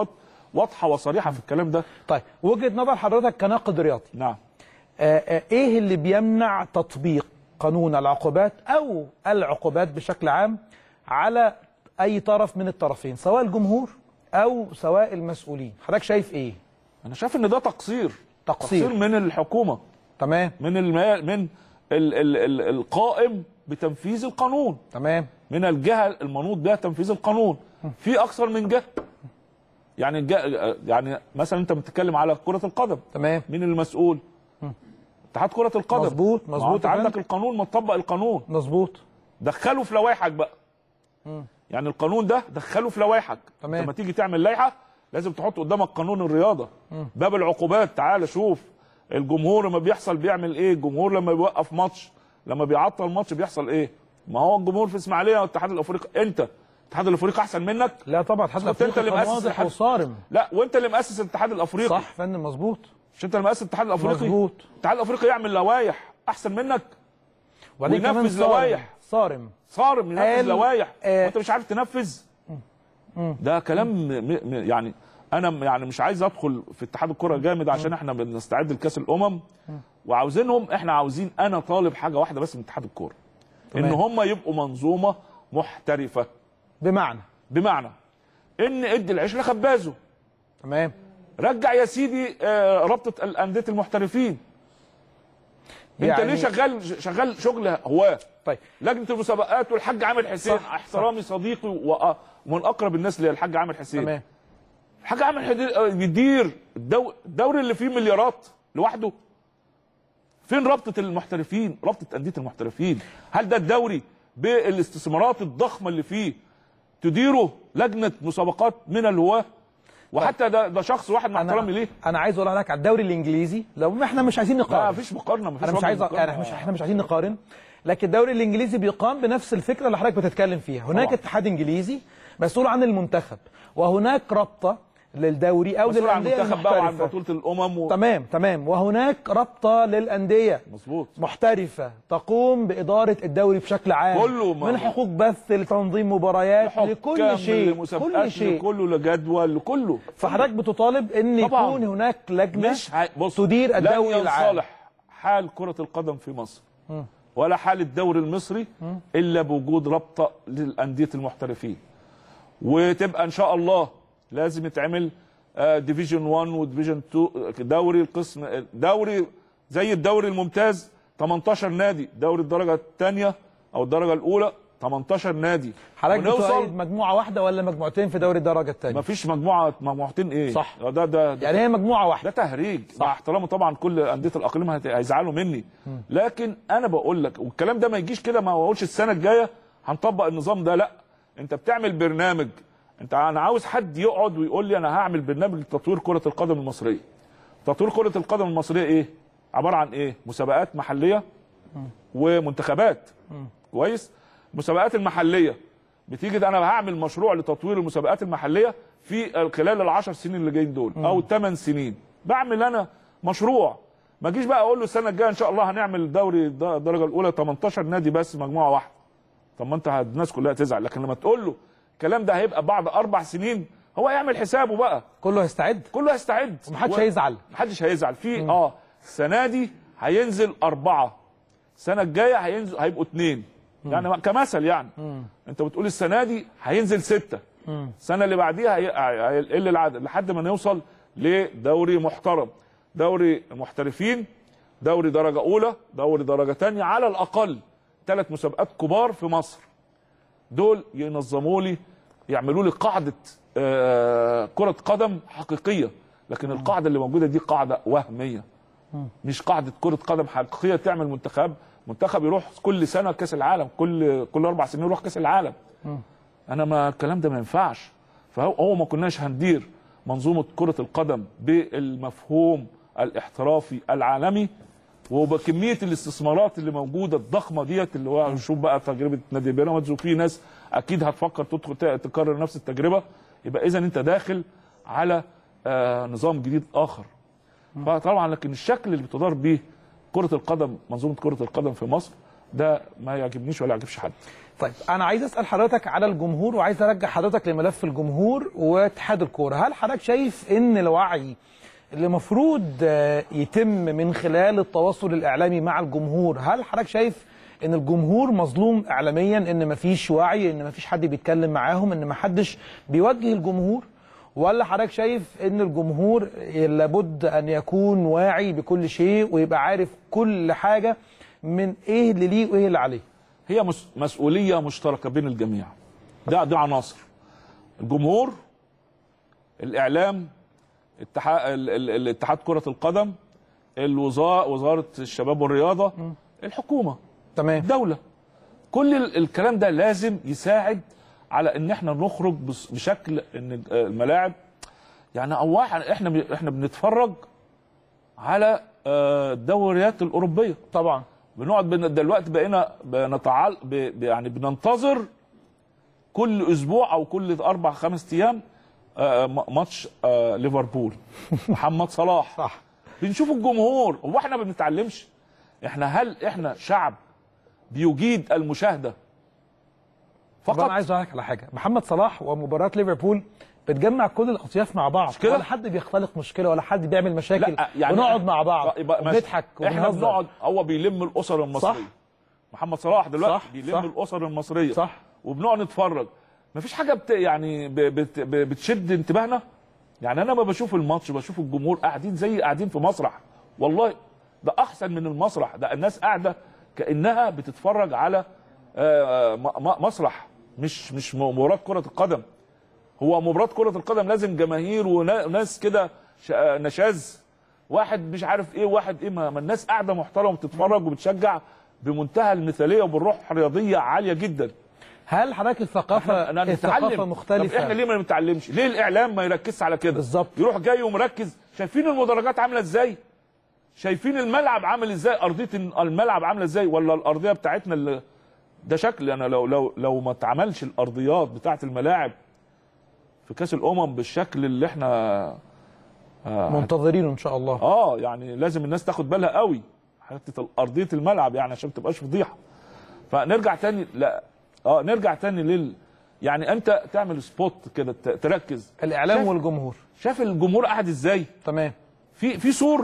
واضحه وصريحه في الكلام ده طيب وجهه نظر حضرتك كناقد رياضي نعم آه، آه، ايه اللي بيمنع تطبيق قانون العقوبات او العقوبات بشكل عام على اي طرف من الطرفين سواء الجمهور او سواء المسؤولين حضرتك شايف ايه انا شايف ان ده تقصير تقصير. تقصير من الحكومه تمام من الم... من ال... ال... ال... القائم بتنفيذ القانون تمام من الجهه المنوط بها تنفيذ القانون في اكثر من جهه يعني الج... يعني مثلا انت بتتكلم على كره القدم تمام مين المسؤول اتحاد كره القدم مظبوط، ما هو مظبوط انت يا عندك فندم. القانون ما تطبق القانون مظبوط دخله في لوائحك بقى يعني القانون ده دخله في لوائحك تمام. لما تيجي تعمل لائحه لازم تحط قدامك قانون الرياضه باب العقوبات تعال شوف الجمهور لما بيحصل بيعمل ايه الجمهور لما بيوقف ماتش لما بيعطل ماتش بيحصل ايه ما هو الجمهور في اسماعيليه والاتحاد الافريقي انت الاتحاد الافريقي احسن منك لا طبعا الاتحاد كنت انت الافريقي اللي كان مؤسس واضح الاتحاد- وصارم لا وانت اللي مؤسس الاتحاد الافريقي صح يا فندم مظبوط مش انت اللي مؤسس الاتحاد الافريقي مظبوط. الاتحاد الافريقي يعمل لوائح احسن منك وبعدين كمان وينفذ صارم. لوائح صارم صارم ينفذ قال- لوائح آه. وانت مش عارف تنفذ ده كلام م... م... يعني انا م- يعني مش عايز ادخل في اتحاد الكره جامد عشان احنا بنستعد لكاس الامم وعاوزينهم احنا عاوزين انا طالب حاجه واحده بس من اتحاد الكوره ان تمام. هم يبقوا منظومه محترفه بمعنى بمعنى ان ادي العيش لخبازه تمام رجع يا سيدي آه، رابطه الانديه المحترفين انت يعني- ليه شغال شغال شغل هواه طيب لجنه المسابقات والحاج عامر حسين صح، احترامي صديقي وأ- ومن اقرب الناس للحاج عامر حسين تمام الحاج عامر حدي- آه، بيدير الدو- الدوري اللي فيه مليارات لوحده فين رابطه المحترفين رابطه انديه المحترفين هل ده الدوري بالاستثمارات الضخمه اللي فيه تديره لجنه مسابقات من الهواه وحتى ده ده شخص واحد مع احترامي ليه انا عايز اقول لك على الدوري الانجليزي لو احنا مش عايزين نقارن لا مفيش مقارنه مفيش انا مش وجه عايز مقارنة. يعني مش احنا مش عايزين نقارن لكن الدوري الانجليزي بيقام بنفس الفكره اللي حضرتك بتتكلم فيها هناك طبعا. اتحاد انجليزي مسؤول عن المنتخب وهناك رابطه للدوري او مسؤول عن للانديه المنتخب بقى وعن المحترفه بطوله الامم و... تمام تمام وهناك رابطه للانديه مظبوط محترفه تقوم باداره الدوري بشكل عام كله ما- من حقوق بث لتنظيم مباريات لكل حكام، شيء لمسابقات، كل شيء لكله لجدول لكله فحضرتك بتطالب ان طبعاً. يكون هناك لجنه مش ع... بص تدير الدوري لن العام ينصلح حال كرة القدم في مصر ولا حال الدوري المصري إلا بوجود رابطة للأندية المحترفين وتبقى إن شاء الله لازم يتعمل ديفيجن 1 وديفيجن 2 دوري القسم دوري زي الدوري الممتاز 18 نادي دوري الدرجة الثانية أو الدرجة الأولى 18 نادي حضرتك ونوصل بتؤيد مجموعه واحده ولا مجموعتين في دوري الدرجه الثانيه مفيش مجموعة مجموعتين إيه صح. ده ده, ده يعني هي مجموعه واحده ده تهريج مع احترامي طبعا كل انديه الاقاليم هت- هيزعلوا مني لكن انا بقول لك والكلام ده ما يجيش كده ما اقولش السنه الجايه هنطبق النظام ده لا انت بتعمل برنامج انت انا عاوز حد يقعد ويقول لي انا هعمل برنامج لتطوير كره القدم المصريه تطوير كره القدم المصريه ايه عباره عن ايه مسابقات محليه ومنتخبات كويس المسابقات المحليه بتيجي ده انا هعمل مشروع لتطوير المسابقات المحليه في خلال العشر سنين اللي جايين دول او الثمان سنين بعمل انا مشروع ما اجيش بقى اقول له السنه الجايه ان شاء الله هنعمل دوري د- الدرجه الاولى 18 نادي بس مجموعه واحده طب ما انت ه- الناس كلها تزعل لكن لما تقول له الكلام ده هيبقى بعد اربع سنين هو يعمل حسابه بقى كله هيستعد كله هيستعد ومحدش و- هيزعل محدش هيزعل في اه السنه دي هينزل اربعه السنه الجايه هينزل هيبقوا اثنين يعني كمثل يعني انت بتقول السنه دي هينزل سته السنه اللي بعديها هي- هيقل العدد لحد ما نوصل لدوري محترم دوري محترفين دوري درجه اولى دوري درجه ثانيه على الاقل ثلاث مسابقات كبار في مصر دول ينظموا لي يعملوا لي قاعده آه، كره قدم حقيقيه لكن القاعده اللي موجوده دي قاعده وهميه مش قاعده كره قدم حقيقيه تعمل منتخب منتخب يروح كل سنه كاس العالم كل كل اربع سنين يروح كاس العالم انا ما الكلام ده ما ينفعش فهو هو ما كناش هندير منظومه كره القدم بالمفهوم الاحترافي العالمي وبكميه الاستثمارات اللي موجوده الضخمه ديت اللي هو شوف بقى تجربه نادي بيراميدز وفي ناس اكيد هتفكر تدخل ت- تكرر نفس التجربه يبقى اذا انت داخل على آه نظام جديد اخر فطبعا لكن الشكل اللي بتدار بيه كره القدم منظومه كره القدم في مصر ده ما يعجبنيش ولا يعجبش حد طيب انا عايز اسال حضرتك على الجمهور وعايز ارجع حضرتك لملف الجمهور واتحاد الكوره هل حضرتك شايف ان الوعي اللي المفروض آه، يتم من خلال التواصل الاعلامي مع الجمهور هل حضرتك شايف ان الجمهور مظلوم اعلاميا ان مفيش وعي ان مفيش حد بيتكلم معاهم ان محدش بيوجه الجمهور ولا حضرتك شايف ان الجمهور لابد ان يكون واعي بكل شيء ويبقى عارف كل حاجه من ايه اللي ليه وايه اللي عليه هي مس- مسؤوليه مشتركه بين الجميع ده ده عناصر الجمهور الاعلام اتحاد ال- ال- الاتحاد كره القدم الوزاره وزاره الشباب والرياضه الحكومه تمام الدوله كل ال- الكلام ده لازم يساعد على ان احنا نخرج بس- بشكل ان الملاعب يعني او واحد احنا ب- احنا بنتفرج على آه، الدوريات الاوروبيه طبعا بنقعد بن- دلوقتي بقينا بنتعال ب- ب- يعني بننتظر كل اسبوع او كل اربع خمس ايام آه، م- ماتش آه، ليفربول محمد صلاح صح بنشوف الجمهور هو احنا ما بنتعلمش احنا هل احنا شعب بيجيد المشاهده فقط انا عايز اقول لك على حاجه محمد صلاح ومباراه ليفربول بتجمع كل الاطياف مع بعض كده؟ ولا حد بيختلق مشكله ولا حد بيعمل مشاكل لا يعني ونقعد مع بعض يبقى ماشي. ونضحك احنا وبنهزر بنقعد هو بيلم الاسر المصريه صح. محمد صلاح دلوقتي صح، بيلم صح. الاسر المصريه صح. وبنقعد نتفرج مفيش حاجه بت يعني ب- بت ب- بتشد انتباهنا يعني انا ما بشوف الماتش بشوف الجمهور قاعدين زي قاعدين في مسرح والله ده احسن من المسرح ده الناس قاعده كانها بتتفرج على آه، م- م- مسرح مش مش مباراه كره القدم هو مباراه كره القدم لازم جماهير ونا- وناس كده ش- آه، نشاز واحد مش عارف ايه واحد ايه ما ما الناس قاعده محترمه بتتفرج وبتشجع بمنتهى المثاليه وبالروح رياضيه عاليه جدا هل حضرتك الثقافه أنا الثقافه نتعلم. مختلفه طب احنا ليه ما بنتعلمش؟ ليه الاعلام ما يركزش على كده؟ بالظبط يروح جاي ومركز شايفين المدرجات عامله ازاي؟ شايفين الملعب عامل ازاي؟ ارضيه الملعب عامله ازاي؟ ولا الارضيه بتاعتنا اللي ده شكل انا لو لو لو ما اتعملش الارضيات بتاعت الملاعب في كاس الامم بالشكل اللي احنا آه منتظرينه ان شاء الله اه يعني لازم الناس تاخد بالها قوي حته ارضيه الملعب يعني عشان ما تبقاش فضيحه فنرجع تاني لا اه نرجع تاني لل يعني انت تعمل سبوت كده ت- تركز الاعلام شاف- والجمهور شاف الجمهور قاعد ازاي تمام في في سور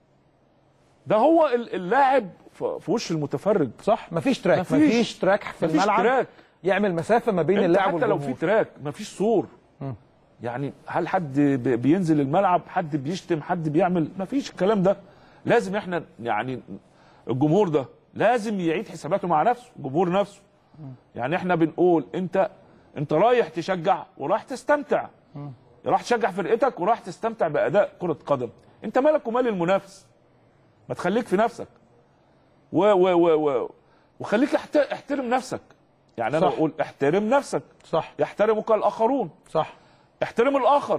ده هو ال- اللاعب ف- في وش المتفرج صح مفيش تراك مفيش. مفيش, تراك في مفيش الملعب تراك. يعمل مسافه ما بين انت اللاعب حتى لو والجمهور في تراك مفيش سور يعني هل حد ب- بينزل الملعب حد بيشتم حد بيعمل مفيش الكلام ده لازم احنا يعني الجمهور ده لازم يعيد حساباته مع نفسه الجمهور نفسه يعني احنا بنقول انت انت رايح تشجع ورايح تستمتع راح تشجع فرقتك وراح تستمتع باداء كره قدم انت مالك ومال المنافس ما تخليك في نفسك و و و و وخليك احت- احترم نفسك يعني انا صح. بقول احترم نفسك صح يحترمك الاخرون صح احترم الاخر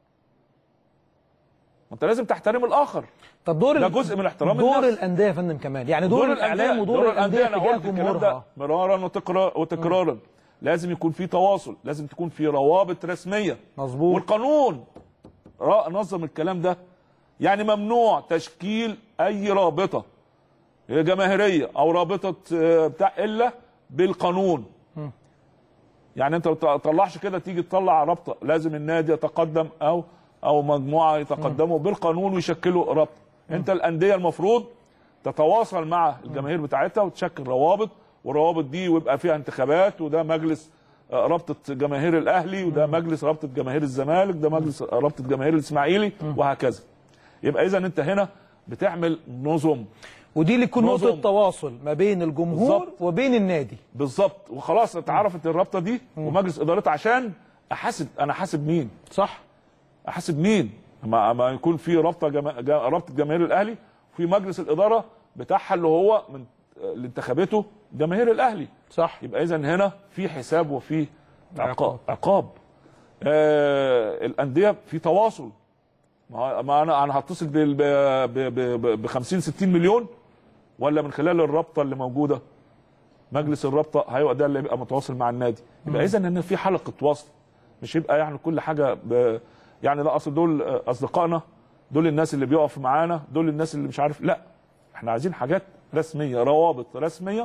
ما انت لازم تحترم الاخر طب دور ده ال- جزء من احترام دور النفس. الانديه يا فندم كمان يعني دور, الاعلام ودور الانديه انا تجاه قلت الكلام ده جمهورها مرارا وتكرار وتكرارا لازم يكون في تواصل لازم تكون في روابط رسميه مظبوط والقانون را- نظم الكلام ده يعني ممنوع تشكيل اي رابطه جماهيريه او رابطه آه، بتاع الا بالقانون مم. يعني انت ما تطلعش كده تيجي تطلع رابطه لازم النادي يتقدم او او مجموعه يتقدموا بالقانون ويشكلوا رابطه انت الانديه المفروض تتواصل مع الجماهير بتاعتها وتشكل روابط والروابط دي ويبقى فيها انتخابات وده مجلس آه، رابطه جماهير الاهلي وده مجلس رابطه جماهير الزمالك ده مجلس رابطه جماهير الاسماعيلي وهكذا يبقى اذا انت هنا بتعمل نظم ودي اللي تكون نظم. نقطه تواصل ما بين الجمهور بالظبط. وبين النادي بالظبط وخلاص اتعرفت الرابطه دي ومجلس ادارتها عشان احاسب انا حاسب مين صح احاسب مين ما, ما يكون في رابطه جما... جا- رابطه جماهير الاهلي في مجلس الاداره بتاعها اللي هو من اللي انتخبته جماهير الاهلي صح يبقى اذا هنا في حساب وفي عقاب عقاب آه الانديه في تواصل ما ما انا انا هتصل بال- ب ب- ب 50 60 مليون ولا من خلال الرابطه اللي موجوده مجلس الرابطه هيبقى ده اللي يبقى متواصل مع النادي يبقى اذا ان في حلقه وصل مش يبقى يعني كل حاجه ب... يعني لا اصل دول اصدقائنا دول الناس اللي بيقفوا معانا دول الناس اللي مش عارف لا احنا عايزين حاجات رسميه روابط رسميه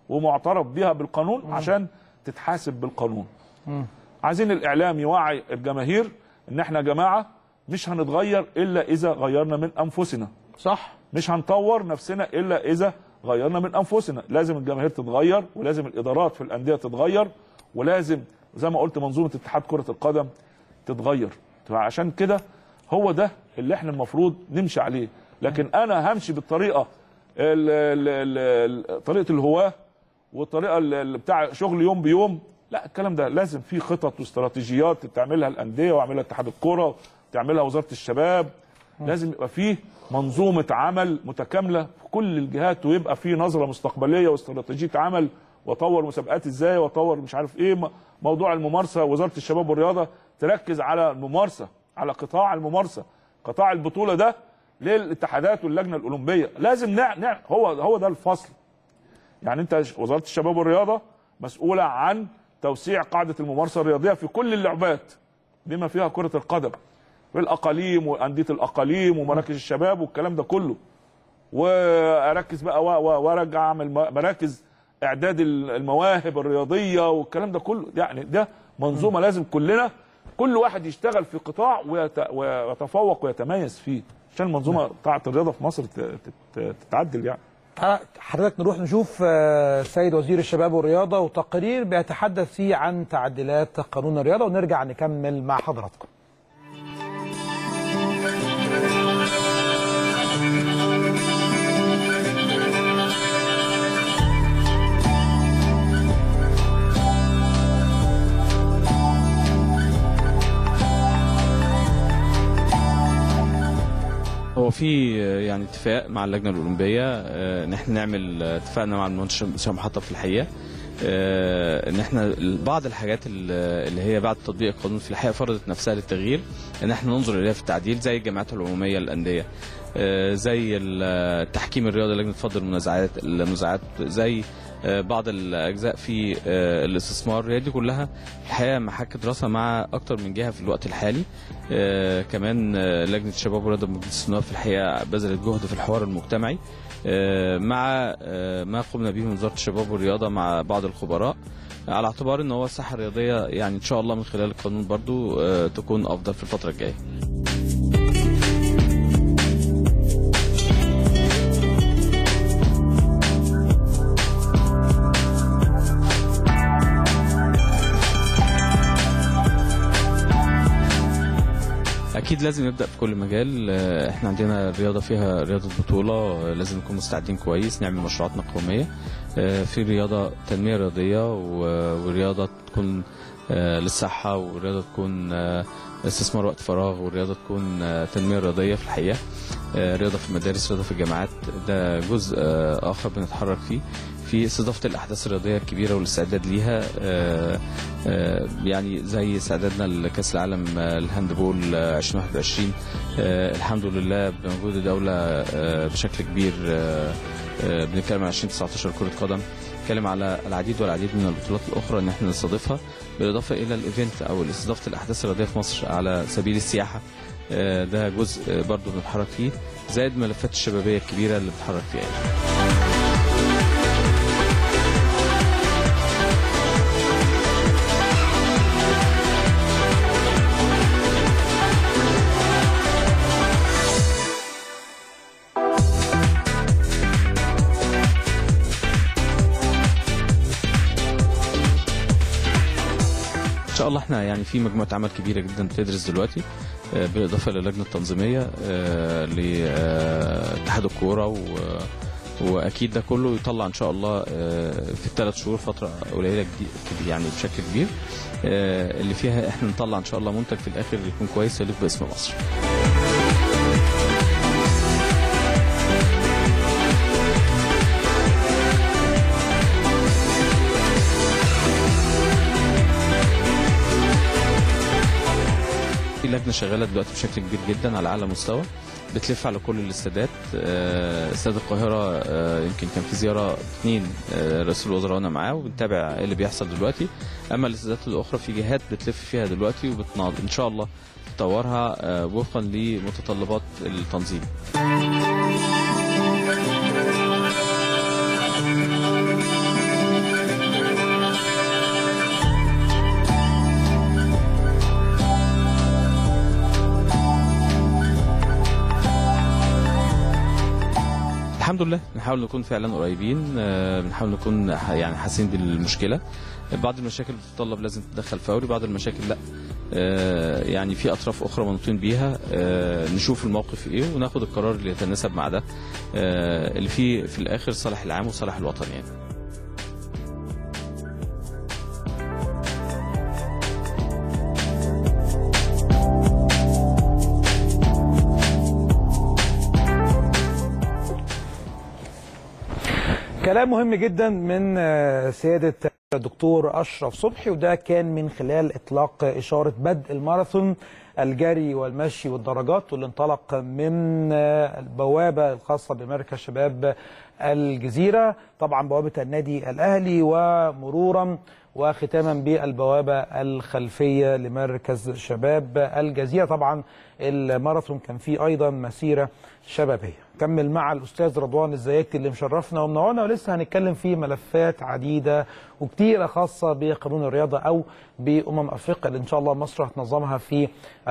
ومعترف بها بالقانون عشان تتحاسب بالقانون عايزين الاعلام يوعي الجماهير ان احنا يا جماعه مش هنتغير الا اذا غيرنا من انفسنا صح مش هنطور نفسنا الا اذا غيرنا من انفسنا لازم الجماهير تتغير ولازم الادارات في الانديه تتغير ولازم زي ما قلت منظومه اتحاد كره القدم تتغير عشان كده هو ده اللي احنا المفروض نمشي عليه لكن انا همشي بالطريقه ال ال ال طريقه الهواه والطريقه ال- ال- بتاع شغل يوم بيوم لا الكلام ده لازم في خطط واستراتيجيات تعملها الانديه ويعملها اتحاد الكره تعملها وزاره الشباب لازم يبقى فيه منظومه عمل متكامله في كل الجهات ويبقى فيه نظره مستقبليه واستراتيجيه عمل واطور مسابقات ازاي واطور مش عارف ايه م- موضوع الممارسه وزاره الشباب والرياضه تركز على الممارسه على قطاع الممارسه قطاع البطوله ده للاتحادات واللجنه الاولمبيه لازم نع... نع... هو هو ده الفصل يعني انت ش- وزاره الشباب والرياضه مسؤوله عن توسيع قاعده الممارسه الرياضيه في كل اللعبات بما فيها كره القدم في الاقاليم وانديه الاقاليم ومراكز الشباب والكلام ده كله واركز بقى و- و- وارجع اعمل م- مراكز اعداد ال- المواهب الرياضيه والكلام ده كله يعني ده منظومه لازم كلنا كل واحد يشتغل في قطاع ويت- ويتفوق ويتميز فيه عشان المنظومه بتاعه الرياضه في مصر ت- تت- تتعدل يعني تعالى حضرتك نروح نشوف آه، السيد وزير الشباب والرياضه وتقرير بيتحدث فيه عن تعديلات قانون الرياضه ونرجع نكمل مع حضراتكم هو في آه، يعني اتفاق مع اللجنه الاولمبيه آه، ان احنا نعمل آه، اتفقنا مع المهندس هشام حطب في الحقيقه آه، ان احنا بعض الحاجات ال- اللي هي بعد تطبيق القانون في الحقيقه فرضت نفسها للتغيير ان احنا ننظر اليها في التعديل زي الجامعات العموميه للانديه آه، زي ال- التحكيم الرياضي لجنه فض المنازعات المنازعات زي آه، بعض الاجزاء في آه، الاستثمار هي دي كلها الحقيقه محك دراسه مع اكتر من جهه في الوقت الحالي آه، كمان آه، لجنه الشباب والرياضه بمجلس النواب في الحقيقه بذلت جهد في الحوار المجتمعي آه، مع آه، ما قمنا به من وزاره الشباب والرياضه مع بعض الخبراء على اعتبار ان هو الساحه الرياضيه يعني ان شاء الله من خلال القانون برضو آه، تكون افضل في الفتره الجايه اكيد لازم نبدا في كل مجال آه، احنا عندنا الرياضه فيها رياضه بطوله آه، لازم نكون مستعدين كويس نعمل مشروعاتنا قوميه آه، في رياضه تنميه رياضيه و- ورياضه تكون آه، للصحه ورياضه تكون آه، استثمار وقت فراغ ورياضه تكون آه، تنميه رياضيه في الحقيقه آه، رياضه في المدارس رياضه في الجامعات ده جزء آه، اخر بنتحرك فيه في استضافه الاحداث الرياضيه الكبيره والاستعداد ليها آه، آه، يعني زي استعدادنا لكاس العالم آه، الهاندبول آه، 2021 آه، الحمد لله بمجهود الدوله آه، بشكل كبير آه، آه، بنتكلم عن 2019 كره قدم بنتكلم على العديد والعديد من البطولات الاخرى ان احنا نستضيفها بالاضافه الى الايفنت او استضافه الاحداث الرياضيه في مصر على سبيل السياحه آه، ده جزء آه، برضو بنتحرك فيه زائد ملفات الشبابيه الكبيره اللي بنتحرك فيها ان شاء الله احنا يعني في مجموعه عمل كبيره جدا بتدرس دلوقتي آه، بالاضافه للجنه التنظيميه آه، لاتحاد الكوره و واكيد ده كله يطلع ان شاء الله آه، في الثلاث شهور فتره قليله جدي- يعني بشكل كبير آه، اللي فيها احنا نطلع ان شاء الله منتج في الاخر يكون كويس يليق باسم مصر في لجنه شغاله دلوقتي بشكل كبير جدا على اعلى مستوى بتلف على كل الاستادات آه، استاد القاهره آه، يمكن كان في زياره اثنين آه، رئيس الوزراء وانا معاه وبنتابع ايه اللي بيحصل دلوقتي اما الاستادات الاخرى في جهات بتلف فيها دلوقتي وبتناض ان شاء الله تطورها آه، وفقا لمتطلبات التنظيم الحمد لله بنحاول نكون فعلا قريبين آه، بنحاول نكون ح- يعني حاسين بالمشكله بعض المشاكل بتتطلب لازم تتدخل فوري بعض المشاكل لا آه، يعني في اطراف اخرى منوطين بيها آه، نشوف الموقف ايه وناخد القرار اللي يتناسب مع ده آه، اللي فيه في الاخر صالح العام وصالح الوطن يعني كلام مهم جدا من آه، سيادة الدكتور أشرف صبحي وده كان من خلال إطلاق إشارة بدء الماراثون الجري والمشي والدرجات واللي انطلق من آه، البوابة الخاصة بمركز شباب الجزيرة طبعا بوابة النادي الأهلي ومرورا وختاما بالبوابة الخلفية لمركز شباب الجزيرة طبعا الماراثون كان فيه أيضا مسيرة شبابية كمل مع الأستاذ رضوان الزياتي اللي مشرفنا ومنورنا ولسه هنتكلم في ملفات عديدة وكتيرة خاصة بقانون الرياضة أو بأمم أفريقيا اللي إن شاء الله مصر هتنظمها في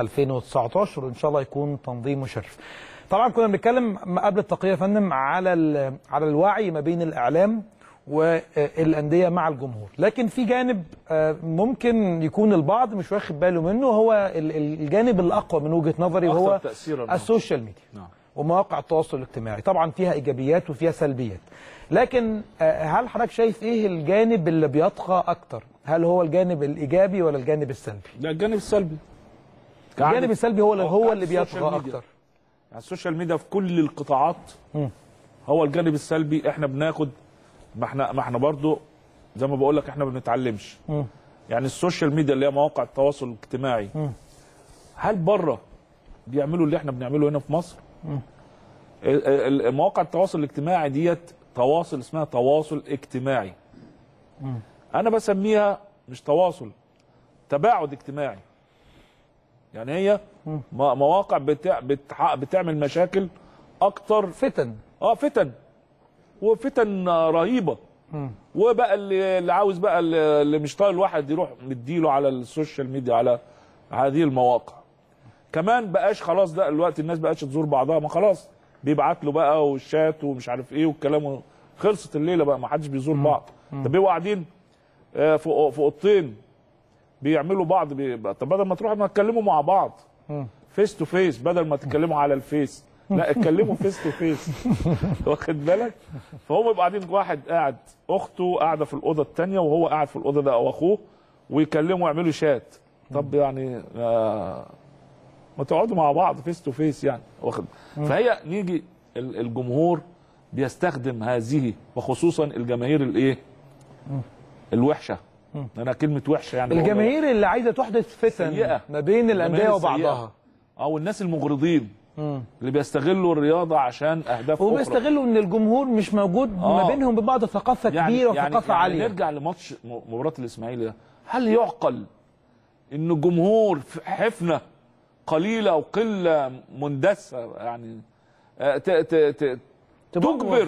2019 وإن شاء الله يكون تنظيم مشرف طبعا كنا بنتكلم قبل التقرير يا فندم على ال- على الوعي ما بين الإعلام والانديه مع الجمهور لكن في جانب آه، ممكن يكون البعض مش واخد باله منه هو ال- ال- الجانب الاقوى من وجهه نظري أكثر وهو تأثيراً. السوشيال ميديا نعم. ومواقع التواصل الاجتماعي طبعا فيها ايجابيات وفيها سلبيات لكن آه، هل حضرتك شايف ايه الجانب اللي بيطغى اكتر هل هو الجانب الايجابي ولا الجانب السلبي ده الجانب السلبي الجانب السلبي هو اللي هو اللي السوشيال بيطغى ميديا. اكتر يعني السوشيال ميديا في كل القطاعات مم. هو الجانب السلبي احنا بناخد ما احنا ما احنا برضو زي ما بقول لك احنا ما بنتعلمش مم. يعني السوشيال ميديا اللي هي مواقع التواصل الاجتماعي مم. هل بره بيعملوا اللي احنا بنعمله هنا في مصر مم. ال- ال- مواقع التواصل الاجتماعي ديت تواصل اسمها تواصل اجتماعي مم. انا بسميها مش تواصل تباعد اجتماعي يعني هي م- مواقع بتع... بتع... بتعمل مشاكل اكتر فتن اه فتن وفتن رهيبه مم. وبقى اللي, اللي عاوز بقى اللي اللي مش طايق الواحد يروح مديله على السوشيال ميديا على هذه المواقع كمان بقاش خلاص ده الوقت الناس بقاش تزور بعضها ما خلاص بيبعت له بقى والشات ومش عارف ايه والكلام خلصت الليله بقى ما حدش بيزور بعض ده بيبقوا قاعدين آه، في في اوضتين بيعملوا بعض بي... طب بدل ما تروحوا ما تتكلموا مع بعض مم. فيس تو فيس بدل ما تتكلموا على الفيس لا اتكلموا فيس تو فيس واخد بالك فهم يبقوا قاعدين واحد قاعد اخته قاعده في الاوضه الثانيه وهو قاعد في الاوضه ده او اخوه ويكلموا يعملوا شات طب يعني آه ما تقعدوا مع بعض فيس تو فيس يعني واخد فهي نيجي ال- الجمهور بيستخدم هذه وخصوصا الجماهير الايه الوحشه انا كلمه وحشه يعني بقولها. الجماهير اللي عايزه تحدث فتن سيئة. ما بين الانديه الجماهير وبعضها السيئة. او الناس المغرضين مم. اللي بيستغلوا الرياضه عشان اهداف اخرى وبيستغلوا ان الجمهور مش موجود ما آه. بينهم ببعض ثقافه كبيره وثقافه يعني عاليه نرجع لماتش م- مباراه الاسماعيلي ده هل يعقل ان الجمهور في حفنه قليله او قله مندسه يعني آه، ت- ت- ت- تجبر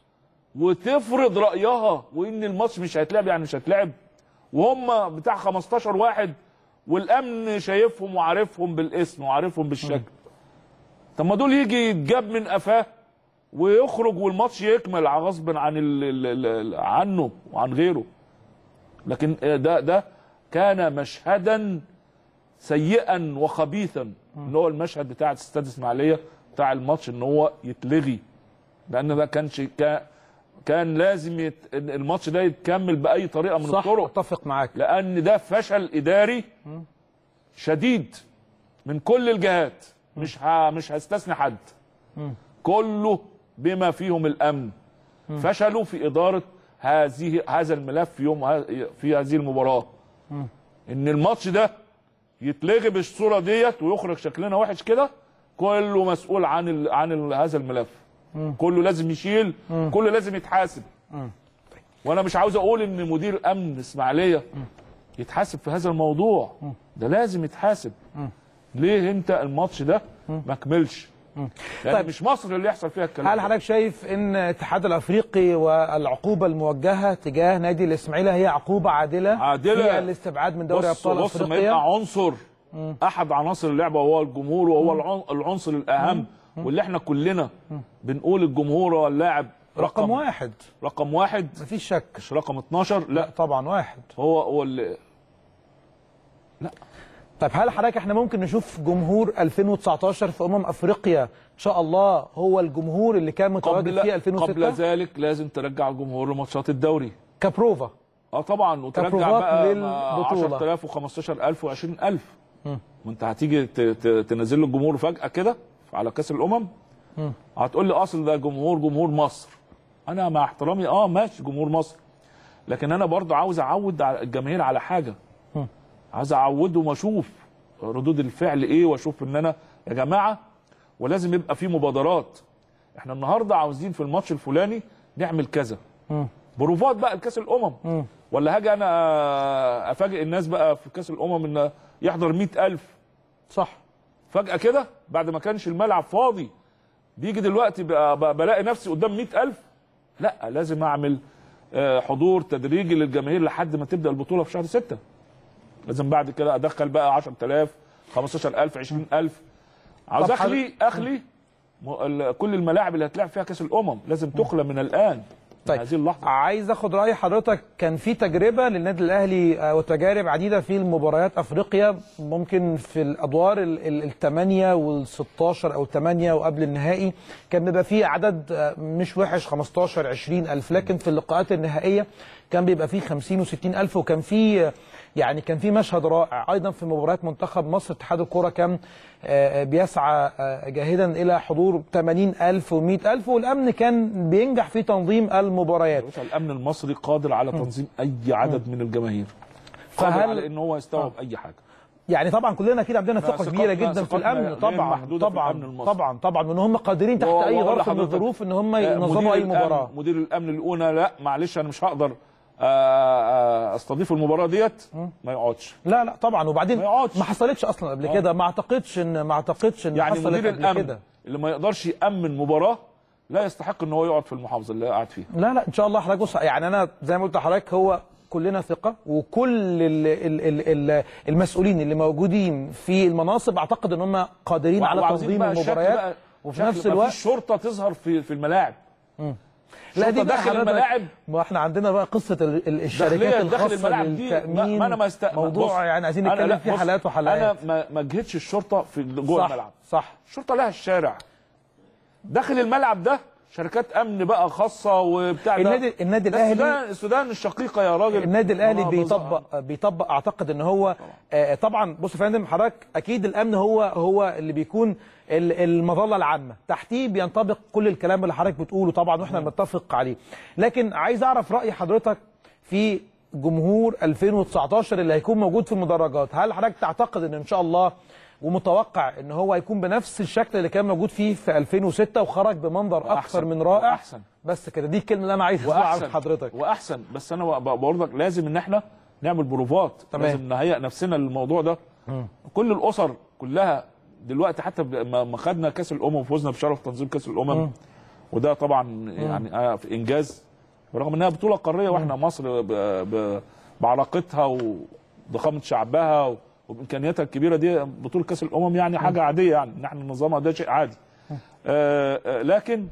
وتفرض رايها وان الماتش مش هيتلعب يعني مش هيتلعب وهم بتاع 15 واحد والامن شايفهم وعارفهم بالاسم وعارفهم بالشكل طب ما دول يجي يتجاب من قفاه ويخرج والماتش يكمل ع- غصب عن ال ال ال عنه وعن غيره لكن ده ده كان مشهدا سيئا وخبيثا ان هو المشهد بتاع استاد اسماعيليه بتاع الماتش ان هو يتلغي لان ده كانش كان كان لازم يت... الماتش ده يتكمل باي طريقه من صح الطرق اتفق معاك لان ده فشل اداري شديد من كل الجهات مش ه... مش هستثني حد كله بما فيهم الامن فشلوا في اداره هذه هذا الملف في يوم ه- في هذه المباراه ان الماتش ده يتلغي بالصوره ديت ويخرج شكلنا وحش كده كله مسؤول عن ال... عن ال... هذا الملف كله لازم يشيل كله لازم يتحاسب وانا مش عاوز اقول ان مدير امن اسماعيليه يتحاسب في هذا الموضوع ده لازم يتحاسب ليه انت الماتش ده ما كملش يعني طيب. مش مصر اللي يحصل فيها الكلام هل ده. حضرتك شايف ان الاتحاد الافريقي والعقوبه الموجهه تجاه نادي الاسماعيلي هي عقوبه عادله عادلة. في الاستبعاد من دوري بص ابطال بص ما افريقيا يبقى عنصر احد عناصر اللعبه وهو الجمهور وهو العن- العنصر الاهم واللي احنا كلنا بنقول الجمهور هو اللاعب رقم واحد رقم واحد مفيش شك مش رقم 12 لا, لا طبعا واحد هو هو اللي طيب هل حضرتك احنا ممكن نشوف جمهور 2019 في امم افريقيا ان شاء الله هو الجمهور اللي كان متواجد قبل فيه 2006 قبل ذلك لازم ترجع الجمهور لماتشات الدوري كبروفا اه طبعا وترجع كبروفات بقى للبطولة. 10000 و15000 و20000 ما انت هتيجي ت- ت- تنزل له الجمهور فجاه كده على كاس الامم مم. هتقول لي اصل ده جمهور جمهور مصر انا مع احترامي اه ماشي جمهور مصر لكن انا برضو عاوز اعود على الجماهير على حاجه مم. عايز اعودهم واشوف ردود الفعل ايه واشوف ان انا يا جماعه ولازم يبقى في مبادرات احنا النهارده عاوزين في الماتش الفلاني نعمل كذا مم. بروفات بقى لكاس الامم مم. ولا هاجي انا افاجئ الناس بقى في كاس الامم ان يحضر مئة ألف صح فجاه كده بعد ما كانش الملعب فاضي بيجي دلوقتي بقى بقى بلاقي نفسي قدام مئة ألف لا لازم اعمل آه، حضور تدريجي للجماهير لحد ما تبدا البطوله في شهر ستة لازم بعد كده ادخل بقى 10000 15000 20000 عاوز طب اخلي اخلي م- ال- كل الملاعب اللي هتلعب فيها كاس الامم لازم تخلى من الان طيب. هذه اللحظه عايز اخد راي حضرتك كان في تجربه للنادي الاهلي آه، وتجارب عديده في المباريات افريقيا ممكن في الادوار الثمانيه وال16 او الثمانيه وقبل النهائي كان بيبقى فيه عدد آه، مش وحش 15 20 الف لكن في اللقاءات النهائيه كان بيبقى فيه 50 و60 الف وكان فيه يعني كان في مشهد رائع ايضا في مباريات منتخب مصر اتحاد الكوره كان آه، بيسعى آه، جاهدا الى حضور 80000 و100000 والامن كان بينجح في تنظيم المباريات باشا الامن المصري قادر على تنظيم اي عدد من الجماهير قادر فهل- على ان هو يستوعب اي حاجه يعني طبعا كلنا اكيد عندنا ثقه ثقتنا- كبيره جدا في ثقتنا الامن غير طبعا محدودة في طبعا الأمن المصري. طبعا طبعا ان هم قادرين تحت و- اي وأقول ظرف من لحضرتك، الظروف ان هم آه، ينظموا مدير اي الأمن- مباراه مدير الامن الاولى لا معلش انا مش هقدر آه، آه، استضيف المباراه ديت ما يقعدش لا لا طبعا وبعدين ما يقعدش. ما حصلتش اصلا قبل آه. كده ما اعتقدش ان ما اعتقدش ان يعني حصلت مدير قبل الامن كده اللي ما يقدرش يامن مباراه لا يستحق ان هو يقعد في المحافظه اللي قاعد فيها لا لا ان شاء الله حضرتك بص يعني انا زي ما قلت لحضرتك هو كلنا ثقه وكل ال ال ال ال المسؤولين اللي موجودين في المناصب اعتقد ان هم قادرين على وعاوزين تنظيم بقى شكل المباريات بقى- وفي شكل نفس ما الوقت فيش شرطه تظهر في في الملاعب لا دي شرطة بقى داخل حضرتك- الملاعب ما احنا عندنا بقى قصه ال- ال- الشركات داخلية داخل الخاصه الملاعب دي ما, للتامين ما انا ما است... موضوع بص، يعني عايزين أنا نتكلم لا، فيه بص، حالات وحالات انا ما ما جهتش الشرطه في جوه صح الملعب صح الشرطه لها الشارع داخل الملعب ده شركات امن بقى خاصه وبتاع ده. النادي النادي ده الاهلي السودان السودان الشقيقه يا راجل النادي الاهلي آه، بيطبق بيطبق اعتقد ان هو آه، طبعا بص يا فندم حضرتك اكيد الامن هو هو اللي بيكون ال- المظله العامه تحتيه بينطبق كل الكلام اللي حضرتك بتقوله طبعا واحنا بنتفق عليه لكن عايز اعرف راي حضرتك في جمهور 2019 اللي هيكون موجود في المدرجات هل حضرتك تعتقد ان ان شاء الله ومتوقع ان هو هيكون بنفس الشكل اللي كان موجود فيه في 2006 وخرج بمنظر اكثر من رائع وأحسن. بس كده دي الكلمه اللي انا عايز اسمعها واحسن من حضرتك واحسن بس انا ب- بقول لك لازم ان احنا نعمل بروفات تمام. لازم نهيئ نفسنا للموضوع ده كل الاسر كلها دلوقتي حتى ب- ما ما خدنا كاس الامم وفوزنا بشرف تنظيم كاس الامم مم. وده طبعا يعني آه في انجاز برغم انها بطوله قاريه واحنا مصر ب- ب- بعراقتها وضخامه شعبها و- وبامكانياتها الكبيره دي بطوله كاس الامم يعني حاجه عاديه يعني ان احنا نظامها ده شيء عادي آه آه لكن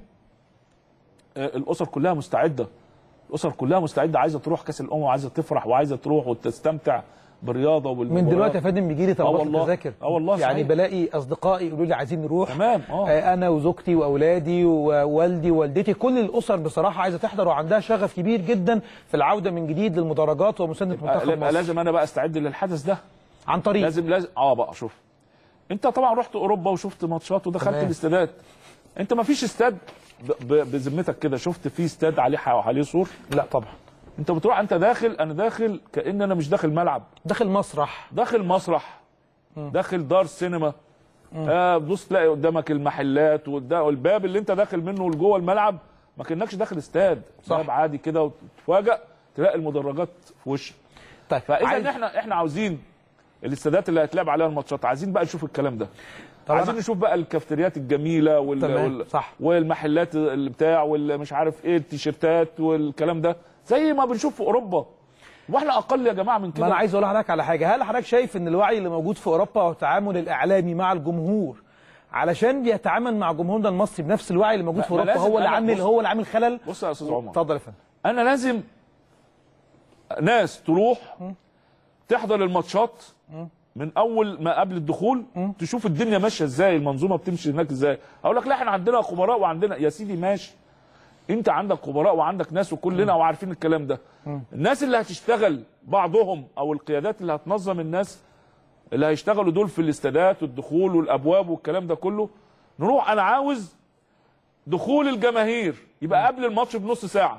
آه الاسر كلها مستعده الاسر كلها مستعده عايزه تروح كاس الامم وعايزه تفرح وعايزه تروح وتستمتع بالرياضه وبالمباريات من دلوقتي يا فندم بيجي لي آه طلبات والله. تذاكر اه والله يعني صحيح. بلاقي اصدقائي يقولوا لي عايزين نروح تمام اه آه، انا وزوجتي واولادي ووالدي ووالدتي كل الاسر بصراحه عايزه تحضر وعندها شغف كبير جدا في العوده من جديد للمدرجات ومسانده منتخب يبقى مصر لازم انا بقى استعد للحدث ده عن طريق لازم لازم اه بقى شوف انت طبعا رحت اوروبا وشفت ماتشات ودخلت تمام. الاستادات انت ما فيش استاد ب- ب- بذمتك كده شفت فيه استاد عليه ح- عليه سور لا طبعا انت بتروح انت داخل انا داخل كان انا مش داخل ملعب داخل مسرح داخل مسرح داخل دار سينما آه بص تلاقي قدامك المحلات والدا- والباب اللي انت داخل منه لجوه الملعب ما كانكش داخل استاد صح. باب عادي كده وتفاجئ تلاقي المدرجات في وشك طيب فاذا عايز- احنا احنا عاوزين الاستادات اللي هتلعب عليها الماتشات عايزين بقى نشوف الكلام ده طبعا. عايزين نشوف بقى الكافتريات الجميله وال... تمام، وال... صح. والمحلات اللي بتاع والمش عارف ايه التيشيرتات والكلام ده زي ما بنشوف في اوروبا واحنا اقل يا جماعه من كده ما انا عايز اقول لحضرتك على حاجه هل حضرتك شايف ان الوعي اللي موجود في اوروبا والتعامل الاعلامي مع الجمهور علشان بيتعامل مع جمهورنا المصري بنفس الوعي اللي موجود لا، في ما اوروبا لازم هو اللي أنا- عامل بص- هو اللي عامل خلل بص يا استاذ عمر اتفضل يا فندم انا لازم ناس تروح تحضر الماتشات من اول ما قبل الدخول تشوف الدنيا ماشيه ازاي المنظومه بتمشي هناك ازاي اقول لك لا احنا عندنا خبراء وعندنا يا سيدي ماشي انت عندك خبراء وعندك ناس وكلنا وعارفين الكلام ده الناس اللي هتشتغل بعضهم او القيادات اللي هتنظم الناس اللي هيشتغلوا دول في الاستادات والدخول والابواب والكلام ده كله نروح انا عاوز دخول الجماهير يبقى قبل الماتش بنص ساعه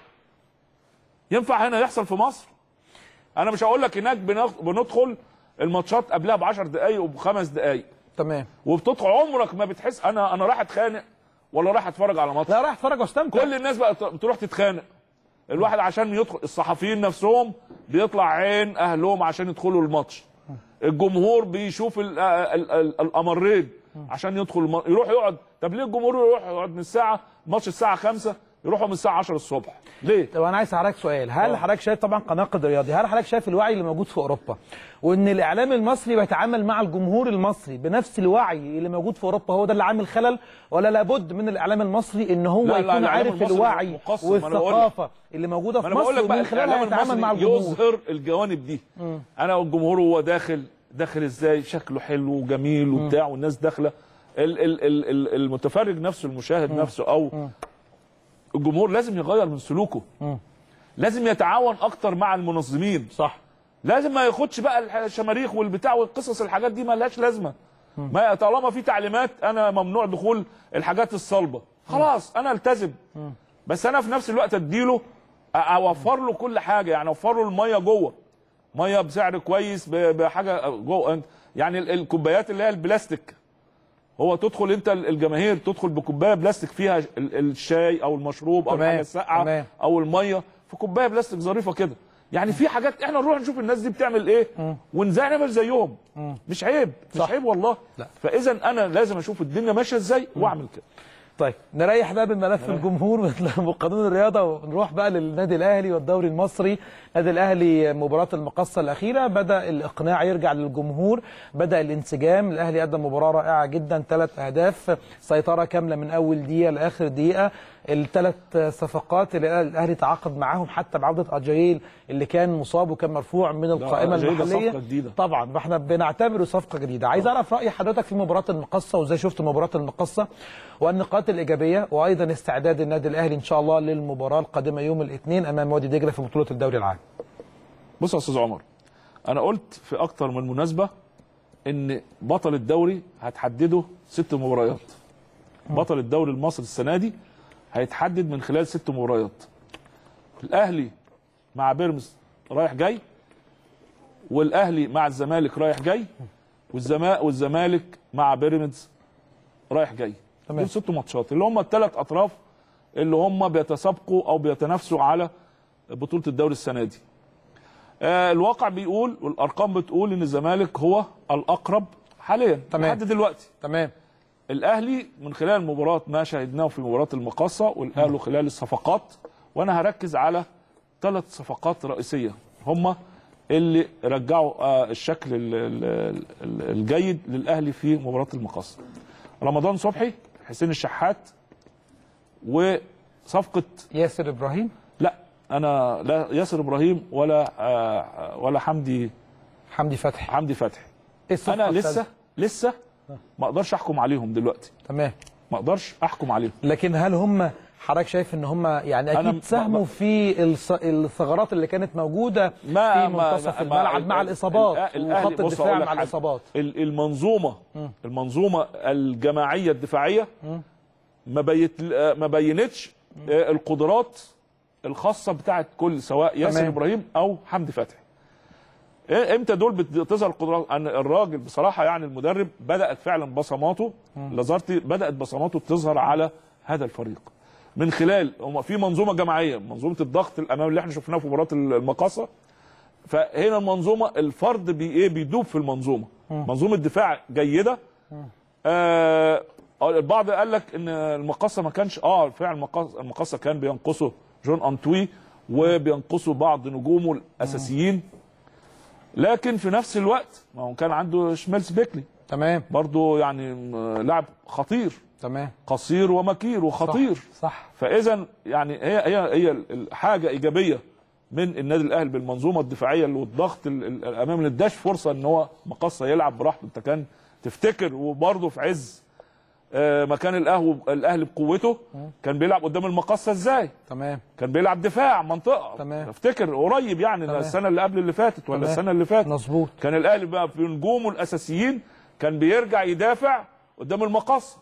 ينفع هنا يحصل في مصر انا مش هقول لك هناك بنخ- بندخل الماتشات قبلها ب 10 دقائق وبخمس دقائق تمام وبتدخل عمرك ما بتحس انا انا رايح اتخانق ولا رايح اتفرج على ماتش لا رايح اتفرج واستمتع كل الناس بقى بتروح تتخانق الواحد عشان يدخل الصحفيين نفسهم بيطلع عين اهلهم عشان يدخلوا الماتش الجمهور بيشوف ال ال ال الامرين عشان يدخل الم... يروح يقعد طب ليه الجمهور يروح يقعد من الساعه ماتش الساعه 5 يروحوا من الساعه 10 الصبح ليه طب انا عايز اسالك سؤال هل حضرتك شايف طبعا كناقد رياضي هل حضرتك شايف الوعي اللي موجود في اوروبا وان الاعلام المصري بيتعامل مع الجمهور المصري بنفس الوعي اللي موجود في اوروبا هو ده اللي عامل خلل ولا لابد من الاعلام المصري ان هو لا، لا، يكون الإعلام عارف المصري الوعي مقصر، ما أنا بقول لك. والثقافه اللي موجوده ما في انا بقول مصر لك بقى ومن خلالها الاعلام يتعامل مع المصري الجمهور يظهر الجوانب دي انا والجمهور وهو داخل داخل ازاي شكله حلو وجميل وبتاع والناس داخله ال ال ال ال المتفرج نفسه المشاهد نفسه او الجمهور لازم يغير من سلوكه لازم يتعاون اكتر مع المنظمين صح لازم ما ياخدش بقى الشماريخ والبتاع والقصص الحاجات دي ما لهاش لازمه ما طالما في تعليمات انا ممنوع دخول الحاجات الصلبه خلاص انا التزم بس انا في نفس الوقت اديله أ- اوفر له كل حاجه يعني اوفر له الميه جوه ميه بسعر كويس ب- بحاجه جوه يعني ال- الكوبايات اللي هي البلاستيك هو تدخل انت الجماهير تدخل بكوبايه بلاستيك فيها ال- الشاي او المشروب او تمام، الحاجه الساقعه تمام. او الميه في كوبايه بلاستيك ظريفه كده يعني في حاجات احنا نروح نشوف الناس دي بتعمل ايه ونزاي نعمل زيهم مش عيب مش صح. عيب والله لا. فاذا انا لازم اشوف الدنيا ماشيه ازاي واعمل كده طيب نريح بقى من ملف الجمهور وقانون الرياضه ونروح بقى للنادي الاهلي والدوري المصري النادي الاهلي مباراه المقصه الاخيره بدا الاقناع يرجع للجمهور بدا الانسجام الاهلي قدم مباراه رائعه جدا ثلاث اهداف سيطره كامله من اول دقيقه لاخر دقيقه الثلاث صفقات اللي الاهلي تعاقد معاهم حتى بعوده اجايل اللي كان مصاب وكان مرفوع من القائمه أجايل ده المحليه صفقة جديدة. طبعا فاحنا بنعتبره صفقه جديده عايز اعرف راي حضرتك في مباراه المقصه وازاي شفت مباراه المقصه والنقاط الايجابيه وايضا استعداد النادي الاهلي ان شاء الله للمباراه القادمه يوم الاثنين امام وادي دجله في بطوله الدوري العام بص يا استاذ عمر انا قلت في اكتر من مناسبه ان بطل الدوري هتحدده ست مباريات بطل الدوري المصري السنه دي هيتحدد من خلال ست مباريات الاهلي مع بيراميدز رايح جاي والاهلي مع الزمالك رايح جاي والزما والزمالك مع بيراميدز رايح جاي تمام. دول ست ماتشات اللي هم الثلاث اطراف اللي هم بيتسابقوا او بيتنافسوا على بطوله الدوري السنه دي آه، الواقع بيقول والارقام بتقول ان الزمالك هو الاقرب حاليا تمام. لحد دلوقتي تمام الاهلي من خلال مباراه ما شاهدناه في مباراه المقاصه والاهلي خلال الصفقات وانا هركز على ثلاث صفقات رئيسيه هم اللي رجعوا آه، الشكل ال- ال- ال- الجيد للاهلي في مباراه المقاصه رمضان صبحي حسين الشحات وصفقه ياسر ابراهيم لا انا لا ياسر ابراهيم ولا آه، ولا حمدي حمدي فتحي حمدي فتحي ايه الصفقة انا الثالثة؟ لسه لسه ما اقدرش احكم عليهم دلوقتي تمام ما اقدرش احكم عليهم لكن هل هم حضرتك شايف ان هم يعني أنا اكيد ب- ساهموا ب- في الث- الثغرات اللي كانت موجوده ما في منتصف ما- الملعب ما- مع ال- الاصابات الأ- الأهلي- وخط بص الدفاع أقول لك مع حاجة. الاصابات ال- المنظومه المنظومه الجماعيه الدفاعيه ما بيت ما بينتش آه، القدرات الخاصه بتاعت كل سواء ياسر تمام. ابراهيم او حمدي فتحي إيه- امتى دول بتظهر القدرات ان الراجل بصراحه يعني المدرب بدات فعلا بصماته لازارتي بدات بصماته تظهر على هذا الفريق من خلال هم في منظومه جماعيه منظومه الضغط الامامي اللي احنا شفناه في مباراه المقاصه فهنا المنظومه الفرد بي ايه بيدوب في المنظومه منظومه دفاع جيده آه البعض قال لك ان المقاصه ما كانش اه فعلا المقاصه المقاصه كان بينقصه جون انتوي وبينقصه بعض نجومه الاساسيين لكن في نفس الوقت ما هو كان عنده شميلز بيكلي تمام برضو يعني م- لاعب خطير تمام قصير ومكير وخطير صح, صح. فاذا يعني هي هي هي الحاجه ايجابيه من النادي الاهلي بالمنظومه الدفاعيه اللي والضغط ال- ال- الامامي اللي اداش فرصه ان هو مقصه يلعب براحته انت كان تفتكر وبرضه في عز آه، مكان الاهلي الاهلي بقوته كان بيلعب قدام المقصه ازاي تمام كان بيلعب دفاع منطقه تمام. افتكر قريب يعني تمام. السنه اللي قبل اللي فاتت ولا تمام. السنه اللي فاتت مظبوط كان الاهلي بقى في نجومه الاساسيين كان بيرجع يدافع قدام المقصه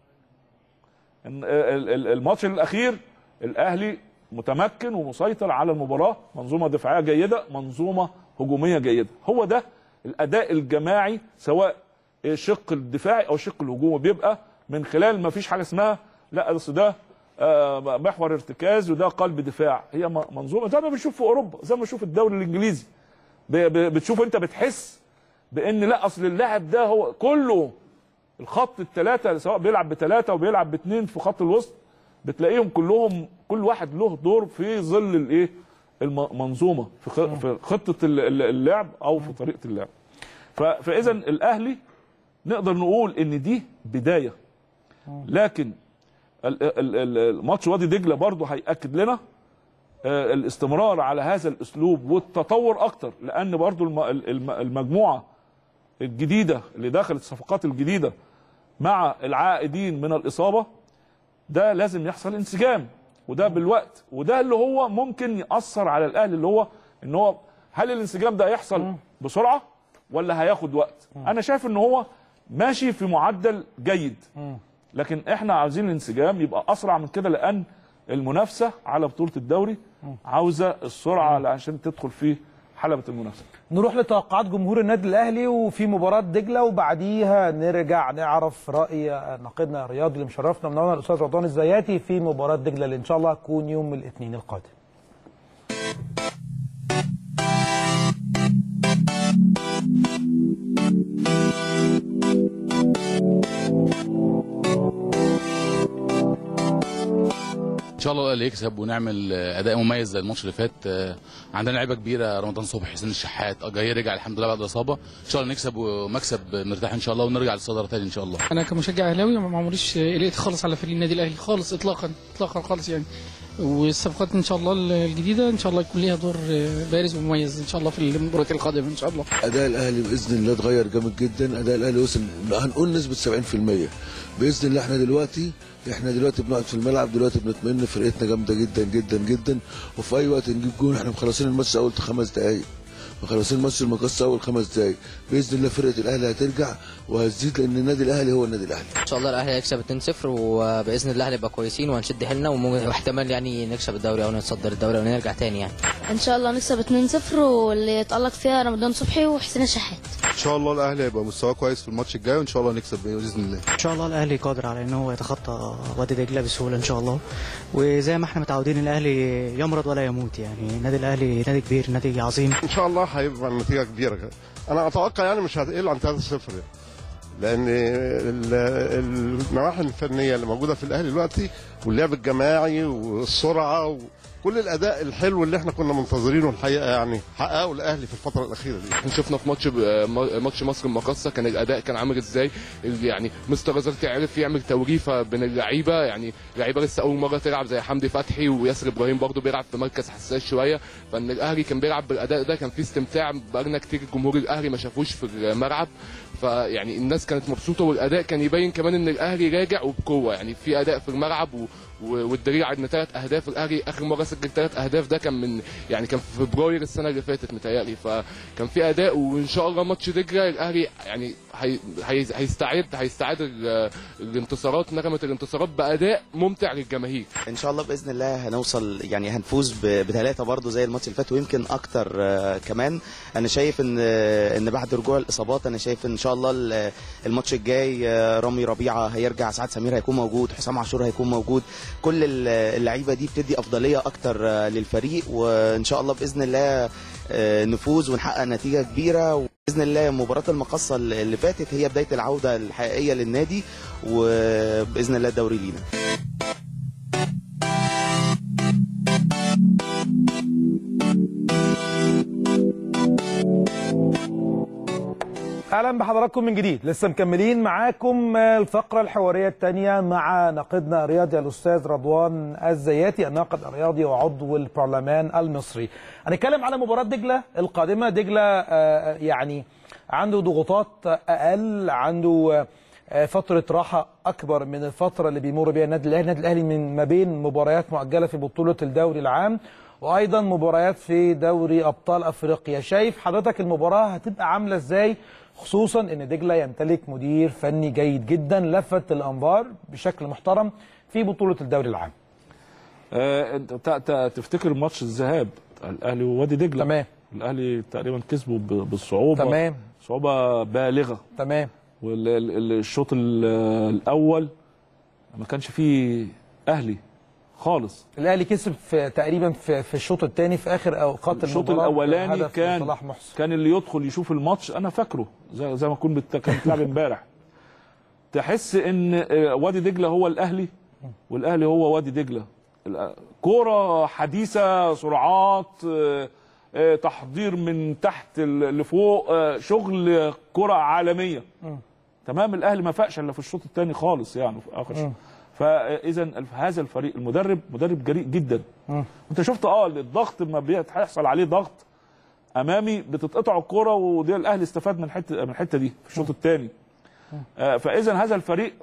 ال- ال- ال- الماتش الاخير الاهلي متمكن ومسيطر على المباراه منظومه دفاعيه جيده منظومه هجوميه جيده هو ده الاداء الجماعي سواء الشق الدفاعي او الشق الهجومي بيبقى من خلال ما فيش حاجه اسمها لا اصل ده آه، محور ارتكاز وده قلب دفاع هي م- منظومه زي ما بنشوف في اوروبا زي ما بنشوف الدوري الانجليزي ب- ب- بتشوف انت بتحس بان لا اصل اللاعب ده هو كله الخط الثلاثه سواء بيلعب بثلاثه وبيلعب باثنين في خط الوسط بتلاقيهم كلهم كل واحد له دور في ظل الايه المنظومه في خ- في خطه ال- ال- اللعب او في طريقه اللعب ف- فاذا الاهلي نقدر نقول ان دي بدايه لكن ال- ال- ال- الماتش وادي دجله برضه هياكد لنا آه، الاستمرار على هذا الاسلوب والتطور اكتر لان برضه الم- الم- المجموعه الجديده اللي دخلت الصفقات الجديده مع العائدين من الاصابه ده لازم يحصل انسجام وده بالوقت وده اللي هو ممكن ياثر على الاهلي اللي هو ان هو هل الانسجام ده هيحصل بسرعه ولا هياخد وقت انا شايف ان هو ماشي في معدل جيد لكن احنا عاوزين الانسجام يبقى اسرع من كده لان المنافسه على بطوله الدوري عاوزه السرعه عشان تدخل في حلبه المنافسه نروح لتوقعات جمهور النادي الاهلي وفي مباراه دجله وبعديها نرجع نعرف راي ناقدنا الرياضي اللي مشرفنا منورنا الاستاذ رضوان الزياتي في مباراه دجله اللي ان شاء الله هتكون يوم الاثنين القادم ان شاء الله الاهلي يكسب ونعمل آه، اداء مميز زي الماتش اللي فات آه، عندنا لعيبه كبيره رمضان صبحي حسين الشحات جاي رجع الحمد لله بعد الاصابه ان شاء الله نكسب ومكسب مرتاح ان شاء الله ونرجع للصداره تاني ان شاء الله انا كمشجع اهلاوي ما عمريش قلقت خالص على فريق النادي الاهلي خالص اطلاقا اطلاقا خالص يعني والصفقات ان شاء الله الجديده ان شاء الله يكون ليها دور بارز ومميز ان شاء الله في المباريات القادمه ان شاء الله اداء الاهلي باذن الله اتغير جامد جدا اداء الاهلي وصل هنقول نسبه 70% باذن الله احنا دلوقتي احنا دلوقتي بنقعد في الملعب دلوقتي بنطمئن فرقتنا جامده جدا جدا جدا وفي اي وقت نجيب جون احنا مخلصين الماتش اول خمس دقائق مخلصين الماتش المقص اول خمس دقائق باذن الله فرقه الاهلي هترجع وهتزيد لان النادي الاهلي هو النادي الاهلي ان شاء الله الاهلي هيكسب 2-0 وباذن الله هنبقى كويسين وهنشد حيلنا وممكن- واحتمال يعني نكسب الدوري او نتصدر الدوري ونرجع تاني يعني ان شاء الله نكسب 2-0 واللي يتألق فيها رمضان صبحي وحسين الشحات ان شاء الله الاهلي هيبقى مستواه كويس في الماتش الجاي وان شاء الله نكسب باذن الله ان شاء الله الاهلي قادر على ان هو يتخطى وادي دجله بسهوله ان شاء الله وزي ما احنا متعودين الاهلي يمرض ولا يموت يعني النادي الاهلي نادي كبير نادي عظيم ان شاء الله هيبقى النتيجه كبيره كده. انا اتوقع يعني مش هتقل عن 3-0 يعني. لان ال- النواحي الفنيه اللي موجوده في الاهلي دلوقتي واللعب الجماعي والسرعه وكل الاداء الحلو اللي احنا كنا منتظرينه الحقيقه يعني حققه الاهلي في الفتره الاخيره دي احنا شفنا في ماتش ماتش مصر المقاصه كان الاداء كان عامل ازاي يعني مستر غزالتي عرف يعمل توليفه بين اللعيبه يعني لعيبه لسه اول مره تلعب زي حمدي فتحي وياسر ابراهيم برضه بيلعب في مركز حساس شويه فان الاهلي كان بيلعب بالاداء ده كان فيه استمتاع بقالنا كتير الجمهور الاهلي ما شافوش في الملعب فيعني الناس كانت مبسوطه والاداء كان يبين كمان ان الاهلي راجع وبقوه يعني في اداء في الملعب و و- والدليل على ان ثلاث اهداف الاهلي اخر مره سجل ثلاث اهداف ده كان من يعني كان في فبراير السنه اللي فاتت متهيألي فكان في اداء وان شاء الله ماتش دجله الاهلي يعني هي هي هيستعد هيستعاد ال- الانتصارات نغمه الانتصارات باداء ممتع للجماهير ان شاء الله باذن الله هنوصل يعني هنفوز ب- بثلاثه برضه زي الماتش اللي فات ويمكن اكتر آه، كمان انا شايف ان آه، ان بعد رجوع الاصابات انا شايف ان شاء الله ال- الماتش الجاي آه، رامي ربيعه هيرجع سعد سمير هيكون موجود حسام عاشور هيكون موجود كل ال- اللعيبه دي بتدي افضليه اكتر آه، للفريق وان شاء الله باذن الله آه، نفوز ونحقق نتيجه كبيره باذن الله مباراه المقصه اللي فاتت هي بدايه العوده الحقيقيه للنادي وباذن الله الدوري لينا اهلا اهلا بحضراتكم من جديد لسه مكملين معاكم الفقره الحواريه الثانيه مع ناقدنا الرياضي الاستاذ رضوان الزياتي الناقد الرياضي وعضو البرلمان المصري هنتكلم على مباراه دجله القادمه دجله آه، يعني عنده ضغوطات اقل عنده آه، فتره راحه اكبر من الفتره اللي بيمر بيها النادي الاهلي النادي الاهلي من ما بين مباريات مؤجله في بطوله الدوري العام وايضا مباريات في دوري ابطال افريقيا شايف حضرتك المباراه هتبقى عامله ازاي خصوصا ان دجله يمتلك مدير فني جيد جدا لفت الانظار بشكل محترم في بطوله الدوري العام آه، انت ت- ت- تفتكر ماتش الذهاب الاهلي ووادي دجله تمام الاهلي تقريبا كسبه ب- بالصعوبه تمام. صعوبه بالغه تمام والشوط الاول ما كانش فيه اهلي خالص الاهلي كسب في تقريبا في, في الشوط الثاني في اخر اوقات الشوط المباراه الاولاني بهدف كان صلاح محسن كان اللي يدخل يشوف الماتش انا فاكره زي, زي ما كنت بت- كان بتلعب امبارح تحس ان آه، وادي دجله هو الاهلي والاهلي هو وادي دجله الأ- كوره حديثه سرعات آه، آه، تحضير من تحت ل- لفوق آه، شغل كره عالميه تمام الاهلي ما فاقش الا في الشوط الثاني خالص يعني في اخر شوط فاذا الف- هذا الفريق المدرب مدرب جريء جدا انت شفت اه الضغط ما بيحصل عليه ضغط امامي بتتقطع الكوره ودي الاهلي استفاد من الحته من الحته دي في الشوط الثاني آه فاذا هذا الفريق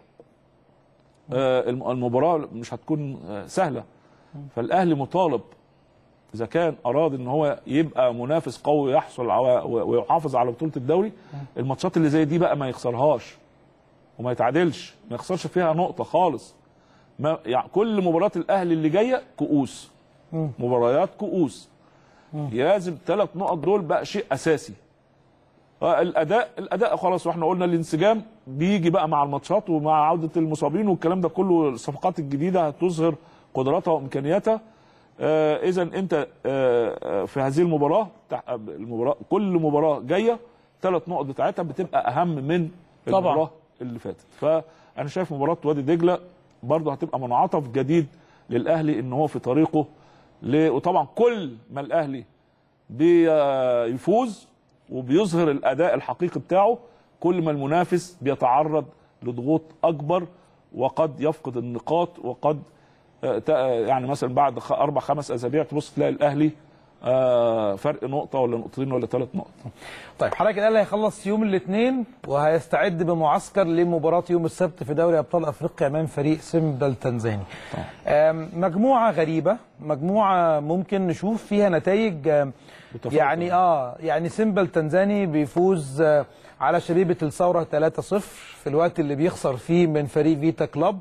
آه الم- المباراه مش هتكون آه سهله فالاهلي مطالب اذا كان اراد ان هو يبقى منافس قوي يحصل على ويحافظ على بطوله الدوري الماتشات اللي زي دي بقى ما يخسرهاش وما يتعادلش ما يخسرش فيها نقطه خالص ما يعني كل مباريات الاهلي اللي جايه كؤوس مباريات كؤوس لازم ثلاث نقط دول بقى شيء اساسي آه، الاداء الاداء خلاص واحنا قلنا الانسجام بيجي بقى مع الماتشات ومع عوده المصابين والكلام ده كله الصفقات الجديده هتظهر قدراتها وامكانياتها آه اذا انت آه آه، في هذه المباراه تع- المباراه كل مباراه جايه ثلاث نقط بتاعتها بتبقى اهم من طبعاً. المباراه اللي فاتت فانا شايف مباراه وادي دجله برضه هتبقى منعطف جديد للاهلي ان هو في طريقه ل... وطبعا كل ما الاهلي بيفوز وبيظهر الاداء الحقيقي بتاعه كل ما المنافس بيتعرض لضغوط اكبر وقد يفقد النقاط وقد آه، تا- آه، يعني مثلا بعد خ- اربع خمس اسابيع تبص تلاقي الاهلي آه، فرق نقطه ولا نقطتين ولا ثلاث نقط طيب حضرتك الاهلي هيخلص يوم الاثنين وهيستعد بمعسكر لمباراه يوم السبت في دوري ابطال افريقيا امام فريق سيمبا التنزاني. آم، مجموعه غريبه، مجموعه ممكن نشوف فيها نتائج آم، يعني اه يعني سيمبا التنزاني بيفوز آه، على شبيبه الثوره 3-0 في الوقت اللي بيخسر فيه من فريق فيتا كلوب.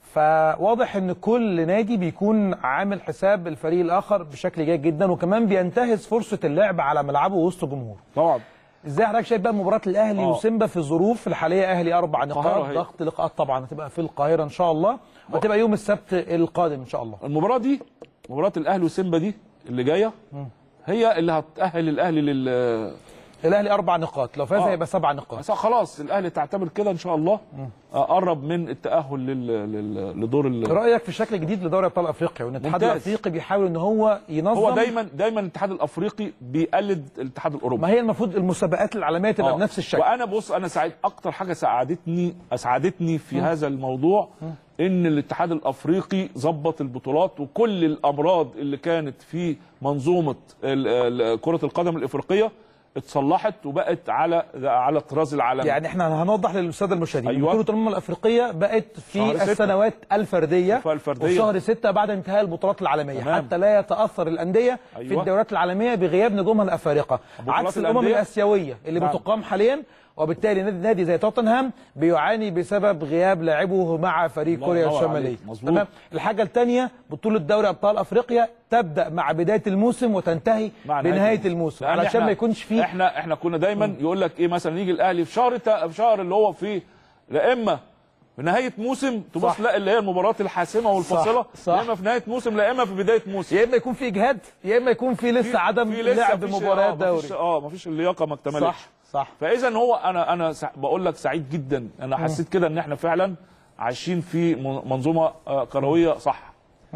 فواضح ان كل نادي بيكون عامل حساب الفريق الاخر بشكل جيد جدا وكمان بينتهز فرصه اللعب على ملعبه وسط جمهور. طبعا ازاي حضرتك شايف بقى مباراه الاهلي آه. وسيمبا في الظروف الحاليه اهلي اربع القاهرة نقاط هي. ضغط لقاءات طبعا هتبقى في القاهره ان شاء الله وهتبقى يوم السبت القادم ان شاء الله المباراه دي مباراه الاهلي وسيمبا دي اللي جايه هي اللي هتاهل الاهلي لل الاهلي اربع نقاط لو فاز آه. هيبقى سبع نقاط بس خلاص الاهلي تعتبر كده ان شاء الله آه، قرب من التاهل لل... لل... لدور ال... رايك في شكل جديد لدوري ابطال افريقيا وان الاتحاد ممتاز. الافريقي بيحاول ان هو ينظم هو دايما دايما الاتحاد الافريقي بيقلد الاتحاد الاوروبي ما هي المفروض المسابقات العالميه تبقى آه. بنفس الشكل وانا بص انا سعيد اكتر حاجه سعادتني اسعدتني في مم. هذا الموضوع ان الاتحاد الافريقي ظبط البطولات وكل الامراض اللي كانت في منظومه ال- ال- كره القدم الافريقيه اتصلحت وبقت على على الطراز العالمي يعني احنا هنوضح للساده المشاهدين أيوة. بطوله الامم الافريقيه بقت شهر في ستة. السنوات الفرديه الفردية. وفي شهر ستة بعد انتهاء البطولات العالميه تمام. حتى لا يتاثر الانديه في أيوة. الدورات العالميه بغياب نجومها الافارقه بطولات عكس الامم الأندية- الاسيويه اللي نعم. بتقام حاليا وبالتالي نادي نادي زي توتنهام بيعاني بسبب غياب لاعبه مع فريق الله كوريا ينور الشماليه عليك. مظبوط. تمام الحاجه الثانيه بطوله دوري ابطال افريقيا تبدا مع بدايه الموسم وتنتهي مع نهاية بنهايه الموسم. الموسم لأن علشان إحنا- ما يكونش فيه احنا احنا كنا دايما يقول لك ايه مثلا يجي الاهلي في شهر تا- في شهر اللي هو فيه لا اما في نهايه موسم تبص صح. لا اللي هي المباراه الحاسمه والفاصله صح. صح. لا اما في نهايه موسم لا اما في بدايه موسم يا اما يكون في اجهاد يا اما يكون في لسه عدم في لسه لعب مفيش- مباريات آه، مفيش- دوري اه مفيش اللياقه ما اكتملتش صح صح فاذا هو انا انا سع- بقول لك سعيد جدا انا مم. حسيت كده ان احنا فعلا عايشين في من- منظومه آه، كرويه صح مم.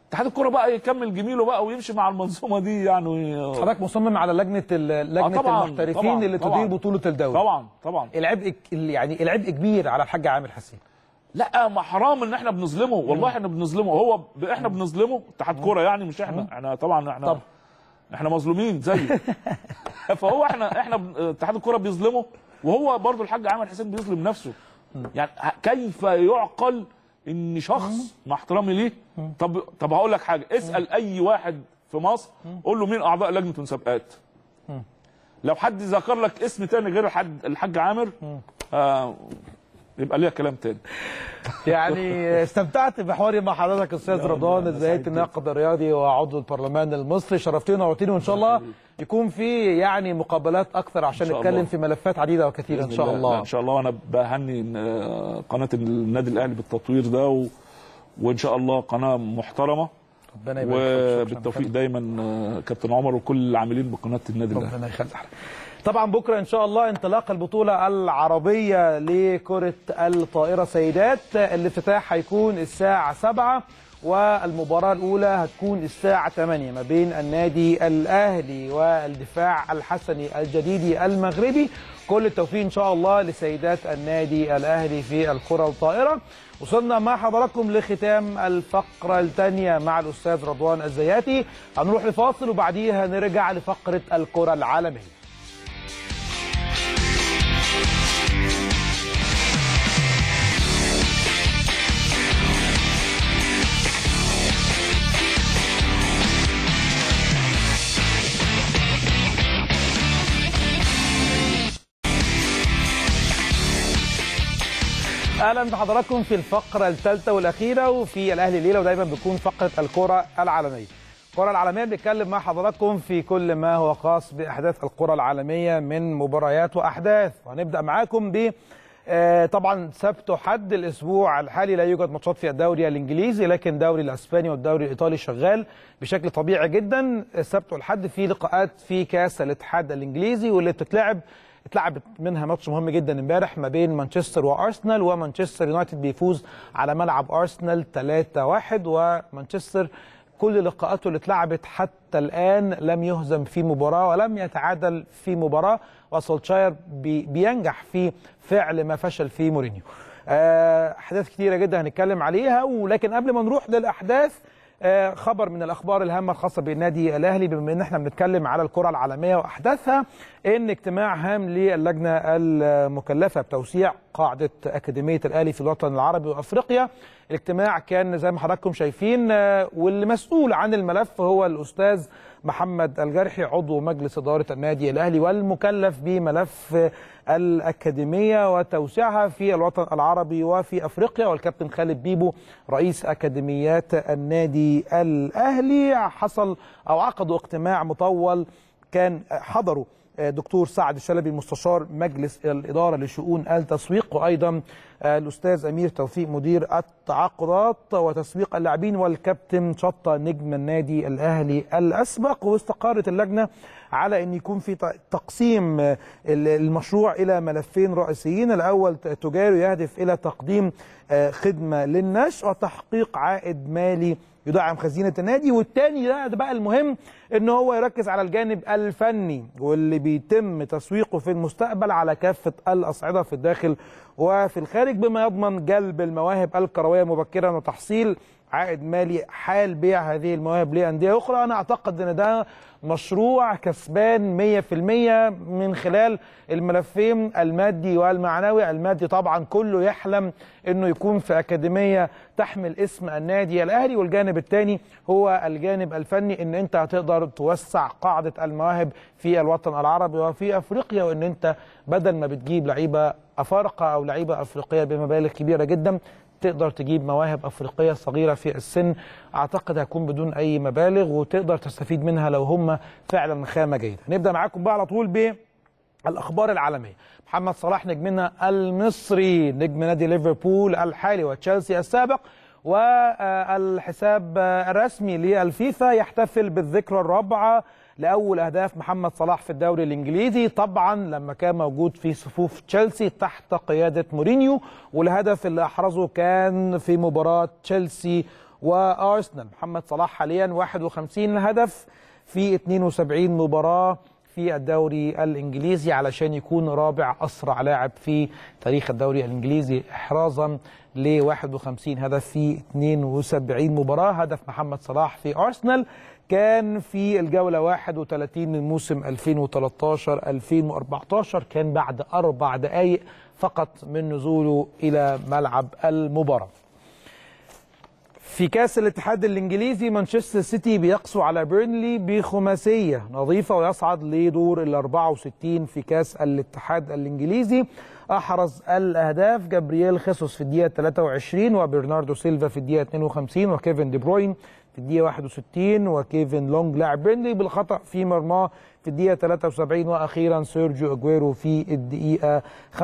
اتحاد الكره بقى يكمل جميله بقى ويمشي مع المنظومه دي يعني حضرتك مصمم على لجنه ال- لجنه طبعاً، المحترفين طبعاً، اللي طبعاً. تدير بطوله الدوري طبعا طبعا العبء يعني العبء كبير على الحاج عامر حسين لا ما حرام ان احنا بنظلمه والله احنا بنظلمه هو ب... احنا بنظلمه اتحاد كوره يعني مش احنا احنا طبعا احنا طبعا. احنا مظلومين زيه فهو احنا احنا ب- اتحاد الكوره بيظلمه وهو برضو الحاج عامر حسين بيظلم نفسه يعني ه- كيف يعقل ان شخص مع احترامي ليه طب طب هقول لك حاجه اسال اي واحد في مصر قول له مين اعضاء لجنه المسابقات لو حد ذكر لك اسم تاني غير الحاج الحاج عامر آه يبقى ليها كلام تاني يعني استمتعت بحواري مع حضرتك استاذ رضوان الزاهد الناقد الرياضي وعضو البرلمان المصري شرفتنا ونورتنا وان شاء الله يكون في يعني مقابلات اكثر عشان إن شاء نتكلم الله. في ملفات عديده وكثيره ان بإذن شاء لا، الله ان شاء الله وانا بهني آه، قناه النادي الاهلي بالتطوير ده و... وان شاء الله قناه محترمه ربنا يبارك فيك. شكراً وبالتوفيق دايما آه، كابتن عمر وكل العاملين بقناه النادي الاهلي ربنا يخليك طبعا بكره ان شاء الله انطلاق البطوله العربيه لكره الطائره سيدات الافتتاح هيكون الساعه 7 والمباراه الاولى هتكون الساعه 8 ما بين النادي الاهلي والدفاع الحسني الجديدي المغربي كل التوفيق ان شاء الله لسيدات النادي الاهلي في الكره الطائره وصلنا مع حضراتكم لختام الفقره الثانيه مع الاستاذ رضوان الزياتي هنروح لفاصل وبعديها نرجع لفقره الكره العالميه اهلا بحضراتكم في الفقره الثالثه والاخيره وفي الاهلي الليله ودايما بتكون فقره الكره العالميه. الكره العالميه بنتكلم مع حضراتكم في كل ما هو خاص باحداث الكره العالميه من مباريات واحداث وهنبدا معاكم ب آه، طبعا سبت وحد الاسبوع الحالي لا يوجد ماتشات في الدوري الانجليزي لكن الدوري الاسباني والدوري الايطالي شغال بشكل طبيعي جدا السبت والحد في لقاءات في كاس الاتحاد الانجليزي واللي بتتلعب اتلعبت منها ماتش مهم جدا امبارح ما بين مانشستر وارسنال ومانشستر يونايتد بيفوز على ملعب ارسنال 3-1 ومانشستر كل لقاءاته اللي اتلعبت حتى الان لم يهزم في مباراه ولم يتعادل في مباراه وسولشاير بي بينجح في فعل ما فشل فيه مورينيو. آه، احداث كتيره جدا هنتكلم عليها ولكن قبل ما نروح للاحداث آه، خبر من الاخبار الهامه الخاصه بالنادي الاهلي بما ان احنا بنتكلم على الكره العالميه واحداثها ان اجتماع هام للجنه المكلفه بتوسيع قاعده اكاديميه الاهلي في الوطن العربي وافريقيا الاجتماع كان زي ما حضراتكم شايفين آه، واللي مسؤول عن الملف هو الاستاذ محمد الجرحي عضو مجلس اداره النادي الاهلي والمكلف بملف الاكاديميه وتوسيعها في الوطن العربي وفي افريقيا والكابتن خالد بيبو رئيس اكاديميات النادي الاهلي حصل او عقدوا اجتماع مطول كان حضروا دكتور سعد الشلبي مستشار مجلس الإدارة لشؤون التسويق وأيضا الأستاذ أمير توفيق مدير التعاقدات وتسويق اللاعبين والكابتن شطة نجم النادي الأهلي الأسبق واستقرت اللجنة على أن يكون في تقسيم المشروع إلى ملفين رئيسيين الأول تجاري يهدف إلى تقديم خدمة للنشء وتحقيق عائد مالي يدعم خزينه النادي والتاني ده, ده بقى المهم ان هو يركز على الجانب الفني واللي بيتم تسويقه في المستقبل على كافه الاصعده في الداخل وفي الخارج بما يضمن جلب المواهب الكرويه مبكرا وتحصيل عائد مالي حال بيع هذه المواهب لانديه اخرى انا اعتقد ان ده مشروع كسبان 100% من خلال الملفين المادي والمعنوي المادي طبعا كله يحلم انه يكون في اكاديميه تحمل اسم النادي الاهلي والجانب الثاني هو الجانب الفني ان انت هتقدر توسع قاعده المواهب في الوطن العربي وفي افريقيا وان انت بدل ما بتجيب لعيبه افارقه او لعيبه افريقيه بمبالغ كبيره جدا تقدر تجيب مواهب افريقيه صغيره في السن اعتقد هيكون بدون اي مبالغ وتقدر تستفيد منها لو هم فعلا خامه جيده نبدا معاكم بقى على طول ب الاخبار العالميه محمد صلاح نجمنا المصري نجم نادي ليفربول الحالي وتشيلسي السابق والحساب الرسمي للفيفا يحتفل بالذكرى الرابعة لأول أهداف محمد صلاح في الدوري الإنجليزي طبعا لما كان موجود في صفوف تشيلسي تحت قيادة مورينيو والهدف اللي أحرزه كان في مباراة تشيلسي وأرسنال محمد صلاح حاليا 51 هدف في 72 مباراة في الدوري الانجليزي علشان يكون رابع اسرع لاعب في تاريخ الدوري الانجليزي احرازا ل 51 هدف في 72 مباراه هدف محمد صلاح في ارسنال كان في الجوله 31 من موسم 2013 2014 كان بعد اربع دقائق فقط من نزوله الى ملعب المباراه في كاس الاتحاد الانجليزي مانشستر سيتي بيقسو على بيرنلي بخماسيه نظيفه ويصعد لدور ال 64 في كاس الاتحاد الانجليزي احرز الاهداف جابرييل خيسوس في الدقيقه 23 وبرناردو سيلفا في الدقيقه 52 وكيفن دي بروين في الدقيقه 61 وكيفن لونج لاعب بيرنلي بالخطا في مرماه في الدقيقه 73 واخيرا سيرجيو اجويرو في الدقيقه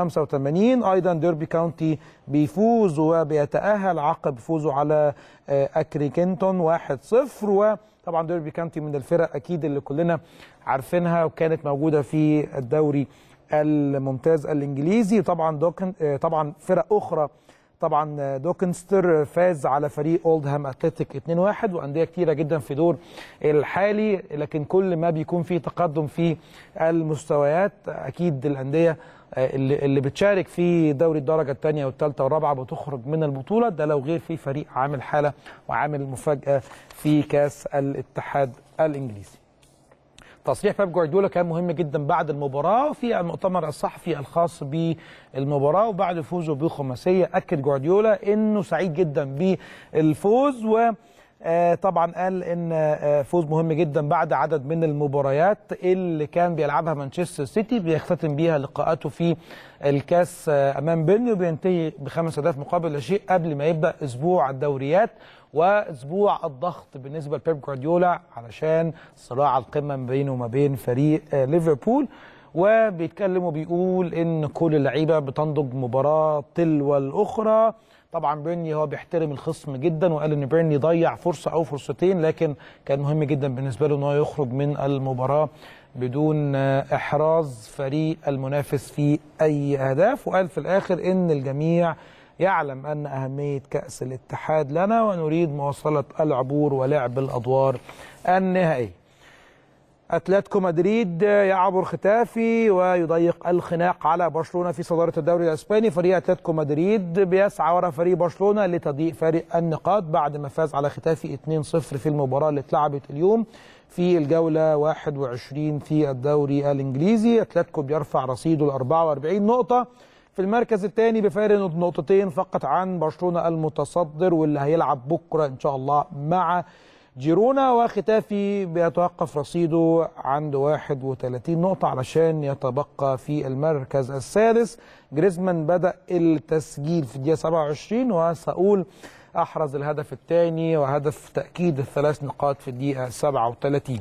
85 ايضا ديربي كاونتي بيفوز وبيتاهل عقب فوزه على اكري كينتون 1-0 وطبعا ديربي كاونتي من الفرق اكيد اللي كلنا عارفينها وكانت موجوده في الدوري الممتاز الانجليزي طبعا دوكن طبعا فرق اخرى طبعا دوكنستر فاز على فريق اولدهام اتلتيك 2-1 وانديه كتيره جدا في دور الحالي لكن كل ما بيكون في تقدم في المستويات اكيد الانديه اللي, اللي بتشارك في دوري الدرجه الثانيه والثالثه والرابعه بتخرج من البطوله ده لو غير في فريق عامل حاله وعامل مفاجاه في كاس الاتحاد الانجليزي تصريح بيب جوارديولا كان مهم جدا بعد المباراه في المؤتمر الصحفي الخاص بالمباراه وبعد فوزه بخماسيه اكد جوارديولا انه سعيد جدا بالفوز و طبعا قال ان فوز مهم جدا بعد عدد من المباريات اللي كان بيلعبها مانشستر سيتي بيختتم بيها لقاءاته في الكاس امام بيرني وبينتهي بخمس اهداف مقابل لا شيء قبل ما يبدا اسبوع الدوريات واسبوع الضغط بالنسبه لبيب جوارديولا علشان صراع القمه ما بينه وما بين فريق ليفربول وبيتكلم وبيقول ان كل اللعيبه بتنضج مباراه تلو الاخرى طبعا بيرني هو بيحترم الخصم جدا وقال ان بيرني ضيع فرصه او فرصتين لكن كان مهم جدا بالنسبه له ان هو يخرج من المباراه بدون احراز فريق المنافس في اي اهداف وقال في الاخر ان الجميع يعلم ان اهميه كاس الاتحاد لنا ونريد مواصله العبور ولعب الادوار النهائيه اتلتيكو مدريد يعبر ختافي ويضيق الخناق على برشلونه في صداره الدوري الاسباني فريق اتلتيكو مدريد بيسعى وراء فريق برشلونه لتضييق فارق النقاط بعد ما فاز على ختافي 2-0 في المباراه اللي اتلعبت اليوم في الجوله 21 في الدوري الانجليزي اتلتيكو بيرفع رصيده ل 44 نقطه في المركز الثاني بفارق نقطتين فقط عن برشلونه المتصدر واللي هيلعب بكره ان شاء الله مع جيرونا وختافي بيتوقف رصيده عند 31 نقطة علشان يتبقى في المركز السادس جريزمان بدأ التسجيل في الدقيقة 27 وسأقول أحرز الهدف الثاني وهدف تأكيد الثلاث نقاط في الدقيقة 37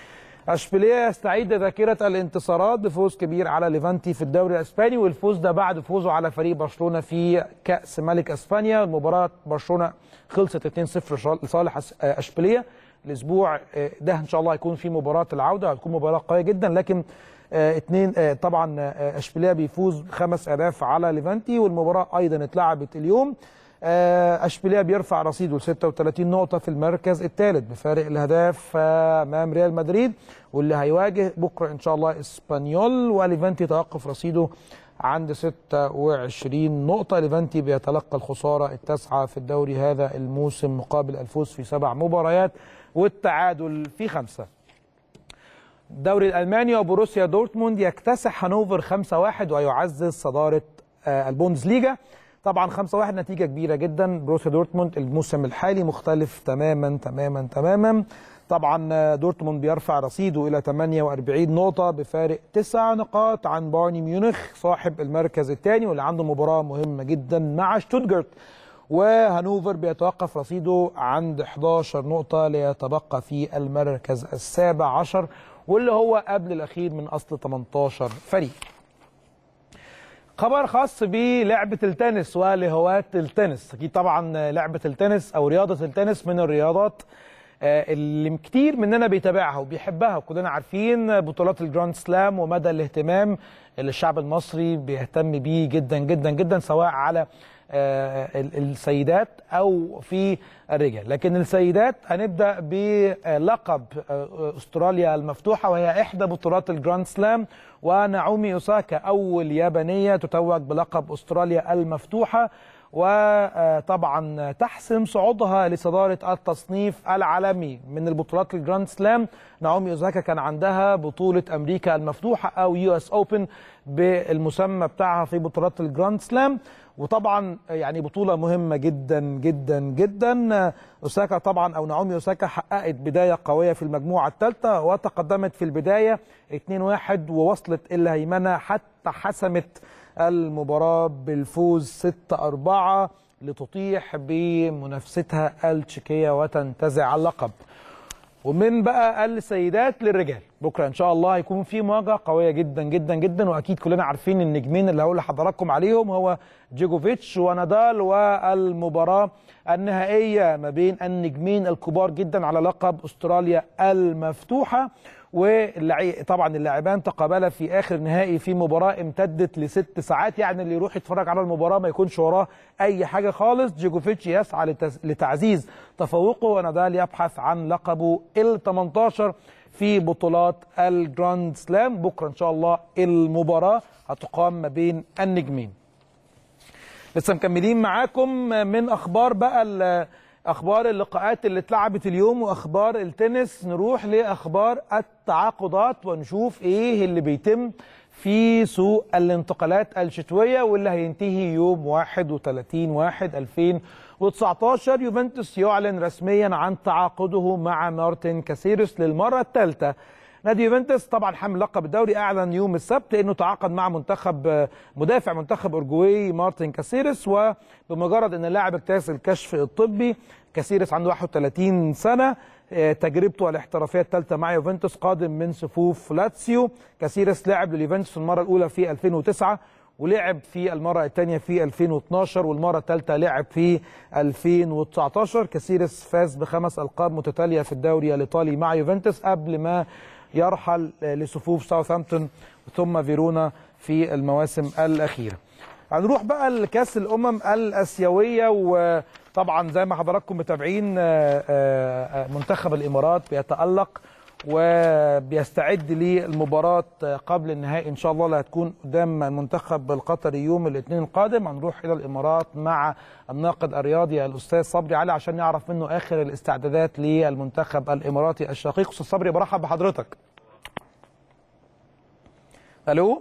اشبيليه يستعيد ذاكره الانتصارات بفوز كبير على ليفانتي في الدوري الاسباني والفوز ده بعد فوزه على فريق برشلونه في كاس ملك اسبانيا مباراه برشلونه خلصت 2-0 لصالح اشبيليه الاسبوع ده ان شاء الله هيكون في مباراه العوده هتكون مباراه قويه جدا لكن اثنين طبعا اشبيليه بيفوز خمس اهداف على ليفانتي والمباراه ايضا اتلعبت اليوم اشبيليه بيرفع رصيده ل 36 نقطه في المركز الثالث بفارق الاهداف امام ريال مدريد واللي هيواجه بكره ان شاء الله اسبانيول وليفانتي توقف رصيده عند 26 نقطه ليفانتي بيتلقى الخساره التاسعه في الدوري هذا الموسم مقابل الفوز في سبع مباريات والتعادل في خمسه الدوري الالماني وبروسيا دورتموند يكتسح هانوفر 5-1 ويعزز صداره البوندسليجا طبعا 5-1 نتيجه كبيره جدا بروسيا دورتموند الموسم الحالي مختلف تماما تماما تماما طبعا دورتموند بيرفع رصيده الى 48 نقطه بفارق 9 نقاط عن بايرن ميونخ صاحب المركز الثاني واللي عنده مباراه مهمه جدا مع شتوتجارت وهانوفر بيتوقف رصيده عند 11 نقطه ليتبقى في المركز السابع عشر واللي هو قبل الاخير من اصل 18 فريق خبر خاص بلعبة التنس ولهواة التنس أكيد طبعا لعبة التنس أو رياضة التنس من الرياضات آه، اللي كتير مننا بيتابعها وبيحبها وكلنا عارفين بطولات الجراند سلام ومدى الاهتمام اللي الشعب المصري بيهتم بيه جدا جدا جدا سواء على آه، ال- السيدات او في الرجال لكن السيدات هنبدا بلقب آه، استراليا المفتوحه وهي احدى بطولات الجراند سلام ونعومي اوساكا اول يابانيه تتوج بلقب استراليا المفتوحه وطبعا تحسم صعودها لصداره التصنيف العالمي من البطولات الجراند سلام نعومي اوزاكا كان عندها بطوله امريكا المفتوحه او يو اس اوبن بالمسمى بتاعها في بطولات الجراند سلام وطبعا يعني بطوله مهمه جدا جدا جدا اوساكا طبعا او نعومي اوساكا حققت بدايه قويه في المجموعه الثالثه وتقدمت في البدايه 2-1 ووصلت الى هيمنه حتى حسمت المباراة بالفوز 6-4 لتطيح بمنافستها التشيكية وتنتزع اللقب ومن بقى السيدات للرجال بكره ان شاء الله هيكون في مواجهه قويه جدا جدا جدا واكيد كلنا عارفين النجمين اللي هقول لحضراتكم عليهم هو جيجوفيتش ونادال والمباراه النهائيه ما بين النجمين الكبار جدا على لقب استراليا المفتوحه واللعي... طبعا اللاعبان تقابلا في اخر نهائي في مباراه امتدت لست ساعات يعني اللي يروح يتفرج على المباراه ما يكونش وراه اي حاجه خالص جيجوفيتش يسعى لتز... لتعزيز تفوقه ونادال يبحث عن لقبه ال 18 في بطولات الجراند سلام بكره ان شاء الله المباراه هتقام ما بين النجمين لسه مكملين معاكم من اخبار بقى ال- اخبار اللقاءات اللي اتلعبت اليوم واخبار التنس نروح لاخبار التعاقدات ونشوف ايه اللي بيتم في سوق الانتقالات الشتويه واللي هينتهي يوم 31 1 2019 يوفنتوس يعلن رسميا عن تعاقده مع مارتن كاسيروس للمره الثالثه نادي يوفنتوس طبعا حامل لقب الدوري اعلن يوم السبت انه تعاقد مع منتخب مدافع منتخب اورجواي مارتن كاسيرس وبمجرد ان اللاعب اجتاز الكشف الطبي كاسيرس عنده 31 سنه آه، تجربته الاحترافيه الثالثه مع يوفنتوس قادم من صفوف لاتسيو كاسيرس لعب لليوفنتوس المره الاولى في 2009 ولعب في المرة الثانية في 2012 والمرة الثالثة لعب في 2019 كاسيرس فاز بخمس ألقاب متتالية في الدوري الإيطالي مع يوفنتوس قبل ما يرحل لصفوف ساوثهامبتون ثم فيرونا في المواسم الأخيرة هنروح بقى لكاس الأمم الآسيوية وطبعا زي ما حضراتكم متابعين آه، آه، آه، منتخب الإمارات بيتألق وبيستعد للمباراة قبل النهائي إن شاء الله اللي هتكون قدام المنتخب القطري يوم الاثنين القادم هنروح إلى الإمارات مع الناقد الرياضي الأستاذ صبري علي عشان نعرف منه آخر الاستعدادات للمنتخب الإماراتي الشقيق أستاذ صبري برحب بحضرتك ألو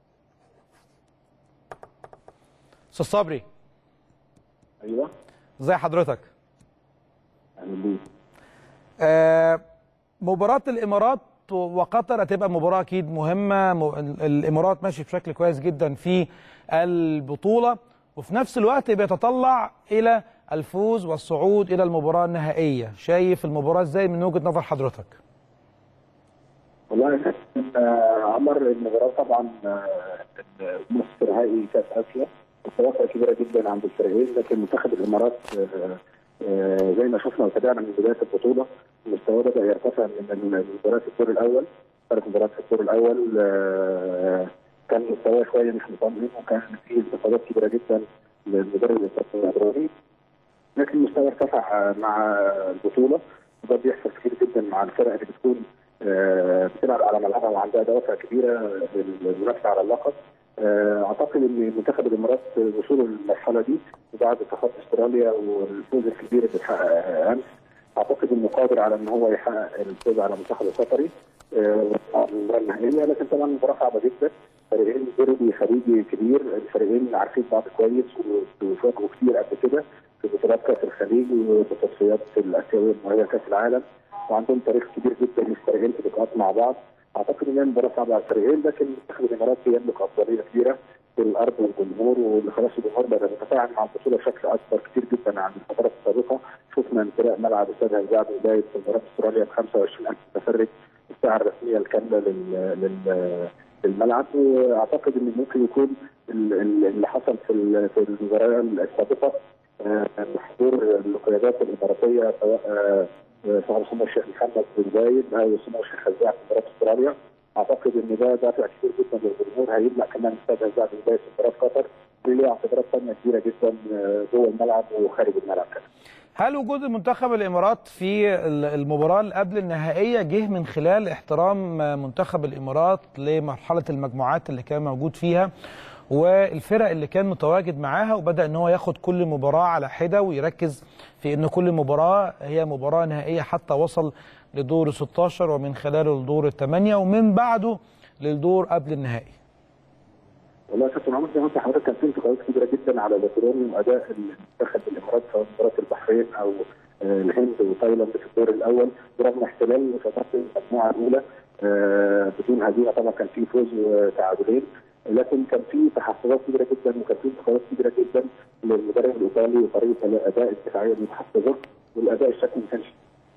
أستاذ صبري ايوه ازي حضرتك اهلا بيك آه، مباراة الإمارات وقطر هتبقى مباراة أكيد مهمة م- ال- الإمارات ماشي بشكل كويس جدا في البطولة وفي نفس الوقت بيتطلع إلى الفوز والصعود إلى المباراة النهائية شايف المباراة إزاي من وجهة نظر حضرتك والله يا كابتن آه، عمر المباراه طبعا آه، نصف نهائي كاس اسيا التوقع كبيره جدا عند الفريقين لكن منتخب الامارات آه، آه، زي ما شفنا وتابعنا من بدايه البطوله مستواه بدا يرتفع من مباريات الدور الاول ثلاث مباريات في الدور الاول آه، كان مستواه شويه مش مطمئن وكان في انتقادات كبيره جدا للمدرب الابراهيمي لكن المستوى ارتفع مع البطوله وده بيحصل كتير جدا مع الفرق اللي بتكون آه، بتلعب على ملعبها وعندها دوافع كبيره للمنافسه على اللقب آه، اعتقد ان منتخب الامارات وصوله للمرحله دي وبعد تخطي استراليا والفوز الكبير اللي اتحقق امس اعتقد انه قادر على ان هو يحقق الفوز على المنتخب القطري آه، المباراه النهائيه لكن طبعا المباراه صعبه جدا فريقين ديربي خليجي كبير الفريقين عارفين بعض كويس وفاقوا كتير قبل كده في بطولات كاس الخليج وتصفيات الاسيويه المؤهله كاس العالم وعندهم تاريخ كبير جدا للفريقين في لقاءات مع بعض اعتقد ان هي مباراه صعبه على الفريقين لكن منتخب الامارات بيملك افضليه كبيره في الارض والجمهور واللي خلاص الجمهور بدا يتفاعل مع البطوله بشكل اكبر كتير جدا عن الفترات السابقه شفنا انطلاق ملعب استاد هزاع بدايه مباراه استراليا ب 25000 متفرج الساعه الرسميه الكامله لل... لل... للملعب واعتقد ان ممكن يكون ال- ال- اللي حصل في ال- في المباراه السابقه آه، بحضور القيادات الاماراتيه سواء آه، آه، سواء سمو الشيخ محمد بن زايد او سمو الشيخ خزاع في مباراه استراليا اعتقد ان ده دافع كبير جدا للجمهور هيملا كمان استاد خزاع بن زايد في مباراه قطر دي ليها اعتبارات ثانيه كبيره جدا آه، جوه الملعب وخارج الملعب كمان. هل وجود المنتخب الامارات في ال- المباراه اللي قبل النهائيه جه من خلال احترام منتخب الامارات لمرحله المجموعات اللي كان موجود فيها والفرق اللي كان متواجد معاها وبدا ان هو ياخد كل مباراه على حده ويركز في ان كل مباراه هي مباراه نهائيه حتى وصل لدور 16 ومن خلاله لدور الثمانيه ومن بعده للدور قبل النهائي والله يا كابتن عمر زي ما انت حضرتك كان في انتقادات كبيره جدا على بطولون واداء المنتخب الامارات سواء مباراه البحرين او آه، الهند وتايلاند في الدور الاول برغم احتلال فترات المجموعه الاولى آه، بدون هزيمه طبعا كان في فوز وتعادلين لكن كان في تحفظات كبيره جدا وكان في انتقادات كبيره جدا للمدرب الايطالي وطريقه الاداء الدفاعيه المتحفظه والاداء الشكلي ما كانش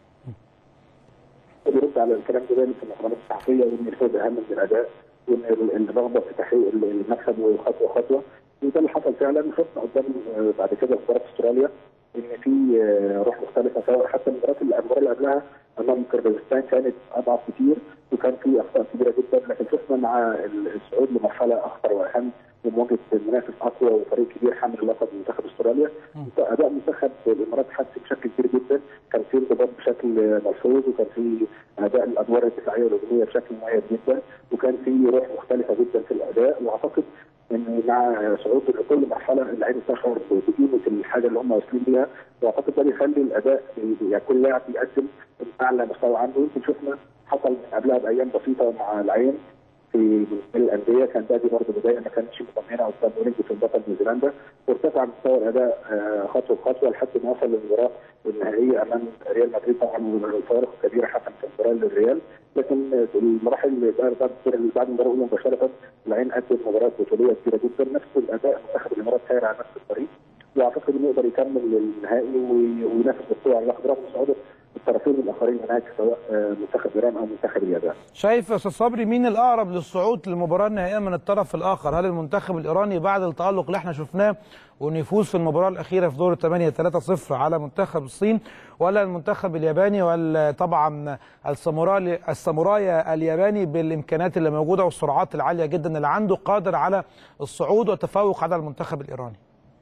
بيرد على الكلام ده دايما في المؤتمرات الصحفيه وان الفوز اهم من الاداء وان ال- الرغبه في تحقيق ال- المكسب وخطوه خطوه وده اللي حصل فعلا شفنا قدام آه، بعد كده في مباراه استراليا ان في آه، روح مختلفه سواء حتى المباراه اللي المباراه اللي قبلها امام كرغيزستان كانت اضعف كتير وكان في اخطاء كبيره جدا لكن شفنا مع ال- الصعود لمرحله اخطر واهم ومواجهه منافس اقوى وفريق كبير حامل اللقب منتخب استراليا اداء منتخب الامارات حسن بشكل كبير جدا كان في انضباط بشكل ملحوظ وكان في اداء الادوار الدفاعيه والهجوميه بشكل مميز جدا وكان في روح مختلفه جدا في الاداء واعتقد ان مع صعود لكل مرحله اللعيبه تشعر بقيمه الحاجه اللي هم واصلين بيها واعتقد ده بيخلي الاداء يعني كل لاعب بيقدم اعلى مستوى عنده يمكن شفنا حصل من قبلها بايام بسيطه مع العين في من الانديه كان ده دي برضه بدايه ما كانتش مطمئنه قدام اولمبي في البطل نيوزيلندا وارتفع مستوى الاداء آه، خطوه بخطوه لحد ما وصل للمباراه النهائيه امام ريال مدريد طبعا الفارق كبيره حتى في المباراه للريال لكن المراحل اللي بعد بعد الدور- بعد المباراه الاولى مباشره العين قدم مباراه بطوليه كبيره جدا نفس الاداء منتخب الامارات ساير على نفس الطريق واعتقد انه يقدر يكمل للنهائي وي- وينافس بالقوه على اللقب رغم صعود الطرفين الاخرين هناك سواء آه، منتخب ايران او منتخب اليابان. شايف يا استاذ صبري مين الاقرب للصعود للمباراه النهائيه من الطرف الاخر هل المنتخب الايراني بعد التالق اللي احنا شفناه وانه يفوز في المباراه الاخيره في دور الثمانيه 3-0 على منتخب الصين ولا المنتخب الياباني ولا طبعا الساموراي الساموراي الياباني بالامكانيات اللي موجوده والسرعات العاليه جدا اللي عنده قادر على الصعود والتفوق على المنتخب الايراني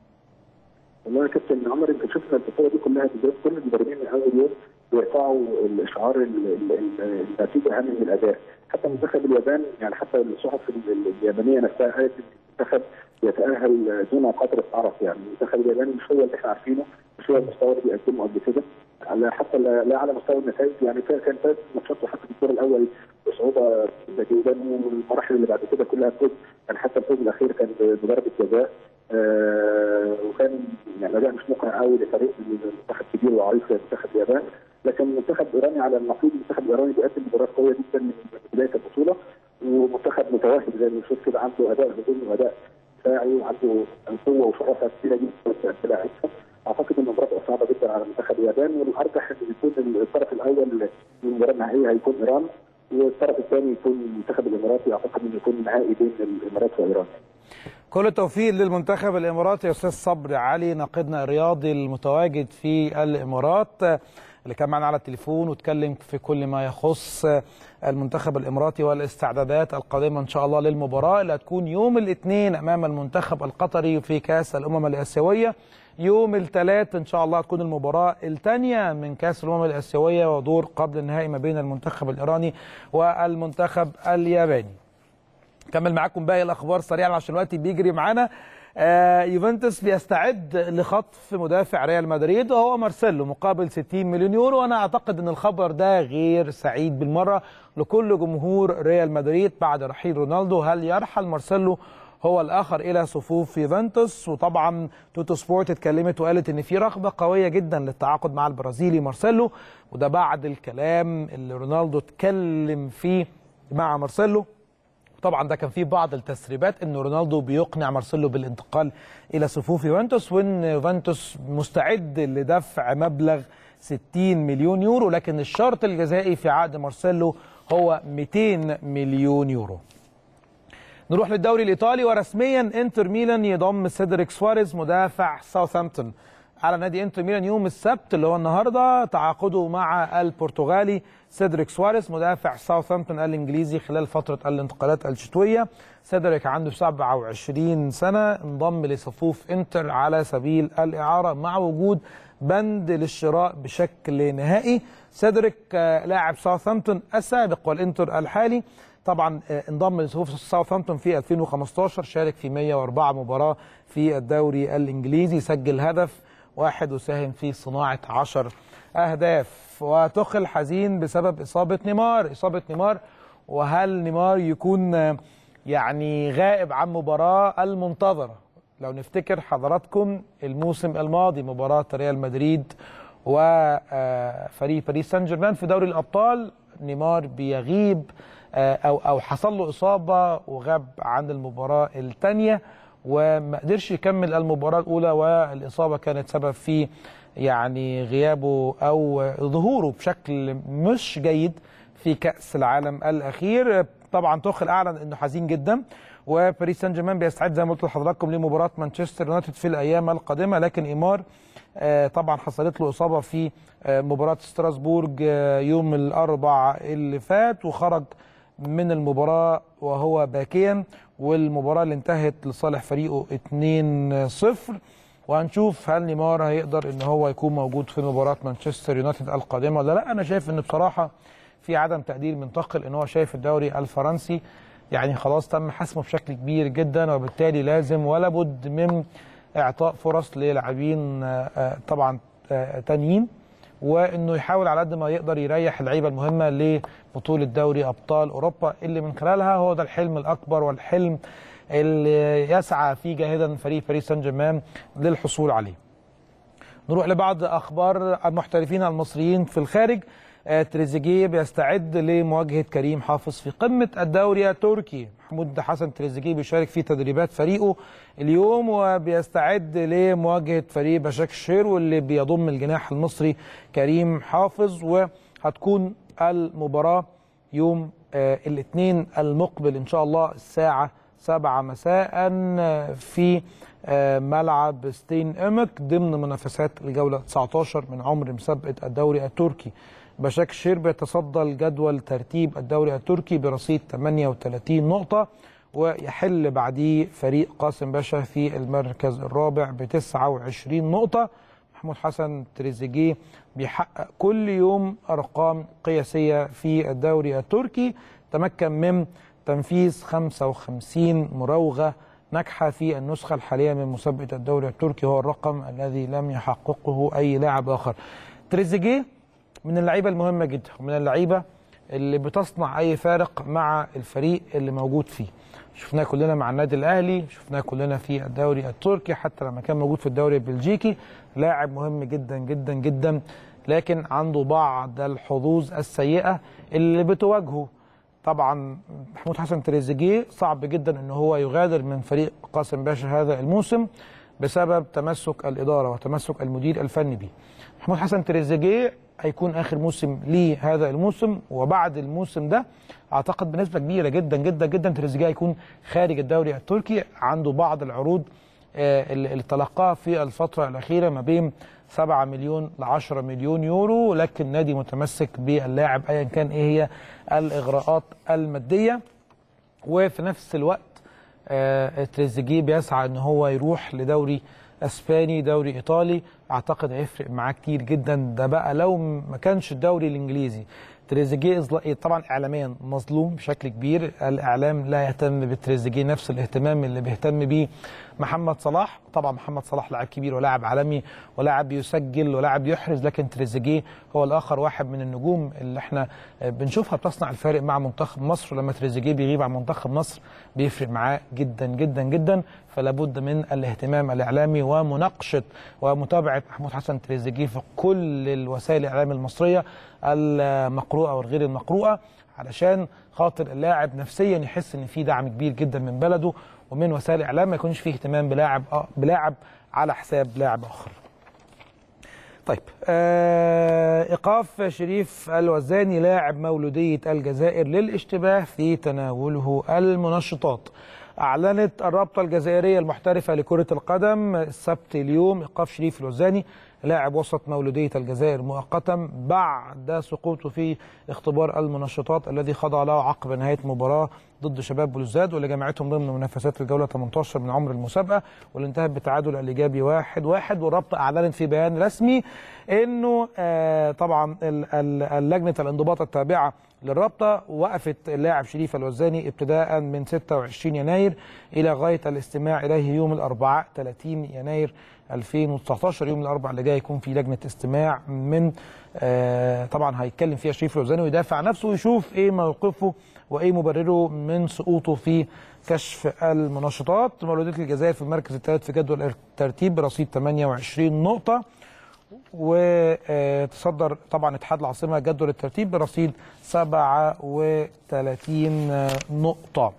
والله يا كابتن عمر انت شفنا البطوله دي كلها بالذات كل المدربين من اول يوم بيرفعوا الاشعار ال- ال- ال- النتيجه اهم من الاداء حتى منتخب اليابان يعني حتى الصحف ال- اليابانيه نفسها قالت ان المنتخب يتاهل دون قطره عرق يعني المنتخب الياباني مش هو اللي احنا عارفينه مش هو المستوى اللي بيقدمه قبل كده على حتى لا لا على مستوى النتائج يعني كان كان فاز ماتشاته حتى في الدور الاول بصعوبه جدا جدا والمراحل اللي بعد كده كلها فوز يعني حتى الفوز الاخير كان بضربه جزاء آه وكان يعني اداء مش مقنع قوي لفريق منتخب كبير وعريق زي منتخب اليابان لكن المنتخب الايراني على النقيض المنتخب الايراني بيقدم مباراه قويه جدا من بدايه البطوله ومنتخب متوهج زي ما بنشوف كده عنده اداء هجومي واداء دفاعي وعنده قوه وشراسه كبيره جدا في لعيبته اعتقد ان المباراه تبقى صعبه جدا على منتخب اليابان والارجح ان يكون الطرف الاول من المباراه النهائيه هيكون ايران والطرف الثاني يكون المنتخب الاماراتي اعتقد انه يكون نهائي بين الامارات وايران كل التوفيق للمنتخب الاماراتي يا استاذ صبري علي ناقدنا الرياضي المتواجد في الامارات اللي كان معنا على التليفون واتكلم في كل ما يخص المنتخب الاماراتي والاستعدادات القادمه ان شاء الله للمباراه اللي هتكون يوم الاثنين امام المنتخب القطري في كاس الامم الاسيويه يوم الثلاث ان شاء الله هتكون المباراه الثانيه من كاس الامم الاسيويه ودور قبل النهائي ما بين المنتخب الايراني والمنتخب الياباني كمل معاكم باقي الاخبار سريعا عشان الوقت بيجري معانا آه يوفنتوس بيستعد لخطف مدافع ريال مدريد وهو مارسيلو مقابل 60 مليون يورو وانا اعتقد ان الخبر ده غير سعيد بالمره لكل جمهور ريال مدريد بعد رحيل رونالدو هل يرحل مارسيلو هو الاخر الى صفوف يوفنتوس وطبعا توتو سبورت اتكلمت وقالت ان في رغبه قويه جدا للتعاقد مع البرازيلي مارسيلو وده بعد الكلام اللي رونالدو اتكلم فيه مع مارسيلو طبعا ده كان فيه بعض التسريبات ان رونالدو بيقنع مارسيلو بالانتقال الى صفوف يوفنتوس وان يوفنتوس مستعد لدفع مبلغ 60 مليون يورو لكن الشرط الجزائي في عقد مارسيلو هو 200 مليون يورو نروح للدوري الايطالي ورسميا انتر ميلان يضم سيدريك سواريز مدافع ساوثهامبتون على نادي انتر ميلان يوم السبت اللي هو النهارده تعاقده مع البرتغالي سيدريك سواريز مدافع ساوثهامبتون الانجليزي خلال فتره الانتقالات الشتويه سيدريك عنده 27 سنه انضم لصفوف انتر على سبيل الاعاره مع وجود بند للشراء بشكل نهائي سيدريك آه، لاعب ساوثهامبتون السابق والانتر الحالي طبعا آه، انضم لصفوف ساوثهامبتون في 2015 شارك في 104 مباراه في الدوري الانجليزي سجل هدف واحد وساهم في صناعه 10 اهداف وتخل حزين بسبب اصابه نيمار اصابه نيمار وهل نيمار يكون آه، يعني غائب عن مباراه المنتظره لو نفتكر حضراتكم الموسم الماضي مباراه ريال مدريد وفريق باريس سان جيرمان في دوري الابطال نيمار بيغيب آه، او او حصل له اصابه وغاب عن المباراه الثانيه وما قدرش يكمل المباراه الاولى والاصابه كانت سبب في يعني غيابه او ظهوره بشكل مش جيد في كاس العالم الاخير طبعا توخل اعلن انه حزين جدا وباريس سان جيرمان بيستعد زي ما قلت لحضراتكم لمباراه مانشستر يونايتد في الايام القادمه لكن ايمار آه، طبعا حصلت له اصابه في آه، مباراه ستراسبورج آه، يوم الاربع اللي فات وخرج من المباراه وهو باكيا والمباراه اللي انتهت لصالح فريقه 2-0 وهنشوف هل نيمار هيقدر ان هو يكون موجود في مباراه مانشستر يونايتد القادمه ولا لا انا شايف ان بصراحه في عدم تقدير من تقل ان هو شايف الدوري الفرنسي يعني خلاص تم حسمه بشكل كبير جدا وبالتالي لازم ولا بد من اعطاء فرص للاعبين آه، آه، طبعا آه، تانيين وانه يحاول على قد ما يقدر يريح اللعيبه المهمه لبطوله دوري ابطال اوروبا اللي من خلالها هو ده الحلم الاكبر والحلم اللي يسعى فيه جاهدا فريق باريس سان جيرمان للحصول عليه. نروح لبعض اخبار المحترفين المصريين في الخارج آه، تريزيجيه بيستعد لمواجهه كريم حافظ في قمه الدوري التركي محمود حسن تريزيجيه بيشارك في تدريبات فريقه اليوم وبيستعد لمواجهه فريق بشكشير واللي بيضم الجناح المصري كريم حافظ وهتكون المباراه يوم آه، الاثنين المقبل ان شاء الله الساعه 7 مساء آه، في آه، ملعب ستين امك ضمن منافسات الجوله 19 من عمر مسابقه الدوري التركي بشاك شير بيتصدى الجدول ترتيب الدوري التركي برصيد 38 نقطه ويحل بعديه فريق قاسم باشا في المركز الرابع ب 29 نقطه محمود حسن تريزيجيه بيحقق كل يوم ارقام قياسيه في الدوري التركي تمكن من تنفيذ 55 مراوغه ناجحه في النسخه الحاليه من مسابقه الدوري التركي هو الرقم الذي لم يحققه اي لاعب اخر. تريزيجيه من اللعيبه المهمه جدا ومن اللعيبه اللي بتصنع اي فارق مع الفريق اللي موجود فيه. شفناه كلنا مع النادي الاهلي، شفناه كلنا في الدوري التركي حتى لما كان موجود في الدوري البلجيكي، لاعب مهم جدا جدا جدا لكن عنده بعض الحظوظ السيئه اللي بتواجهه طبعا محمود حسن تريزيجيه صعب جدا ان هو يغادر من فريق قاسم باشا هذا الموسم بسبب تمسك الاداره وتمسك المدير الفني به. محمود حسن تريزيجيه هيكون اخر موسم ليه هذا الموسم وبعد الموسم ده اعتقد بنسبه كبيره جدا جدا جدا تريزيجيه هيكون خارج الدوري التركي عنده بعض العروض آه، اللي اللي تلقاها في الفتره الاخيره ما بين 7 مليون ل 10 مليون يورو لكن نادي متمسك باللاعب ايا كان ايه هي الاغراءات الماديه وفي نفس الوقت آه، تريزيجيه بيسعى ان هو يروح لدوري اسباني دوري ايطالي اعتقد هيفرق معاه كتير جدا ده بقى لو ما كانش الدوري الانجليزي تريزيجيه إظل- طبعا اعلاميا مظلوم بشكل كبير الاعلام لا يهتم بتريزيجيه نفس الاهتمام اللي بيهتم بيه محمد صلاح طبعا محمد صلاح لاعب كبير ولاعب عالمي ولاعب يسجل ولاعب يحرز لكن تريزيجيه هو الاخر واحد من النجوم اللي احنا بنشوفها بتصنع الفارق مع منتخب مصر ولما تريزيجيه بيغيب عن منتخب مصر بيفرق معاه جدا جدا جدا فلا بد من الاهتمام الاعلامي ومناقشه ومتابعه محمود حسن تريزيجيه في كل الوسائل الاعلام المصريه المقروءه والغير المقروءه علشان خاطر اللاعب نفسيا يحس ان في دعم كبير جدا من بلده ومن وسائل الاعلام ما يكونش فيه اهتمام بلاعب آه بلاعب على حساب لاعب اخر. طيب آه ايقاف شريف الوزاني لاعب مولوديه الجزائر للاشتباه في تناوله المنشطات. أعلنت الرابطة الجزائرية المحترفة لكرة القدم السبت اليوم إيقاف شريف الوزاني لاعب وسط مولودية الجزائر مؤقتا بعد سقوطه في اختبار المنشطات الذي خضع له عقب نهاية مباراة ضد شباب بلوزداد واللي جمعتهم ضمن منافسات الجولة 18 من عمر المسابقة واللي انتهت بالتعادل الإيجابي واحد واحد والرابطة أعلنت في بيان رسمي إنه آه طبعا ال- ال- اللجنة الانضباط التابعة للرابطة وقفت اللاعب شريف الوزاني ابتداء من 26 يناير إلى غاية الاستماع إليه يوم الأربعاء 30 يناير 2019 يوم الأربعاء اللي جاي يكون في لجنة استماع من آه طبعا هيتكلم فيها شريف الوزاني ويدافع عن نفسه ويشوف إيه موقفه وإيه مبرره من سقوطه في كشف المنشطات مولودية الجزائر في المركز الثالث في جدول الترتيب برصيد 28 نقطة وتصدر طبعا اتحاد العاصمه جدول الترتيب برصيد 37 نقطه.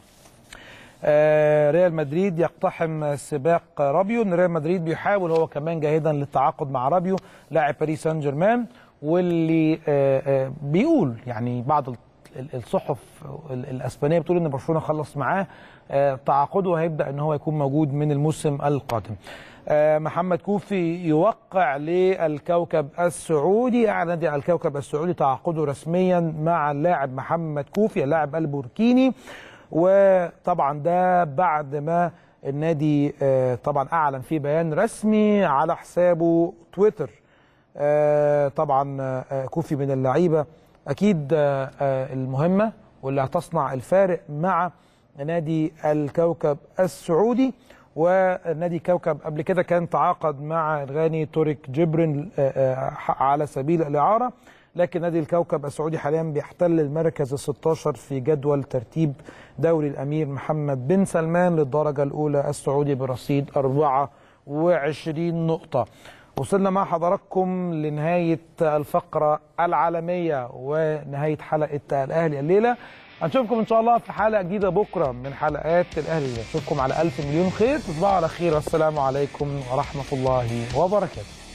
آه، ريال مدريد يقتحم سباق رابيو ان ريال مدريد بيحاول هو كمان جاهدا للتعاقد مع رابيو لاعب باريس سان جيرمان واللي آه، آه، بيقول يعني بعض ال- ال- الصحف ال- الاسبانيه بتقول ان برشلونه خلص معاه آه، تعاقده هيبدا ان هو يكون موجود من الموسم القادم. آه، محمد كوفي يوقع للكوكب السعودي اعلن نادي الكوكب السعودي تعاقده رسميا مع اللاعب محمد كوفي اللاعب البوركيني وطبعا ده بعد ما النادي آه، طبعا اعلن في بيان رسمي على حسابه تويتر آه، طبعا آه، كوفي من اللعيبه اكيد آه، آه، المهمه واللي هتصنع الفارق مع نادي الكوكب السعودي ونادي كوكب قبل كده كان تعاقد مع الغاني توريك جبرن آه، آه، على سبيل الاعاره لكن نادي الكوكب السعودي حاليا بيحتل المركز ال 16 في جدول ترتيب دوري الامير محمد بن سلمان للدرجه الاولى السعودي برصيد 24 نقطه. وصلنا مع حضراتكم لنهايه الفقره العالميه ونهايه حلقه الاهلي الليله. هنشوفكم ان شاء الله في حلقه جديده بكره من حلقات الاهلي نشوفكم على الف مليون خير تصبحوا على خير والسلام عليكم ورحمه الله وبركاته.